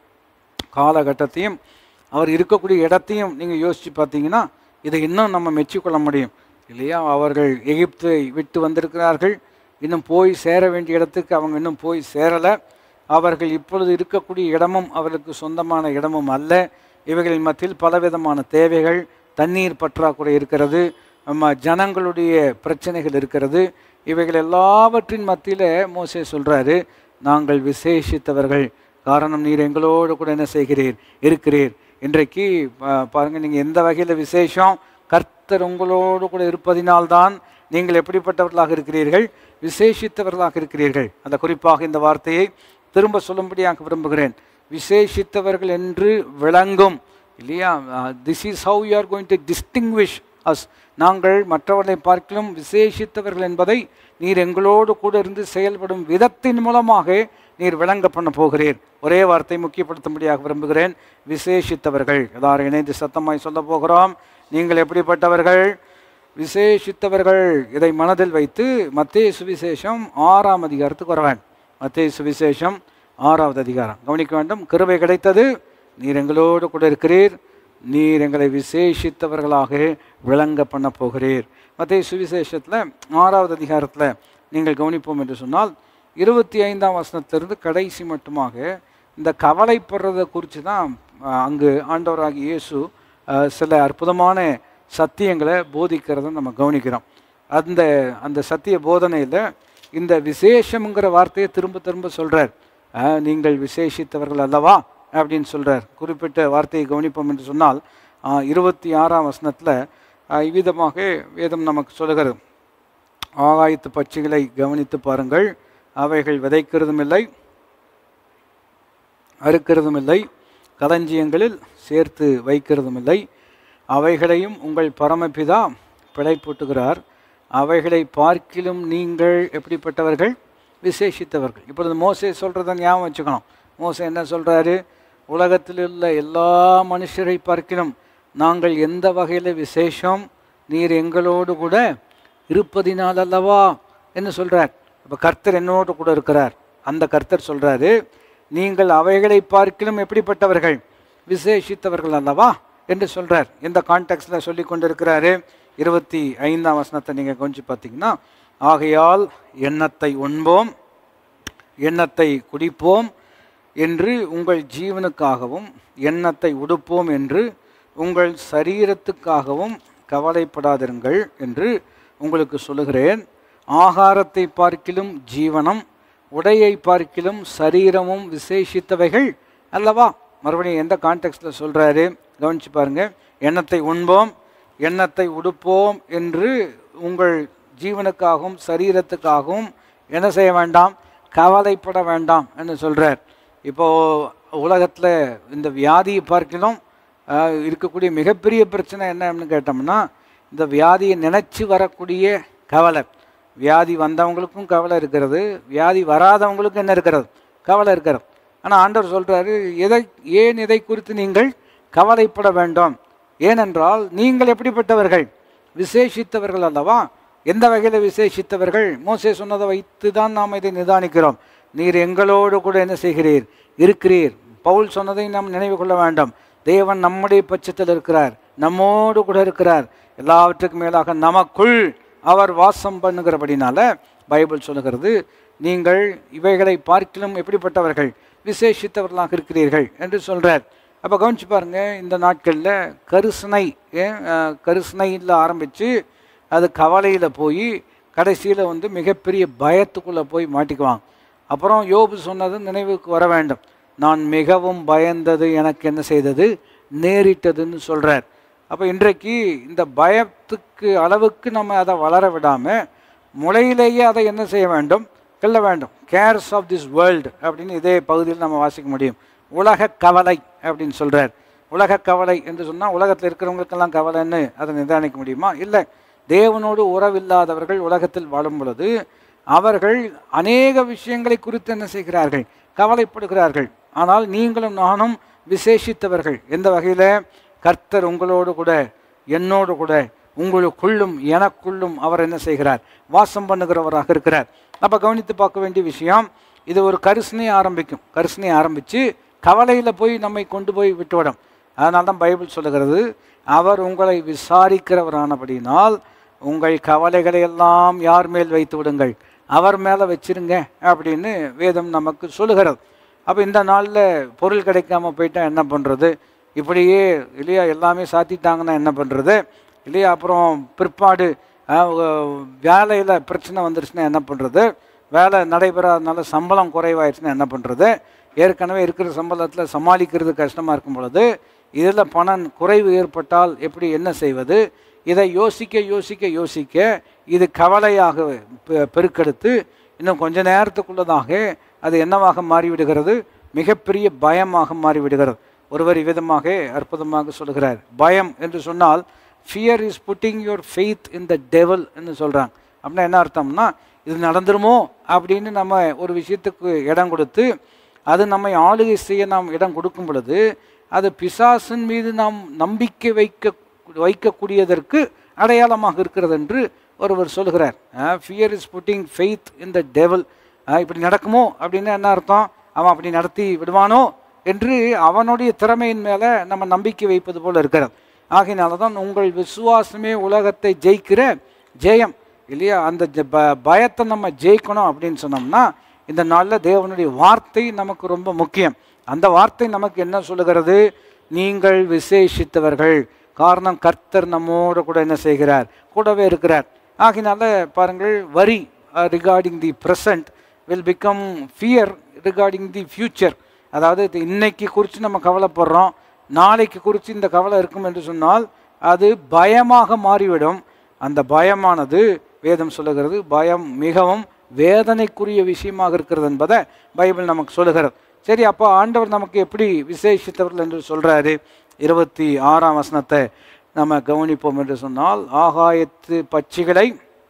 காலகட்டத்தையும் அவர் இருக்கக்கூடிய இடத்தையும் நீங்கள் யோசித்து பார்த்தீங்கன்னா இதை இன்னும் நம்ம மெச்சிக்கொள்ள முடியும் இல்லையா அவர்கள் எகிப்தை விட்டு வந்திருக்கிறார்கள் இன்னும் போய் சேர வேண்டிய இடத்துக்கு அவங்க இன்னும் போய் சேரலை அவர்கள் இப்பொழுது இருக்கக்கூடிய இடமும் அவர்களுக்கு சொந்தமான இடமும் அல்ல இவைகளின் மத்தியில் பலவிதமான தேவைகள் தண்ணீர் பற்றாக்குறை இருக்கிறது நம்ம ஜனங்களுடைய பிரச்சனைகள் இருக்கிறது இவைகள் எல்லாவற்றின் மத்தியில் மோசே சொல்றாரு நாங்கள் விசேஷித்தவர்கள் காரணம் நீர் எங்களோடு கூட என்ன செய்கிறீர் இருக்கிறீர் இன்றைக்கு பா- பாருங்க நீங்கள் எந்த வகையில் விசேஷம் கர்த்தர் உங்களோடு கூட இருப்பதினால்தான் நீங்கள் எப்படிப்பட்டவர்களாக இருக்கிறீர்கள் விசேஷித்தவர்களாக இருக்கிறீர்கள் அந்த குறிப்பாக இந்த வார்த்தையை திரும்ப சொல்லும்படியாக விரும்புகிறேன் விசேஷித்தவர்கள் என்று விளங்கும் இல்லையா this is how you are going to distinguish us நாங்கள் மற்றவர்களை பார்க்கிலும் விசேஷித்தவர்கள் என்பதை நீர் எங்களோடு கூட இருந்து செயல்படும் விதத்தின் மூலமாக நீர் விளங்க பண்ண போகிறீர் ஒரே வார்த்தை முக்கியப்படுத்தும்படியாக விரும்புகிறேன் விசேஷித்தவர்கள் எல்லாரும் இணைந்து சத்தமாய் சொல்ல போகிறோம் நீங்கள் எப்படிப்பட்டவர்கள் விசேஷித்தவர்கள் இதை மனதில் வைத்து மத்திய சுவிசேஷம் ஆறாம் அதிகாரத்துக்கு வர வேண்டும் மத்திய சுவிசேஷம் ஆறாவது அதிகாரம் கவனிக்க வேண்டும் கிருபை கிடைத்தது நீர் எங்களோடு கூட இருக்கிறீர் நீர் எங்களை விசேஷித்தவர்களாக விளங்க பண்ண போகிறீர் மத்திய சுவிசேஷத்தில் ஆறாவது அதிகாரத்தில் நீங்கள் கவனிப்போம் என்று சொன்னால் இருபத்தி ஐந்தாம் வசனத்திலிருந்து கடைசி மட்டுமாக இந்த கவலைப்படுறதை குறித்து தான் அஹ், அங்கு ஆண்டவராகிய இயேசு அஹ், சில அற்புதமான சத்தியங்களை போதிக்கிறத நம்ம கவனிக்கிறோம் அந்த அந்த சத்திய போதனையில் இந்த விசேஷம்ங்கிற வார்த்தையை திரும்ப திரும்ப சொல்கிறார் நீங்கள் விசேஷித்தவர்கள் அல்லவா அப்படின்னு சொல்கிறார் குறிப்பிட்ட வார்த்தையை கவனிப்போம் என்று சொன்னால் அஹ், இருபத்தி ஆறாம் வசனத்தில் இவ்விதமாக வேதம் நமக்கு சொல்லுகிறது ஆகாயத்து பட்சிகளை கவனித்து பாருங்கள் அவைகள் விதைக்கிறதும் இல்லை அறுக்கிறதும் இல்லை களஞ்சியங்களில் சேர்த்து வைக்கிறதும் இல்லை அவைகளையும் உங்கள் பரமபிதா பிழைப்பூட்டுகிறார் அவைகளை பார்க்கிலும் நீங்கள் எப்படிப்பட்டவர்கள் விசேஷித்தவர்கள் இப்பொழுது மோசே சொல்கிறத ஞாபகம் வச்சுக்கணும் மோசே என்ன சொல்கிறாரு உலகத்தில் உள்ள எல்லா மனுஷரை பார்க்கிலும் நாங்கள் எந்த வகையில் விசேஷம் நீர் எங்களோடு கூட இருப்பதினால் அல்லவா என்று சொல்கிறார் இப்போ கர்த்தர் என்னோடு கூட இருக்கிறார் அந்த கர்த்தர் சொல்கிறாரு நீங்கள் அவைகளை பார்க்கிலும் எப்படிப்பட்டவர்கள் விசேஷித்தவர்கள் அல்லவா என்று சொல்றார் எந்த கான்டெக்ட்ல சொல்லி கொண்டிருக்கிறாரு இருபத்தி ஐந்தாம் வசனத்தை நீங்கள் கொஞ்சம் பார்த்தீங்கன்னா ஆகையால் எண்ணத்தை உண்போம் எண்ணத்தை குடிப்போம் என்று உங்கள் ஜீவனுக்காகவும் எண்ணத்தை உடுப்போம் என்று உங்கள் சரீரத்துக்காகவும் கவலைப்படாதிருங்கள் என்று உங்களுக்கு சொல்லுகிறேன் ஆகாரத்தை பார்க்கிலும் ஜீவனம் உடையை பார்க்கிலும் சரீரமும் விசேஷித்தவைகள் அல்லவா மறுபடியும் எந்த கான்டெக்ட்ல சொல்றாரு கவனிச்சு பாருங்க எண்ணத்தை உண்போம் எண்ணத்தை உடுப்போம் என்று உங்கள் ஜீவனுக்காகவும் சரீரத்துக்காகவும் என்ன செய்ய வேண்டாம் கவலைப்பட வேண்டாம் என்று சொல்றார் இப்போ உலகத்தில் இந்த வியாதியை பார்க்கலாம் ஆஹ், இருக்கக்கூடிய மிகப்பெரிய பிரச்சனை என்னன்னு கேட்டோம்னா இந்த வியாதியை நினைச்சு வரக்கூடிய கவலை வியாதி வந்தவங்களுக்கும் கவலை இருக்கிறது வியாதி வராதவங்களுக்கும் என்ன இருக்கிறது கவலை இருக்கிறது ஆனால் ஆண்டவர் சொல்றாரு எதை ஏன் இதை குறித்து நீங்கள் கவலைப்பட வேண்டாம் ஏனென்றால் நீங்கள் எப்படிப்பட்டவர்கள் விசேஷித்தவர்கள் அல்லவா எந்த வகையில் விசேஷித்தவர்கள் மோசே சொன்னதை வைத்து தான் நாம் இதை நிதானிக்கிறோம் நீர் எங்களோடு கூட என்ன செய்கிறீர் இருக்கிறீர் பவுல் சொன்னதை நாம் நினைவு கொள்ள வேண்டாம் தேவன் நம்முடைய பட்சத்தில் இருக்கிறார் நம்மோடு கூட இருக்கிறார் எல்லாவற்றுக்கும் மேலாக நமக்குள் அவர் வாசம் பண்ணுகிறபடினால பைபிள் சொல்லுகிறது நீங்கள் இவைகளை பார்க்கிலும் எப்படிப்பட்டவர்கள் விசேஷித்தவர்களாக இருக்கிறீர்கள் என்று சொல்றார் அப்போ கவனிச்சு பாருங்க இந்த நாட்களில் கருசனை ஏன், அஹ், கருசனையில் ஆரம்பித்து அது கவலையில் போய் கடைசியில் வந்து மிகப்பெரிய பயத்துக்குள்ளே போய் மாட்டிக்குவாங்க அப்புறம் யோபு சொன்னது நினைவுக்கு வர வேண்டும் நான் மிகவும் பயந்தது எனக்கு என்ன செய்தது நேரிட்டதுன்னு சொல்றார் அப்போ இன்றைக்கு இந்த பயத்துக்கு அளவுக்கு நம்ம அதை வளர விடாமல் முளையிலேயே அதை என்ன செய்ய வேண்டும் கொள்ள வேண்டும் கேர்ஸ் ஆஃப் திஸ் வேர்ல்டு அப்படின்னு இதே பகுதியில் நம்ம வாசிக்க முடியும் உலக கவலை அப்படின்னு சொல்றார் உலக கவலை என்று சொன்னால் உலகத்தில் இருக்கிறவங்களுக்கெல்லாம் கவலைன்னு அதை நிதானிக்க முடியுமா இல்லை தேவனோடு உறவில்லாதவர்கள் உலகத்தில் வாழும் பொழுது அவர்கள் அநேக விஷயங்களை குறித்து என்ன செய்கிறார்கள் கவலைப்படுகிறார்கள் ஆனால் நீங்களும் நானும் விசேஷித்தவர்கள் எந்த வகையில் கர்த்தர் உங்களோடு கூட என்னோடு கூட உங்களுக்குள்ளும் எனக்குள்ளும் அவர் என்ன செய்கிறார் வாசம் பண்ணுகிறவராக இருக்கிறார் அப்போ கவனித்து பார்க்க வேண்டிய விஷயம் இது ஒரு கரிசனை ஆரம்பிக்கும் கரிசனை ஆரம்பித்து கவலையில் போய் நம்மை கொண்டு போய் விட்டுவிடும் அதனால தான் பைபிள் சொல்லுகிறது அவர் உங்களை விசாரிக்கிறவரானபடியினால் உங்கள் கவலைகளை எல்லாம் யார் மேல் வைத்து விடுங்கள் அவர் மேலே வச்சிருங்க அப்படின்னு வேதம் நமக்கு சொல்லுகிறது அப்போ இந்த நாளில் பொருள் கிடைக்காம போயிட்டா என்ன பண்ணுறது இப்படியே இல்லையா எல்லாமே சாத்திட்டாங்கன்னா என்ன பண்ணுறது இல்லையா அப்புறம் பிற்பாடு வேலையில் பிரச்சனை வந்துருச்சுன்னா என்ன பண்ணுறது வேலை நடைபெறாதனால சம்பளம் குறைவாயிருச்சுன்னா என்ன பண்ணுறது ஏற்கனவே இருக்கிற சம்பளத்தில் சமாளிக்கிறது கஷ்டமாக இருக்கும் பொழுது இதில் பணம் குறைவு ஏற்பட்டால் எப்படி என்ன செய்வது இதை யோசிக்க யோசிக்க யோசிக்க இது கவலையாக பெ- பெருக்கெடுத்து இன்னும் கொஞ்ச நேரத்துக்குள்ளதாக அது என்னவாக மாறிவிடுகிறது மிகப்பெரிய பயமாக மாறிவிடுகிறது ஒருவர் இவ்விதமாக அற்புதமாக சொல்கிறார் பயம் என்று சொன்னால் fear is putting your faith in the devil என்று சொல்கிறாங்க அப்படின்னா என்ன அர்த்தம்னா இது நடந்துருமோ அப்படின்னு நம்ம ஒரு விஷயத்துக்கு இடம் கொடுத்து அது நம்மை ஆளுகை செய்ய நாம் இடம் கொடுக்கும் பொழுது அது பிசாசின் மீது நாம் நம்பிக்கை வைக்க வைக்கக்கூடியதற்கு அடையாளமாக இருக்கிறது என்று ஒருவர் சொல்கிறார் fear is putting faith in the devil இப்படி நடக்குமோ அப்படின்னு என்ன அர்த்தம் அவன் அப்படி நடத்தி விடுவானோ என்று அவனுடைய திறமையின் மேலே நம்ம நம்பிக்கை வைப்பது போல இருக்கிறது ஆகையினால தான் உங்கள் விசுவாசமே உலகத்தை ஜெயிக்கிற ஜெயம் இல்லையா அந்த ஜ- ப- பயத்தை நம்ம ஜெயிக்கணும் அப்படின்னு சொன்னோம்னா இந்த நாளில் தேவனுடைய வார்த்தை நமக்கு ரொம்ப முக்கியம் அந்த வார்த்தை நமக்கு என்ன சொல்லுகிறது நீங்கள் விசேஷித்தவர்கள் காரணம் கர்த்தர் நம்மோடு கூட என்ன செய்கிறார் கூடவே இருக்கிறார் ஆகினால பாருங்கள் worry regarding the present will become fear regarding the future அதாவது இது இன்னைக்கு குறித்து நம்ம கவலைப்படுறோம் நாளைக்கு குறித்து இந்த கவலை இருக்கும் என்று சொன்னால் அது பயமாக மாறிவிடும் அந்த பயமானது வேதம் சொல்லுகிறது பயம் மிகவும் வேதனைக்குரிய விஷயமாக இருக்கிறது என்பதை பைபிள் நமக்கு சொல்லுகிறது சரி அப்போ ஆண்டவர் நமக்கு எப்படி விசேஷித்தவர்கள் என்று சொல்றாரு இருபத்தி ஆறாம் வசனத்தை நம்ம கவனிப்போம் என்று சொன்னால் ஆகாயத்து பட்சிகளை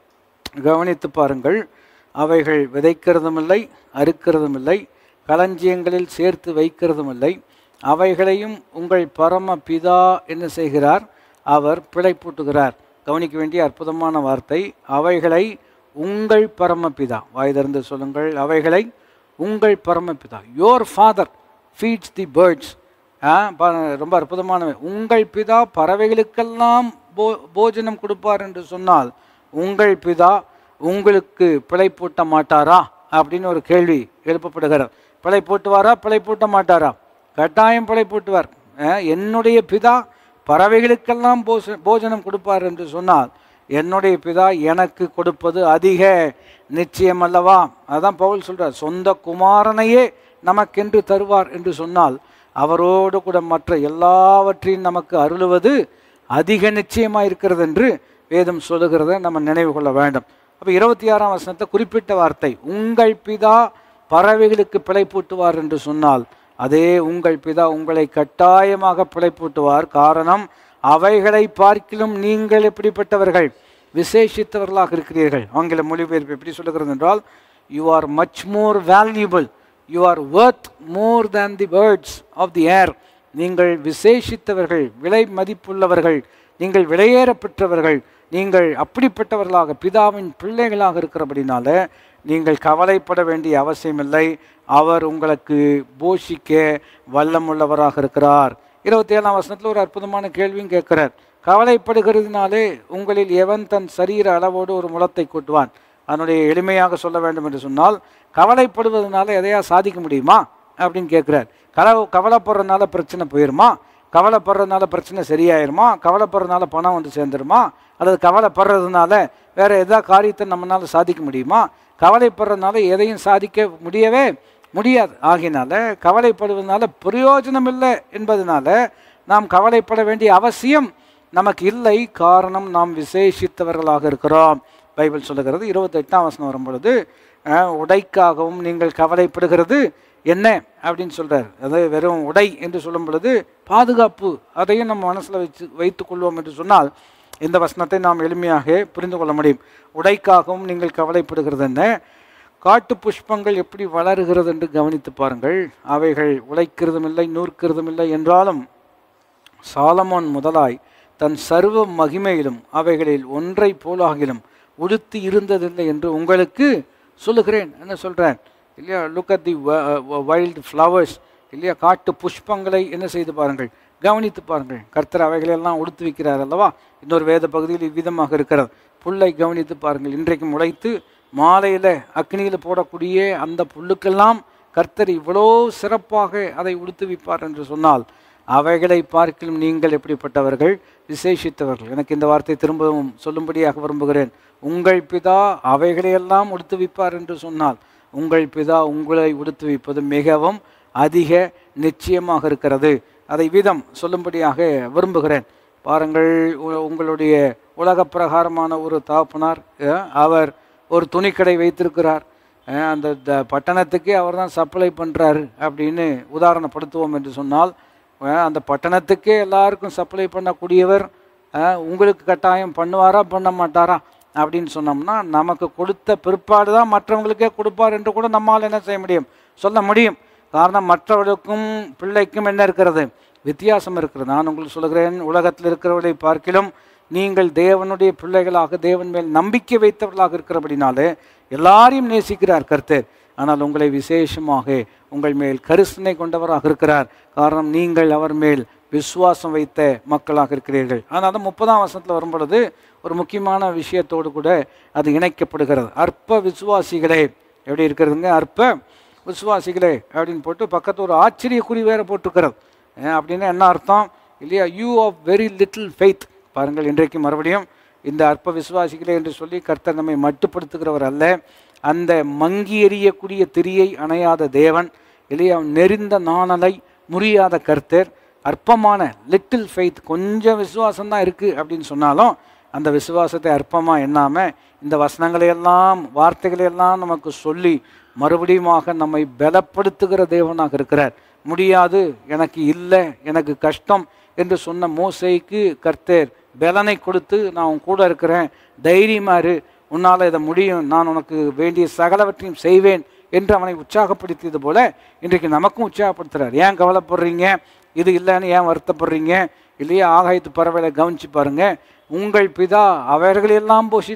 கவனித்து பாருங்கள் அவைகள் விதைக்கிறதும் இல்லை அறுக்கிறதும் இல்லை களஞ்சியங்களில் சேர்த்து வைக்கிறதும் இல்லை அவைகளையும் உங்கள் பரம பிதா என்ன செய்கிறார் அவர் பிழைப்பூட்டுகிறார் கவனிக்க வேண்டிய அற்புதமான வார்த்தை அவைகளை உங்கள் பரமபிதா வாய் திறந்து சொல்லுங்கள் அவைகளை உங்கள் பரமபிதா your father feeds the birds ரொம்ப அற்புதமானவை உங்கள் பிதா பறவைகளுக்கெல்லாம் போ போஜனம் கொடுப்பார் என்று சொன்னால் உங்கள் பிதா உங்களுக்கு பிழை பூட்ட மாட்டாரா அப்படின்னு ஒரு கேள்வி எழுப்பப்படுகிறார் பிழை பூட்டுவாரா பிழை பூட்ட மாட்டாரா கட்டாயம் பிழை பூட்டுவார் அஹ், என்னுடைய பிதா பறவைகளுக்கெல்லாம் போச போஜனம் கொடுப்பார் என்று சொன்னால் என்னுடைய பிதா எனக்கு கொடுப்பது அதிக நிச்சயம் அல்லவா அதான் பவுல் சொல்றார் சொந்த குமாரனையே நமக்கென்று தருவார் என்று சொன்னால் அவரோடு கூட மற்ற எல்லாவற்றையும் நமக்கு அருளுவது அதிக நிச்சயமாக இருக்கிறது என்று வேதம் சொல்லுகிறத நம்ம நினைவு கொள்ள வேண்டும் அப்போ இருபத்தி ஆறாம் வசனத்தை குறிப்பிட்ட வார்த்தை உங்கள் பிதா பறவைகளுக்கு பிழைப்பூட்டுவார் என்று சொன்னால் அதே உங்கள் பிதா உங்களை கட்டாயமாக பிழைப்பூட்டுவார் காரணம் அவைகளை பார்க்கிலும் நீங்கள் எப்படிப்பட்டவர்கள் விசேஷித்தவர்களாக இருக்கிறீர்கள் ஆங்கில மொழிபெயர்ப்பு எப்படி சொல்லுகிறது என்றால் you are much more valuable you are worth more than the birds of the air நீங்கள் விசேஷித்தவர்கள் விலை மதிப்புள்ளவர்கள் நீங்கள் விலையேற பெற்றவர்கள் நீங்கள் அப்படிப்பட்டவர்களாக பிதாவின் பிள்ளைகளாக இருக்கிறபடினால நீங்கள் கவலைப்பட வேண்டிய அவசியமில்லை அவர் உங்களுக்கு போஷிக்க வல்லமுள்ளவராக இருக்கிறார் இருபத்தி ஏழாம் வசனத்தில் ஒரு அற்புதமான கேள்வியும் கேட்கிறார் கவலைப்படுகிறதுனாலே உங்களில் எவன் தன் சரீர அளவோடு ஒரு முளத்தை கூட்டுவான் அதனுடைய எளிமையாக சொல்ல வேண்டும் என்று சொன்னால் கவலைப்படுவதனால எதையா சாதிக்க முடியுமா அப்படின்னு கேட்குறார் கவலை கவலைப்படுறதுனால பிரச்சனை போயிருமா கவலைப்படுறதுனால பிரச்சனை சரியாயிருமா கவலைப்படுறதுனால பணம் வந்து சேர்ந்துருமா அல்லது கவலைப்படுறதுனால வேற எதா காரியத்தை நம்மளால சாதிக்க முடியுமா கவலைப்படுறதுனால எதையும் சாதிக்க முடியவே முடியாது ஆகினால கவலைப்படுவதனால பிரயோஜனம் இல்லை என்பதனால நாம் கவலைப்பட வேண்டிய அவசியம் நமக்கு இல்லை காரணம் நாம் விசேஷித்தவர்களாக இருக்கிறோம் பைபிள் சொல்லுகிறது இருபத்தெட்டாம் வசனம் வரும்பொழுது அஹ், உடைக்காகவும் நீங்கள் கவலைப்படுகிறது என்ன அப்படின்னு சொல்றார் அதாவது வெறும் உடை என்று சொல்லும் பொழுது பாதுகாப்பு அதையும் நம்ம மனசில் வச்சு வைத்துக் கொள்வோம் என்று சொன்னால் இந்த வசனத்தை நாம் எளிமையாக புரிந்து கொள்ள முடியும் உடைக்காகவும் நீங்கள் கவலைப்படுகிறது என்ன காட்டு புஷ்பங்கள் எப்படி வளருகிறது என்று கவனித்து பாருங்கள் அவைகள் உழைக்கிறதும் இல்லை நூற்கிறதும் இல்லை என்றாலும் சாலமோன் முதலாய் தன் சர்வ மகிமையிலும் அவைகளில் ஒன்றை போலாகிலும் உடுத்தி இருந்ததில்லை என்று உங்களுக்கு சொல்லுகிறேன் என்ன சொல்கிறேன் இல்லையா look at the wild flowers இல்லையா காட்டு புஷ்பங்களை என்ன செய்து பாருங்கள் கவனித்து பாருங்கள் கர்த்தர் அவைகளெல்லாம் உடுத்து வைக்கிறார் அல்லவா இன்னொரு வேத பகுதியில் இவ்விதமாக இருக்கிறது புல்லை கவனித்து பாருங்கள் இன்றைக்கு முளைத்து மாலையில் அக்னியில் போடக்கூடிய அந்த புல்லுக்கெல்லாம் கர்த்தர் இவ்வளோ சிறப்பாக அதை உடுத்து வைப்பார் என்று சொன்னால் அவைகளை பார்க்கிலும் நீங்கள் எப்படிப்பட்டவர்கள் விசேஷித்தவர்கள் எனக்கு இந்த வார்த்தை திரும்பவும் சொல்லும்படியாக விரும்புகிறேன் உங்கள் பிதா அவைகளையெல்லாம் உடுத்து வைப்பார் என்று சொன்னால் உங்கள் பிதா உங்களை உடுத்து வைப்பது மிகவும் அதிக நிச்சயமாக இருக்கிறது அதை விதம் சொல்லும்படியாக விரும்புகிறேன் பாருங்கள் உ- உங்களுடைய உலக பிரகாரமான ஒரு தாப்பனார் அஹ், அவர் ஒரு துணிக்கடை வைத்திருக்கிறார் அஹ், அந்த த- பட்டணத்துக்கே அவர் தான் சப்ளை பண்ணுறாரு அப்படின்னு உதாரணப்படுத்துவோம் என்று சொன்னால் அஹ், அந்த பட்டணத்துக்கே எல்லாருக்கும் சப்ளை பண்ணக்கூடியவர் அஹ், உங்களுக்கு கட்டாயம் பண்ணுவாரா பண்ண மாட்டாரா அப்படின்னு சொன்னோம்னா நமக்கு கொடுத்த பிற்பாடு தான் மற்றவங்களுக்கே கொடுப்பார் என்று கூட நம்மால் என்ன செய்ய முடியும் சொல்ல முடியும் காரணம் மற்றவர்களுக்கும் பிள்ளைக்கும் என்ன இருக்கிறது வித்தியாசம் இருக்கிறது நான் உங்களுக்கு சொல்கிறேன் உலகத்தில் இருக்கிறவர்களை பார்க்கிலும் நீங்கள் தேவனுடைய பிள்ளைகளாக தேவன் மேல் நம்பிக்கை வைத்தவர்களாக இருக்கிறபடினாலே எல்லாரையும் நேசிக்கிறார் கர்த்தர் ஆனால் உங்களை விசேஷமாக உங்கள் மேல் கரிசனை கொண்டவராக இருக்கிறார் காரணம் நீங்கள் அவர் மேல் விசுவாசம் வைத்த மக்களாக இருக்கிறீர்கள் ஆனால் முப்பதாம் வசனத்தில் வரும்பொழுது ஒரு முக்கியமான விஷயத்தோடு கூட அது இணைக்கப்படுகிறது அற்ப விசுவாசிகளே எப்படி இருக்கிறதுங்க அற்ப விசுவாசிகளே அப்படின்னு போட்டு பக்கத்து ஒரு ஆச்சரிய குறி வேற போட்டிருக்கிறது ஏன் அப்படின்னா என்ன அர்த்தம் இல்லையா you of very little faith பாருங்கள் இன்றைக்கு மறுபடியும் இந்த அற்ப விசுவாசிகளே என்று சொல்லி கர்த்தர் நம்மை மட்டுப்படுத்துகிறவர் அல்ல அந்த மங்கி எறியக்கூடிய திரியை அணையாத தேவன் இல்லையா நெறிந்த நாணலை முறியாத கர்த்தர் அற்பமான லிட்டில் ஃபெய்த் கொஞ்சம் விசுவாசம் தான் இருக்குது அப்படின்னு சொன்னாலும் அந்த விசுவாசத்தை அற்பமாக எண்ணாமல் இந்த வசனங்களையெல்லாம் வார்த்தைகளையெல்லாம் நமக்கு சொல்லி மறுபடியுமாக நம்மை பலப்படுத்துகிற தேவனாக இருக்கிறார் முடியாது எனக்கு இல்லை எனக்கு கஷ்டம் என்று சொன்ன மோசைக்கு கர்த்தர் பலனை கொடுத்து நான் உன் கூட இருக்கிறேன் தைரியமா இரு உன்னால் இதை முடியும் நான் உனக்கு வேண்டிய சகலவற்றையும் செய்வேன் என்று அவனை உற்சாகப்படுத்தியது போல இன்றைக்கு நமக்கும் உற்சாகப்படுத்துறார் ஏன் கவலைப்படுறீங்க இது இல்லைன்னு ஏன் வருத்தப்படுறீங்க இல்லையா ஆகாயத்து பறவைகளை கவனிச்சு பாருங்க உங்கள் பிதா அவர்களெல்லாம் போஷித்தால்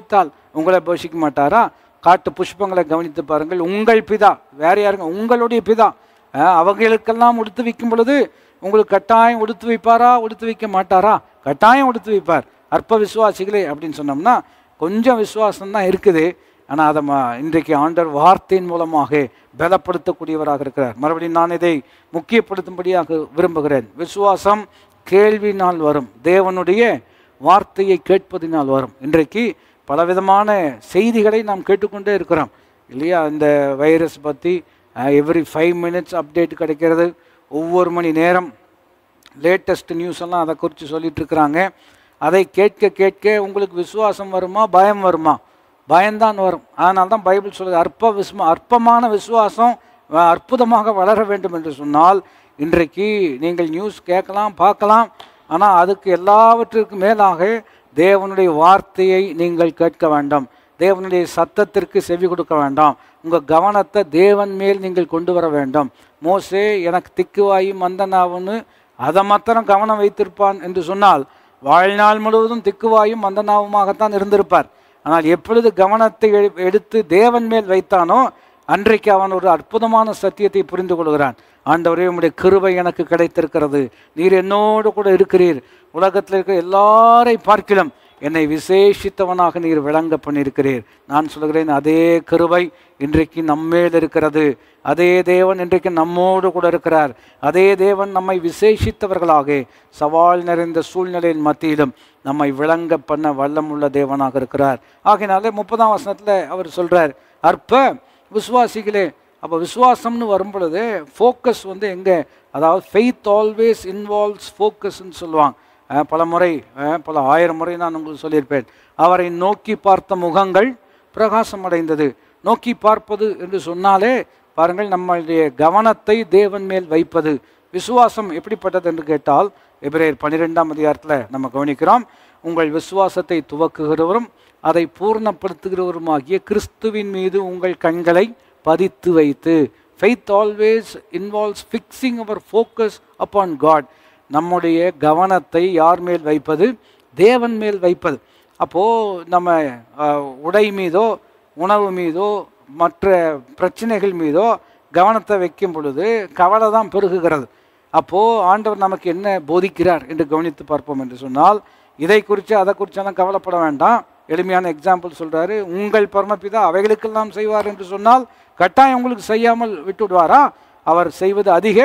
உங்களை போஷிக்க மாட்டாரா காட்டு புஷ்பங்களை கவனித்து பாருங்கள் உங்கள் பிதா வேற யாருங்க உங்களுடைய பிதா அஹ், அவங்களுக்கெல்லாம் உடுத்து வைக்கும் பொழுது உங்களுக்கு கட்டாயம் உடுத்து வைப்பாரா உடுத்து வைக்க மாட்டாரா கட்டாயம் உடுத்து வைப்பார் அற்ப விசுவாசிகளே அப்படின்னு சொன்னோம்னா கொஞ்சம் விசுவாசம் தான் இருக்குது ஆனால் அதை ம- இன்றைக்கு ஆண்டவர் வார்த்தையின் மூலமாக பலப்படுத்தக்கூடியவராக இருக்கிறார் மறுபடியும் நான் இதை முக்கியப்படுத்தும்படியாக விரும்புகிறேன் விசுவாசம் கேள்வினால் வரும் தேவனுடைய வார்த்தையை கேட்பதினால் வரும் இன்றைக்கு பலவிதமான செய்திகளை நாம் கேட்டுக்கொண்டே இருக்கிறோம் இல்லையா இந்த வைரஸ் பற்றி எவ்ரி ஃபைவ் மினிட்ஸ் அப்டேட் கிடைக்கிறது ஒவ்வொரு மணி நேரம் லேட்டஸ்ட் நியூஸ் எல்லாம் அதை குறித்து சொல்லிட்டு இருக்கிறாங்க அதை கேட்க கேட்க உங்களுக்கு விசுவாசம் வருமா பயம் வருமா பயம்தான் வரும் அதனால தான் பைபிள் சொல்லுது அற்ப விஸ்ம அற்பமான விசுவாசம் வ- அற்புதமாக வளர வேண்டும் என்று சொன்னால் இன்றைக்கு நீங்கள் நியூஸ் கேட்கலாம் பார்க்கலாம் ஆனால் அதுக்கு எல்லாவற்றிற்கும் மேலாக தேவனுடைய வார்த்தையை நீங்கள் கேட்க வேண்டாம் தேவனுடைய சத்தத்திற்கு செவி கொடுக்க வேண்டாம் உங்கள் கவனத்தை தேவன் மேல் நீங்கள் கொண்டு வர வேண்டும் மோசே எனக்கு திக்குவாயும் மந்தனாவுன்னு அதை மாத்திரம் கவனம் வைத்திருப்பான் என்று சொன்னால் வாழ்நாள் முழுவதும் திக்குவாயும் மந்தனாவுமாகத்தான் இருந்திருப்பார் ஆனால் எப்பொழுது கவனத்தை எ- எடுத்து தேவன் மேல் வைத்தானோ அன்றைக்கு அவன் ஒரு அற்புதமான சத்தியத்தை புரிந்து கொள்கிறான் ஆண்டவரே உம்முடைய கிருபை எனக்கு கிடைத்திருக்கிறது நீர் என்னோடு கூட இருக்கிறீர் உலகத்தில் இருக்கிற எல்லாரை பார்க்கிலும் என்னை விசேஷித்தவனாக நீர் விளங்க பண்ணியிருக்கிறீர் நான் சொல்கிறேன் அதே கிருபை இன்றைக்கு நம்மேல் இருக்கிறது அதே தேவன் இன்றைக்கு நம்மோடு கூட இருக்கிறார் அதே தேவன் நம்மை விசேஷித்தவர்களாக சவால் நிறைந்த சூழ்நிலையின் மத்தியிலும் நம்மை விளங்க பண்ண வல்லமுள்ள தேவனாக இருக்கிறார் ஆகையினாலே முப்பதாம் வசனத்தில் அவர் சொல்றார் அற்ப விசுவாசிகளே அப்போ விசுவாசம்னு வரும் பொழுது ஃபோக்கஸ் வந்து எங்கே அதாவது ஃபெய்த் ஆல்வேஸ் இன்வால்வ்ஸ் ஃபோக்கஸ்ன்னு சொல்லுவாங்க அஹ் பல முறை அஹ் பல ஆயிரம் முறை நான் உங்களுக்கு சொல்லியிருப்பேன் அவரை நோக்கி பார்த்த முகங்கள் பிரகாசம் அடைந்தது நோக்கி பார்ப்பது என்று சொன்னாலே பாருங்கள் நம்மளுடைய கவனத்தை தேவன் மேல் வைப்பது விசுவாசம் எப்படிப்பட்டது என்று கேட்டால் எபிரேயர் பன்னிரெண்டாம் அதிகாரத்தில் நம்ம கவனிக்கிறோம் உங்கள் விசுவாசத்தை துவக்குகிறவரும் அதை பூர்ணப்படுத்துகிறவருமாகிய கிறிஸ்துவின் மீது உங்கள் கண்களை பதித்து வைத்து faith always involves fixing our focus upon God நம்முடைய கவனத்தை யார் மேல் வைப்பது தேவன் மேல் வைப்பது அப்போது நம்ம அஹ், உடை மீதோ உணவு மீதோ மற்ற பிரச்சனைகள் மீதோ கவனத்தை வைக்கும் பொழுது கவலை தான் பெருகுகிறது அப்போது ஆண்டவர் நமக்கு என்ன போதிக்கிறார் என்று கவனித்து பார்ப்போம் என்று சொன்னால் இதை குறித்து அதை குறிச்செல்லாம் கவலைப்பட வேண்டாம் எளிமையான எக்ஸாம்பிள் சொல்றாரு உங்கள் பரமபிதா அவைகளுக்கெல்லாம் செய்வார் என்று சொன்னால் கட்டாயம் உங்களுக்கு செய்யாமல் விட்டு விடுவாரா அவர் செய்வது அதிக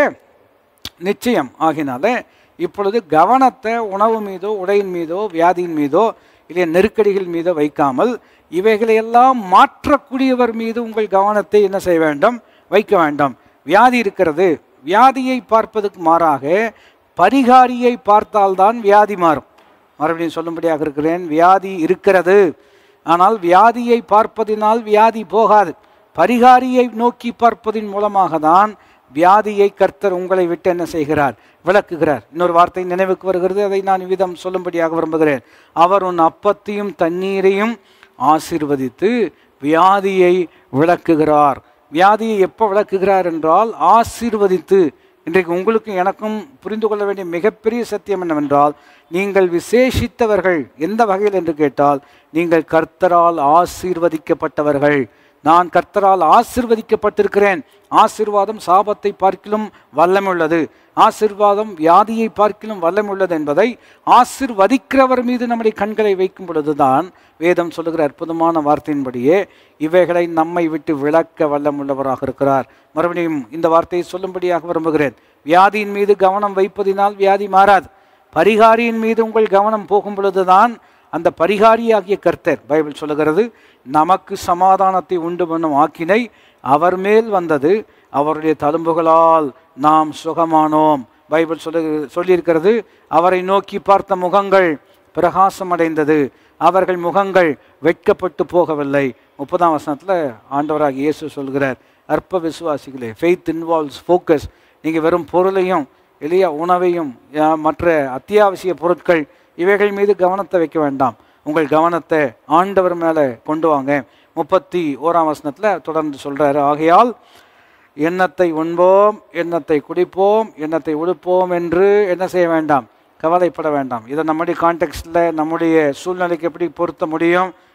நிச்சயம் ஆகினால இப்பொழுது கவனத்தை உணவு மீதோ உடையின் மீதோ வியாதியின் மீதோ இல்லை நெருக்கடிகள் மீதோ வைக்காமல் இவைகளையெல்லாம் மாற்றக்கூடியவர் மீது உங்கள் கவனத்தை என்ன செய்ய வேண்டும் வைக்க வேண்டாம் வியாதி இருக்கிறது வியாதியை பார்ப்பதற்கு மாறாக பரிகாரியை பார்த்தால்தான் வியாதி மாறும் மறுபடியும் சொல்லும்படியாக இருக்கிறேன் வியாதி இருக்கிறது ஆனால் வியாதியை பார்ப்பதினால் வியாதி போகாது பரிகாரியை நோக்கி பார்ப்பதின் மூலமாக தான் வியாதியை கர்த்தர் உங்களை விட்டு என்ன செய்கிறார் விளக்குகிறார் இன்னொரு வார்த்தை நினைவுக்கு வருகிறது அதை நான் இவ்விதம் சொல்லும்படியாக விரும்புகிறேன் அவர் உன் அப்பத்தையும் தண்ணீரையும் ஆசீர்வதித்து வியாதியை விளக்குகிறார் வியாதியை எப்போ விளக்குகிறார் என்றால் ஆசீர்வதித்து இன்றைக்கு உங்களுக்கும் எனக்கும் புரிந்து கொள்ள வேண்டிய மிகப்பெரிய சத்தியம் என்னவென்றால் நீங்கள் விசேஷித்தவர்கள் எந்த வகையில் என்று கேட்டால் நீங்கள் கர்த்தரால் ஆசீர்வதிக்கப்பட்டவர்கள் நான் கர்த்தரால் ஆசீர்வதிக்கப்பட்டிருக்கிறேன் ஆசீர்வாதம் சாபத்தை பார்க்கிலும் வல்லமுள்ளது ஆசீர்வாதம் வியாதியை பார்க்கிலும் வல்லமுள்ளது என்பதை ஆசீர்வதிக்கிறவர் மீது நம்முடைய கண்களை வைக்கும் பொழுதுதான் வேதம் சொல்லுகிற அற்புதமான வார்த்தையின்படியே இவைகளை நம்மை விட்டு விளக்க வல்லமுள்ளவராக இருக்கிறார் மறுபடியும் இந்த வார்த்தையை சொல்லும்படியாக விரும்புகிறேன் வியாதியின் மீது கவனம் வைப்பதினால் வியாதி மாறாது பரிகாரியின் மீது உங்கள் கவனம் போகும் பொழுதுதான் அந்த பரிகாரியாகிய கர்த்தர் பைபிள் சொல்லுகிறது நமக்கு சமாதானத்தை உண்டு பண்ணும் ஆக்கினை அவர் மேல் வந்தது அவருடைய தழும்புகளால் நாம் சுகமானோம் பைபிள் சொல்லு சொல்லியிருக்கிறது அவரை நோக்கி பார்த்த முகங்கள் பிரகாசம் அடைந்தது அவர்கள் முகங்கள் வெட்கப்பட்டு போகவில்லை முப்பதாம் வசனத்தில் ஆண்டவராக இயேசு சொல்கிறார் அற்ப விசுவாசிகளே ஃபெய்த் இன்வால்வ்ஸ் ஃபோக்கஸ் நீங்கள் வெறும் பொருளையும் எளிய உணவையும் அஹ், மற்ற அத்தியாவசிய பொருட்கள் இவைகள் மீது கவனத்தை வைக்க வேண்டாம் உங்கள் கவனத்தை ஆண்டவர் மேலே கொண்டு வாங்க முப்பத்தி ஓராம் வசனத்தில் தொடர்ந்து சொல்கிறாரு ஆகையால் எண்ணத்தை உண்போம் எண்ணத்தை குடிப்போம் எண்ணத்தை உடுப்போம் என்று என்ன செய்ய வேண்டாம் கவலைப்பட வேண்டாம் இதை நம்முடைய கான்டெக்ஸ்டில் நம்முடைய சூழ்நிலைக்கு எப்படி பொருத்த முடியும்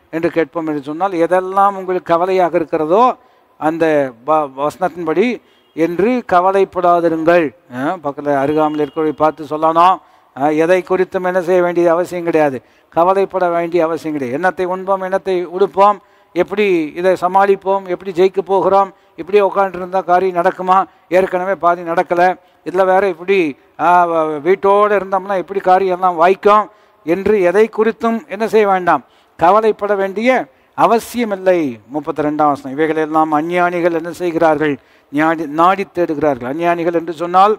என்று கேட்போம் என்று சொன்னால் எதெல்லாம் உங்களுக்கு கவலையாக இருக்கிறதோ அந்த வ- வசனத்தின்படி என்று கவலைப்படாதிருங்கள் அஹ், பக்கத்தில் அருகாமையில் இருக்கிறவரை பார்த்து சொல்லணும் அஹ், எதை குறித்தும் என்ன செய்ய வேண்டிய அவசியம் கிடையாது கவலைப்பட வேண்டிய அவசியம் கிடையாது எண்ணத்தை உண்போம் எண்ணத்தை உடுப்போம் எப்படி இதை சமாளிப்போம் எப்படி ஜெயிக்க போகிறோம் இப்படியே உட்காந்துருந்தா காரியம் நடக்குமா ஏற்கனவே பாதி நடக்கலை இதில் வேற இப்படி ஆஹ், வ- வீட்டோடு இருந்தோம்னா எப்படி காரியம் எல்லாம் வாய்க்கும் என்று எதை குறித்தும் என்ன செய்ய வேண்டாம் கவலைப்பட வேண்டிய அவசியமில்லை முப்பத்தி ரெண்டாம் வசனம் இவைகளெல்லாம் அஞ்ஞானிகள் என்ன செய்கிறார்கள் ஞாடி நாடி தேடுகிறார்கள் அஞ்ஞானிகள் என்று சொன்னால்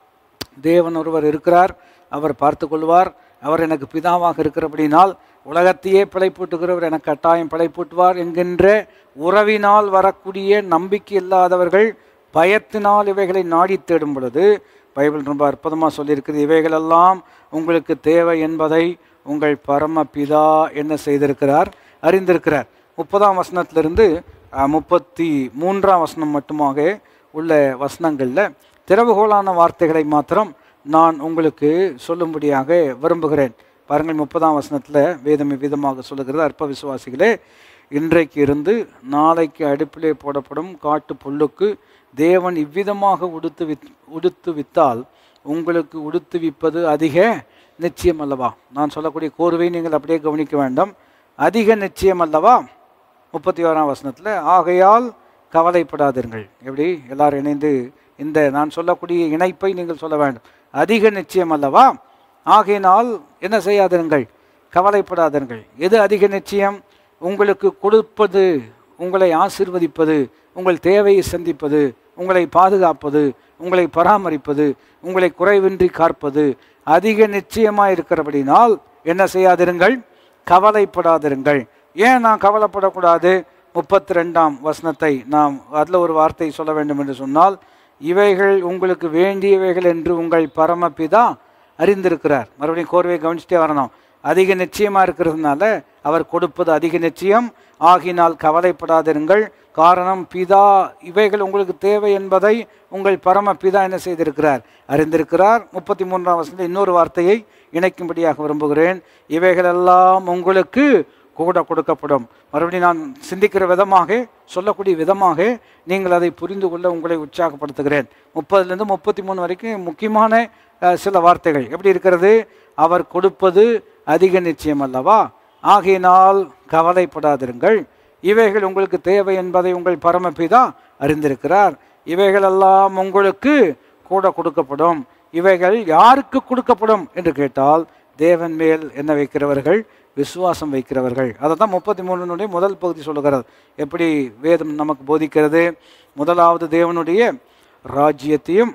தேவன் ஒருவர் இருக்கிறார் அவர் பார்த்து கொள்வார் அவர் எனக்கு பிதாவாக இருக்கிறபடினால் உலகத்தையே பிழைப்பூட்டுகிறவர் எனக்கு கட்டாயம் பிழைப்பூட்டுவார் என்கின்ற உறவினால் வரக்கூடிய நம்பிக்கை இல்லாதவர்கள் பயத்தினால் இவைகளை நாடி தேடும் பொழுது பைபிள் ரொம்ப அற்புதமாக சொல்லியிருக்குது இவைகளெல்லாம் உங்களுக்கு தேவை என்பதை உங்கள் பரமபிதா என்ன செய்திருக்கிறார் அறிந்திருக்கிறார் முப்பதாம் வசனத்திலிருந்து அஹ், முப்பத்தி மூன்றாம் வசனம் மட்டுமாக உள்ள வசனங்களில் திறவுகோலான வார்த்தைகளை மாத்திரம் நான் உங்களுக்கு சொல்லும்படியாக விரும்புகிறேன் பாருங்கள் முப்பதாம் வசனத்தில் வேதம் விதமாக சொல்லுகிறது அற்ப விசுவாசிகளே இன்றைக்கு இருந்து நாளைக்கு அடுப்பிலே போடப்படும் காட்டு புல்லுக்கு தேவன் இவ்விதமாக உடுத்து வித் உடுத்து வித்தால் உங்களுக்கு உடுத்துவிப்பது அதிக நிச்சயம் அல்லவா நான் சொல்லக்கூடிய கோர்வை நீங்கள் அப்படியே கவனிக்க வேண்டும் அதிக நிச்சயம் அல்லவா முப்பத்தி ஓராம் வசனத்தில் ஆகையால் கவலைப்படாதீர்கள் எப்படி எல்லாரும் இணைந்து இந்த நான் சொல்லக்கூடிய இணைப்பை நீங்கள் சொல்ல வேண்டும் அதிக நிச்சயம் அல்லவா ஆகையினால் என்ன செய்யாதிருங்கள் கவலைப்படாதீர்கள் எது அதிக நிச்சயம் உங்களுக்கு கொடுப்பது உங்களை ஆசிர்வதிப்பது உங்கள் தேவையை சந்திப்பது உங்களை பாதுகாப்பது உங்களை பராமரிப்பது உங்களை குறைவின்றி காற்பது அதிக நிச்சயமாக இருக்கிறபடினால் என்ன செய்யாதிருங்கள் கவலைப்படாதிருங்கள் ஏன் நான் கவலைப்படக்கூடாது முப்பத்தி ரெண்டாம் வசனத்தை நாம் அதில் ஒரு வார்த்தை சொல்ல வேண்டும் என்று சொன்னால் இவைகள் உங்களுக்கு வேண்டியவைகள் என்று உங்கள் பரமபிதா அறிந்திருக்கிறார் மறுபடியும் கோர்வையை கவனிச்சுட்டே வரணும் அதிக நிச்சயமாக இருக்கிறதுனால அவர் கொடுப்பது அதிக நிச்சயம் ஆகினால் கவலைப்படாதிருங்கள் காரணம் பிதா இவைகள் உங்களுக்கு தேவை என்பதை உங்கள் பரம பிதா என்ன செய்திருக்கிறார் அறிந்திருக்கிறார் முப்பத்தி மூன்றாம் வசனத்தில் இன்னொரு வார்த்தையை இணைக்கும்படியாக விரும்புகிறேன் இவைகளெல்லாம் உங்களுக்கு கூட கொடுக்கப்படும் மறுபடியும் நான் சிந்திக்கிற விதமாக சொல்லக்கூடிய விதமாக நீங்கள் அதை புரிந்து கொள்ள உங்களை உற்சாகப்படுத்துகிறேன் முப்பதுலேருந்து முப்பத்தி மூணு வரைக்கும் முக்கியமான அஹ், சில வார்த்தைகள் எப்படி இருக்கிறது அவர் கொடுப்பது அதிக நிச்சயம் அல்லவா ஆகையினால் கவலைப்படாதிருங்கள் இவைகள் உங்களுக்கு தேவை என்பதை உங்கள் பரமபிதா அறிந்திருக்கிறார் இவைகளெல்லாம் உங்களுக்கு கூட கொடுக்கப்படும் இவைகள் யாருக்கு கொடுக்கப்படும் என்று கேட்டால் தேவன் மேல் என்ன வைக்கிறவர்கள் விசுவாசம் வைக்கிறவர்கள் அதை தான் முப்பத்தி மூணுனுடைய முதல் பகுதி சொல்லுகிறது எப்படி வேதம் நமக்கு போதிக்கிறது முதலாவது தேவனுடைய ராஜ்யத்தையும்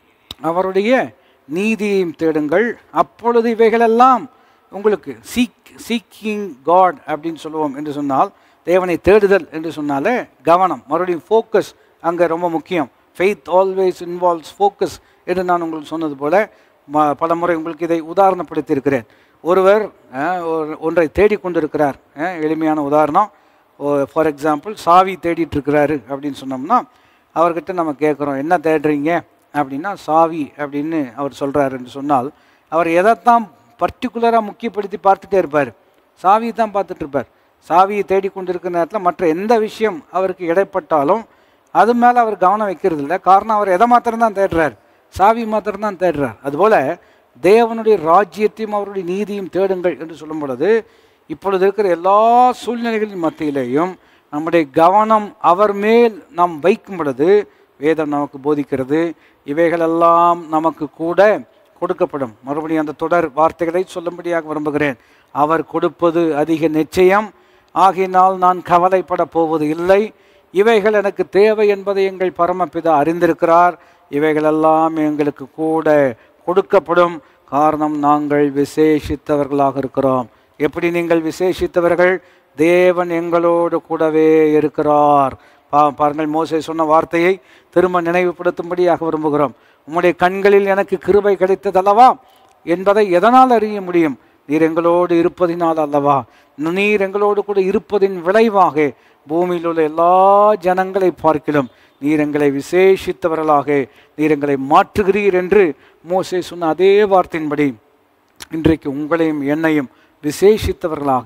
அவருடைய நீதியையும் தேடுங்கள் அப்பொழுது இவைகளெல்லாம் உங்களுக்கு சீக் சீக்கிங் காட் அப்படின்னு சொல்லுவோம் என்று சொன்னால் தேவனை தேடுதல் என்று சொன்னாலே கவனம் மறுபடியும் ஃபோக்கஸ் அங்கே ரொம்ப முக்கியம் ஃபெய்த் ஆல்வேஸ் இன்வால்வ்ஸ் ஃபோக்கஸ் என்று நான் உங்களுக்கு சொன்னது போல ம பல முறை உங்களுக்கு இதை உதாரணப்படுத்தியிருக்கிறேன் ஒருவர் அஹ், ஒரு ஒன்றை தேடிக்கொண்டிருக்கிறார் அஹ், எளிமையான உதாரணம் ஃபார் எக்ஸாம்பிள் சாவி தேடிட்டு இருக்கிறாரு அப்படின்னு சொன்னோம்னா அவர்கிட்ட நம்ம கேட்குறோம் என்ன தேடுறீங்க அப்படின்னா சாவி அப்படின்னு அவர் சொல்கிறாருன்னு சொன்னால் அவர் எதைத்தான் பர்டிகுலராக முக்கியப்படுத்தி பார்த்துட்டே இருப்பார் சாவியை தான் பார்த்துட்டு இருப்பார் சாவியை தேடிக்கொண்டிருக்கிற நேரத்தில் மற்ற எந்த விஷயம் அவருக்கு இடைப்பட்டாலும் அது மேலே அவர் கவனம் வைக்கிறது இல்லை காரணம் அவர் எதை மாத்திரம்தான் தேடுறார் சாவி மாத்திரம்தான் தேடுறார் அதுபோல் தேவனுடைய ராஜ்யத்தையும் அவருடைய நீதியும் தேடுங்கள் என்று சொல்லும் பொழுது இப்பொழுது இருக்கிற எல்லா சூழ்நிலைகளின் மத்தியிலேயும் நம்முடைய கவனம் அவர் மேல் நாம் வைக்கும் பொழுது வேதம் நமக்கு போதிக்கிறது இவைகளெல்லாம் நமக்கு கூட கொடுக்கப்படும் மறுபடியும் அந்த தொடர் வார்த்தைகளை சொல்லும்படியாக விரும்புகிறேன் அவர் கொடுப்பது அதிக நிச்சயம் ஆகையினால் நான் கவலைப்பட போவது இல்லை இவைகள் எனக்கு தேவை என்பதை எங்கள் பரமபிதா அறிந்திருக்கிறார் இவைகளெல்லாம் எங்களுக்கு கூட கொடுக்கப்படும் காரணம் நாங்கள் விசேஷித்தவர்களாக இருக்கிறோம் எப்படி நீங்கள் விசேஷித்தவர்கள் தேவன் எங்களோடு கூடவே இருக்கிறார் பா பாருங்கள் மோசே சொன்ன வார்த்தையை திரும்ப நினைவுபடுத்தும்படியாக விரும்புகிறோம் உம்முடைய கண்களில் எனக்கு கிருபை கிடைத்ததல்லவா என்பதை எதனால் அறிய முடியும் நீர் எங்களோடு இருப்பதினால் அல்லவா நீர் எங்களோடு கூட இருப்பதின் விளைவாக பூமியில் உள்ள எல்லா ஜனங்களை பார்க்கிலும் நீர் எங்களை விசேஷித்தவர்களாக நீர் எங்களை மாற்றுகிறீர் என்று மோசே சொன்ன அதே வார்த்தையின்படி இன்றைக்கு உங்களையும் என்னையும் விசேஷித்தவர்களாக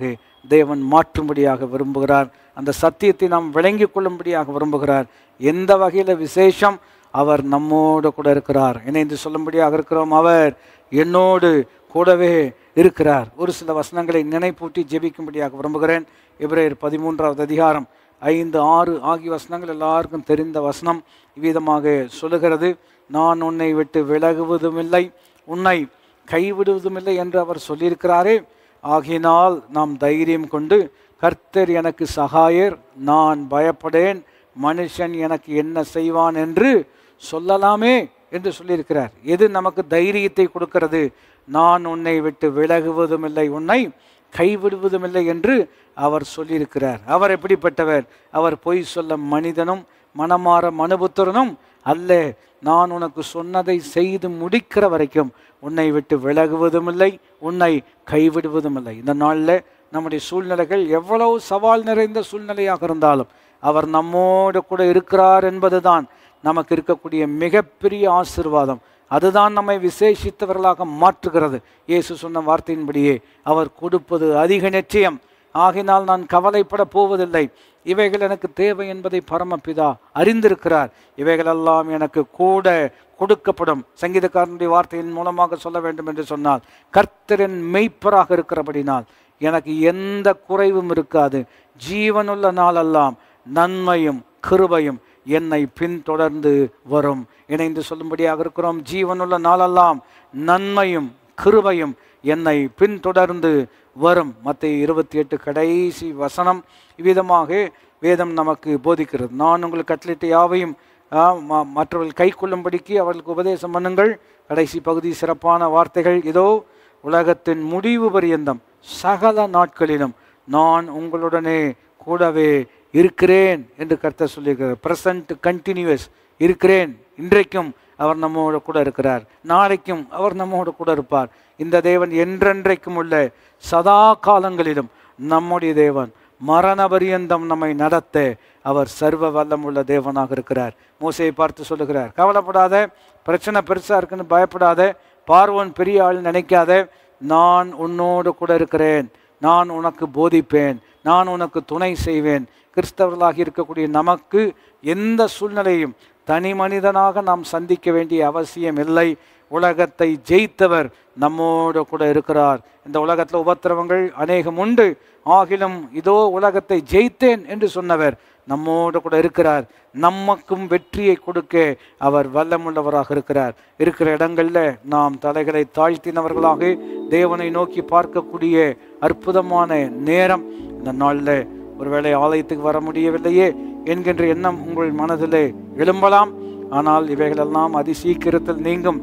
தேவன் மாற்றும்படியாக விரும்புகிறார் அந்த சத்தியத்தை நாம் விளங்கிக் கொள்ளும்படியாக விரும்புகிறார் எந்த வகையில் விசேஷம் அவர் நம்மோடு கூட இருக்கிறார் இணைந்து சொல்லும்படியாக இருக்கிறோம் அவர் என்னோடு கூடவே இருக்கிறார் ஒரு சில வசனங்களை நினைப்பூட்டி ஜெபிக்கும்படியாக விரும்புகிறேன் எபிரேயர் பதிமூன்றாவது அதிகாரம் ஐந்து ஆறு ஆகிய வசனங்கள் எல்லாருக்கும் தெரிந்த வசனம் இவ்விதமாக சொல்லுகிறது நான் உன்னை விட்டு விலகுவதுமில்லை உன்னை கைவிடுவதுமில்லை என்று அவர் சொல்லியிருக்கிறாரே ஆகினால் நாம் தைரியம் கொண்டு கர்த்தர் எனக்கு சகாயர் நான் பயப்படேன் மனுஷன் எனக்கு என்ன செய்வான் என்று சொல்லலாமே என்று சொல்லியிருக்கிறார் எது நமக்கு தைரியத்தை கொடுக்கிறது நான் உன்னை விட்டு விலகுவதுமில்லை உன்னை கைவிடுவதுமில்லை என்று அவர் சொல்லியிருக்கிறார் அவர் எப்படிப்பட்டவர் அவர் பொய் சொல்ல மனிதனும் மனமாற மனுபுத்திரனும் அல்ல நான் உனக்கு சொன்னதை செய்து முடிக்கிற வரைக்கும் உன்னை விட்டு விலகுவதுமில்லை உன்னை கைவிடுவதுமில்லை இந்த நாளில் நம்முடைய சூழ்நிலைகள் எவ்வளவு சவால் நிறைந்த சூழ்நிலையாக இருந்தாலும் அவர் நம்மோடு கூட இருக்கிறார் என்பதுதான் நமக்கு இருக்கக்கூடிய மிகப்பெரிய ஆசிர்வாதம் அதுதான் நம்மை விசேஷித்தவர்களாக மாற்றுகிறது இயேசு சொன்ன வார்த்தையின்படியே அவர் கொடுப்பது அதிக நிச்சயம் ஆகினால் நான் கவலைப்பட போவதில்லை இவைகள் எனக்கு தேவை என்பதை பரமபிதா அறிந்திருக்கிறார் இவைகளெல்லாம் எனக்கு கூட கொடுக்கப்படும் சங்கீதக்காரனுடைய வார்த்தையின் மூலமாக சொல்ல வேண்டும் என்று சொன்னால் கர்த்தரின் மெய்ப்பராக இருக்கிறபடினால் எனக்கு எந்த குறைவும் இருக்காது ஜீவனுள்ள நாளெல்லாம் நன்மையும் கிருபையும் என்னை பின்தொடர்ந்து வரும் இணைந்து சொல்லும்படியாக இருக்கிறோம் ஜீவனுள்ள நாளெல்லாம் நன்மையும் கிருபையும் என்னை பின்தொடர்ந்து வரும் மத்திய இருபத்தி எட்டு கடைசி வசனம் இவ்விதமாக வேதம் நமக்கு போதிக்கிறது நான் உங்களுக்கு கட்டளிட்ட யாவையும் ஆ, ம- மற்றவர்கள் கை கொள்ளும்படிக்கு அவர்களுக்கு உபதேசம் பண்ணுங்கள் கடைசி பகுதி சிறப்பான வார்த்தைகள் இதோ உலகத்தின் முடிவு பரியந்தம் சகல நாட்களிலும் நான் உங்களுடனே கூடவே இருக்கிறேன் என்று கர்த்தர் சொல்லியிருக்கிறார் ப்ரெசன்ட் கண்டினியூஸ் இருக்கிறேன் இன்றைக்கும் அவர் நம்மோடு கூட இருக்கிறார் நாளைக்கும் அவர் நம்மோடு கூட இருப்பார் இந்த தேவன் என்றென்றைக்கும் உள்ள சதா காலங்களிலும் நம்முடைய தேவன் மரண பரியந்தம் நம்மை நடத்த அவர் சர்வ வல்லம் உள்ள தேவனாக இருக்கிறார் மூசையை பார்த்து சொல்லுகிறார் கவலைப்படாத பிரச்சனை பெருசா இருக்குன்னு பயப்படாத பார்வோன் பெரிய ஆள் நினைக்காத நான் உன்னோடு கூட இருக்கிறேன் நான் உனக்கு போதிப்பேன் நான் உனக்கு துணை செய்வேன் கிறிஸ்தவர்களாக இருக்கக்கூடிய நமக்கு எந்த சூழ்நிலையும் தனி மனிதனாக நாம் சந்திக்க வேண்டிய அவசியம் இல்லை உலகத்தை ஜெயித்தவர் நம்மோடு கூட இருக்கிறார் இந்த உலகத்தில் உபத்திரவங்கள் அநேகம் உண்டு ஆகிலும் இதோ உலகத்தை ஜெயித்தேன் என்று சொன்னவர் நம்மோடு கூட இருக்கிறார் நமக்கும் வெற்றியை கொடுக்க அவர் வல்லமுள்ளவராக இருக்கிறார் இருக்கிற இடங்களில் நாம் தலைகளை தாழ்த்தினவர்களாக தேவனை நோக்கி பார்க்கக்கூடிய அற்புதமான நேரம் இந்த நாளில் ஒருவேளை ஆலயத்துக்கு வர முடியவில்லையே என்கின்ற எண்ணம் உங்கள் மனதிலே எழும்பலாம் ஆனால் இவைகளெல்லாம் அதிசீக்கிரத்தில் நீங்கும்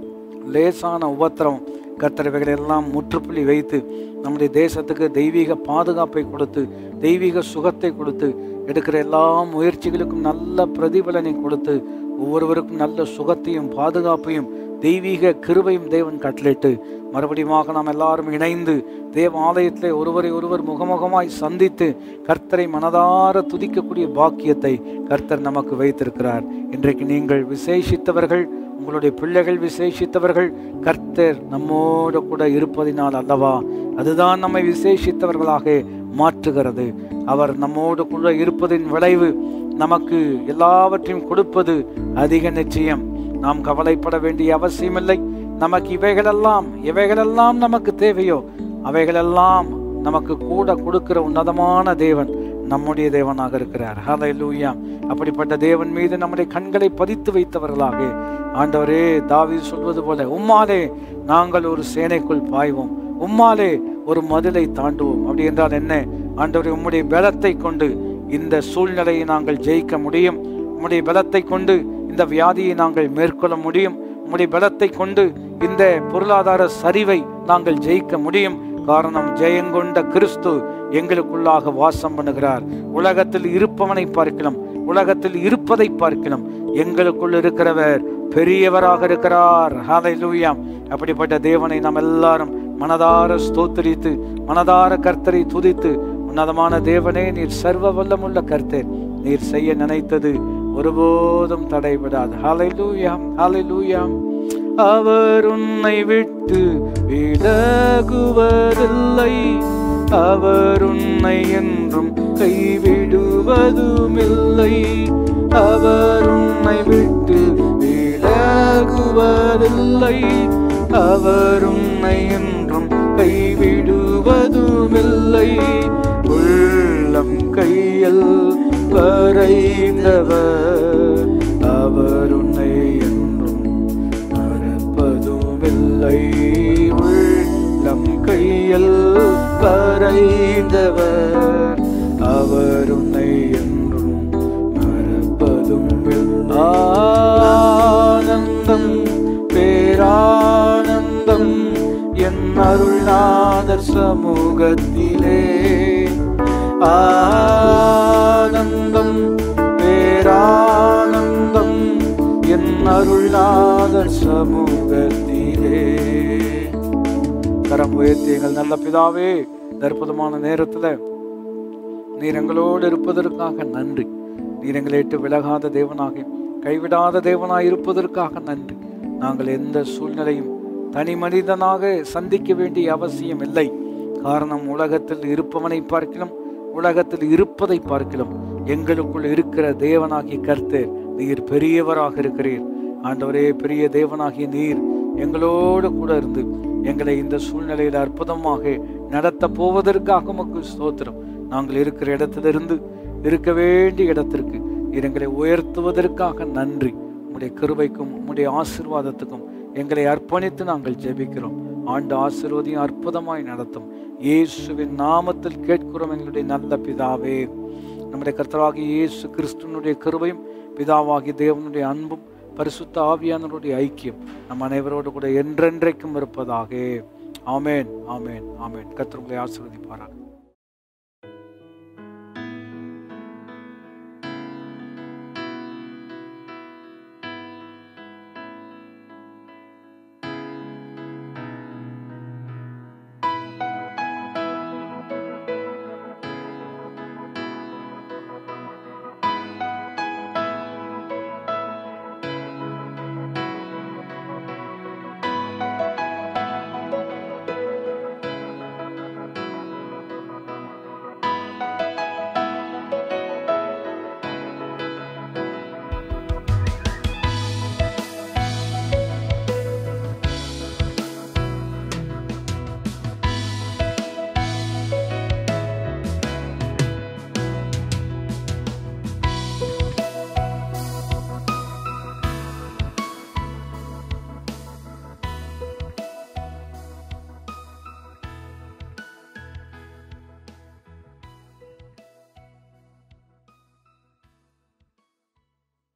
லேசான உபத்திரம் கர்த்தர் இவைகளெல்லாம் முற்றுப்புள்ளி வைத்து நம்முடைய தேசத்துக்கு தெய்வீக பாதுகாப்பை கொடுத்து தெய்வீக சுகத்தை கொடுத்து எடுக்கிற எல்லா முயற்சிகளுக்கும் நல்ல பிரதிபலனை கொடுத்து ஒவ்வொருவருக்கும் நல்ல சுகத்தையும் பாதுகாப்பையும் தெய்வீக கிருபையும் தேவன் கட்டளிட்டு மறுபடியுமாக நாம் எல்லாரும் இணைந்து தேவ ஆலயத்திலே ஒருவரை ஒருவர் முகமுகமாய் சந்தித்து கர்த்தரை மனதார துதிக்கக்கூடிய பாக்கியத்தை கர்த்தர் நமக்கு வைத்திருக்கிறார் இன்றைக்கு நீங்கள் விசேஷித்தவர்கள் உங்களுடைய பிள்ளைகள் விசேஷித்தவர்கள் கர்த்தர் நம்மோடு கூட இருப்பதினால் அல்லவா அதுதான் நம்மை விசேஷித்தவர்களாக மாற்றுகிறது அவர் நம்மோடு கூட இருப்பதின் விளைவு நமக்கு எல்லாவற்றையும் கொடுப்பது அதிக நிச்சயம் நாம் கவலைப்பட வேண்டிய அவசியமில்லை நமக்கு இவைகளெல்லாம் இவைகளெல்லாம் நமக்கு தேவையோ அவைகளெல்லாம் நமக்கு கூட கொடுக்கிற உன்னதமான தேவன் நம்முடைய தேவனாக இருக்கிறார் ஹalleluya அப்படிப்பட்ட தேவன் மீது நம்முடைய கண்களை பதித்து வைத்தவர்களாக ஆண்டவரே தாவீது சொல்வது போல உம்மாலே நாங்கள் ஒரு சேனைக்குள் பாய்வோம் உம்மாலே ஒரு மதிலை தாண்டுவோம் அப்படி என்றால் என்ன ஆண்டவரே உம்முடைய பலத்தை கொண்டு இந்த சூழ்நிலையை நாங்கள் ஜெயிக்க முடியும் உம்முடைய பலத்தை கொண்டு இந்த வியாதியை நாங்கள் மேற்கொள்ள முடியும் உம்முடைய பலத்தை கொண்டு இந்த பொருளாதார சரிவை நாங்கள் ஜெயிக்க முடியும் காரணம் ஜெயங்கொண்ட கிறிஸ்து எங்களுக்குள்ளாக வாசம் பண்ணுகிறார் உலகத்தில் இருப்பவனை பார்க்கலாம் உலகத்தில் இருப்பதை பார்க்கலாம் எங்களுக்குள் இருக்கிறவர் பெரியவராக இருக்கிறார் ஹalleluya அப்படிப்பட்ட தேவனை நாம் எல்லாரும் மனதார ஸ்தோத்திரித்து மனதார கர்த்தரை துதித்து உன்னதமான தேவனே நீர் சர்வ வல்லமுள்ள கர்த்தர் நீர் செய்ய நினைத்தது ஒருபோதும் தடைபடாது ஹalleluya ஹalleluya அவர் உன்னை விட்டு விலகுவதில்லை அவர் உன்னை என்றும் கைவிடுவதுமில்லை அவர் உன்னை விட்டு விலகுவதில்லை அவர் உன்னை என்றும் கைவிடுவதுமில்லை உள்ளம் கையில் வரைந்தவர் அவர் உன்னை என்றும் மறப்பதுமில்லை உள்ளம் கையில் வரைந்தவர் அவர் உன்னை என்றும் மறப்பதும் ஆனந்தம் பேரானந்தம் என் அருள்நாதர் சமூகத்திலே ஆனந்தம் பேரானந்தம் என் அருள்நாதர் சமூகத்திலே கரம் உயர்த்தி எங்கள் நல்ல பிதாவே இந்த அற்புதமான நேரத்துல நீர் எங்களோடு இருப்பதற்காக நன்றி நீர் எங்களை விட்டு விலகாத தேவனாக கைவிடாத தேவனாய் இருப்பதற்காக நன்றி நாங்கள் எந்த சூழ்நிலையும் தனி மனிதனாக சந்திக்க வேண்டிய அவசியம் இல்லை காரணம் உலகத்தில் இருப்பவனை பார்க்கலாம் உலகத்தில் இருப்பதை பார்க்கலாம் எங்களுக்குள் இருக்கிற தேவனாகிய கர்த்தர் நீர் பெரியவராக இருக்கிறீர் ஆண்டவரே பெரிய தேவனாகிய நீர் எங்களோடு கூட இருந்து எங்களை இந்த சூழ்நிலையில் அற்புதமாக நடத்த போவதற்காக உமக்கு ஸ்தோத்திரம் நாங்கள் இருக்கிற இடத்திலிருந்து இருக்க வேண்டிய இடத்திற்கு நீர் எங்களை உயர்த்துவதற்காக நன்றி உம்முடைய கிருபைக்கும் உம்முடைய ஆசீர்வாதத்துக்கும் எங்களை அர்ப்பணித்து நாங்கள் ஜெபிக்கிறோம் ஆண்டு ஆசீர்வதியும் அற்புதமாய் நடத்தும் இயேசுவின் நாமத்தில் கேட்கிறோம் எங்களுடைய நல்ல பிதாவே நம்முடைய கர்த்தராகிய இயேசு கிறிஸ்துவனுடைய கிருபையும் பிதாவாகிய தேவனுடைய அன்பும் பரிசுத்த ஆவியானவருடைய ஐக்கியம் நம் அனைவரோடு கூட என்றென்றைக்கும் இருப்பதாக ஆமேன் ஆமேன் ஆமேன் கர்த்தர் உங்களை ஆசீர்வதிப்பாராக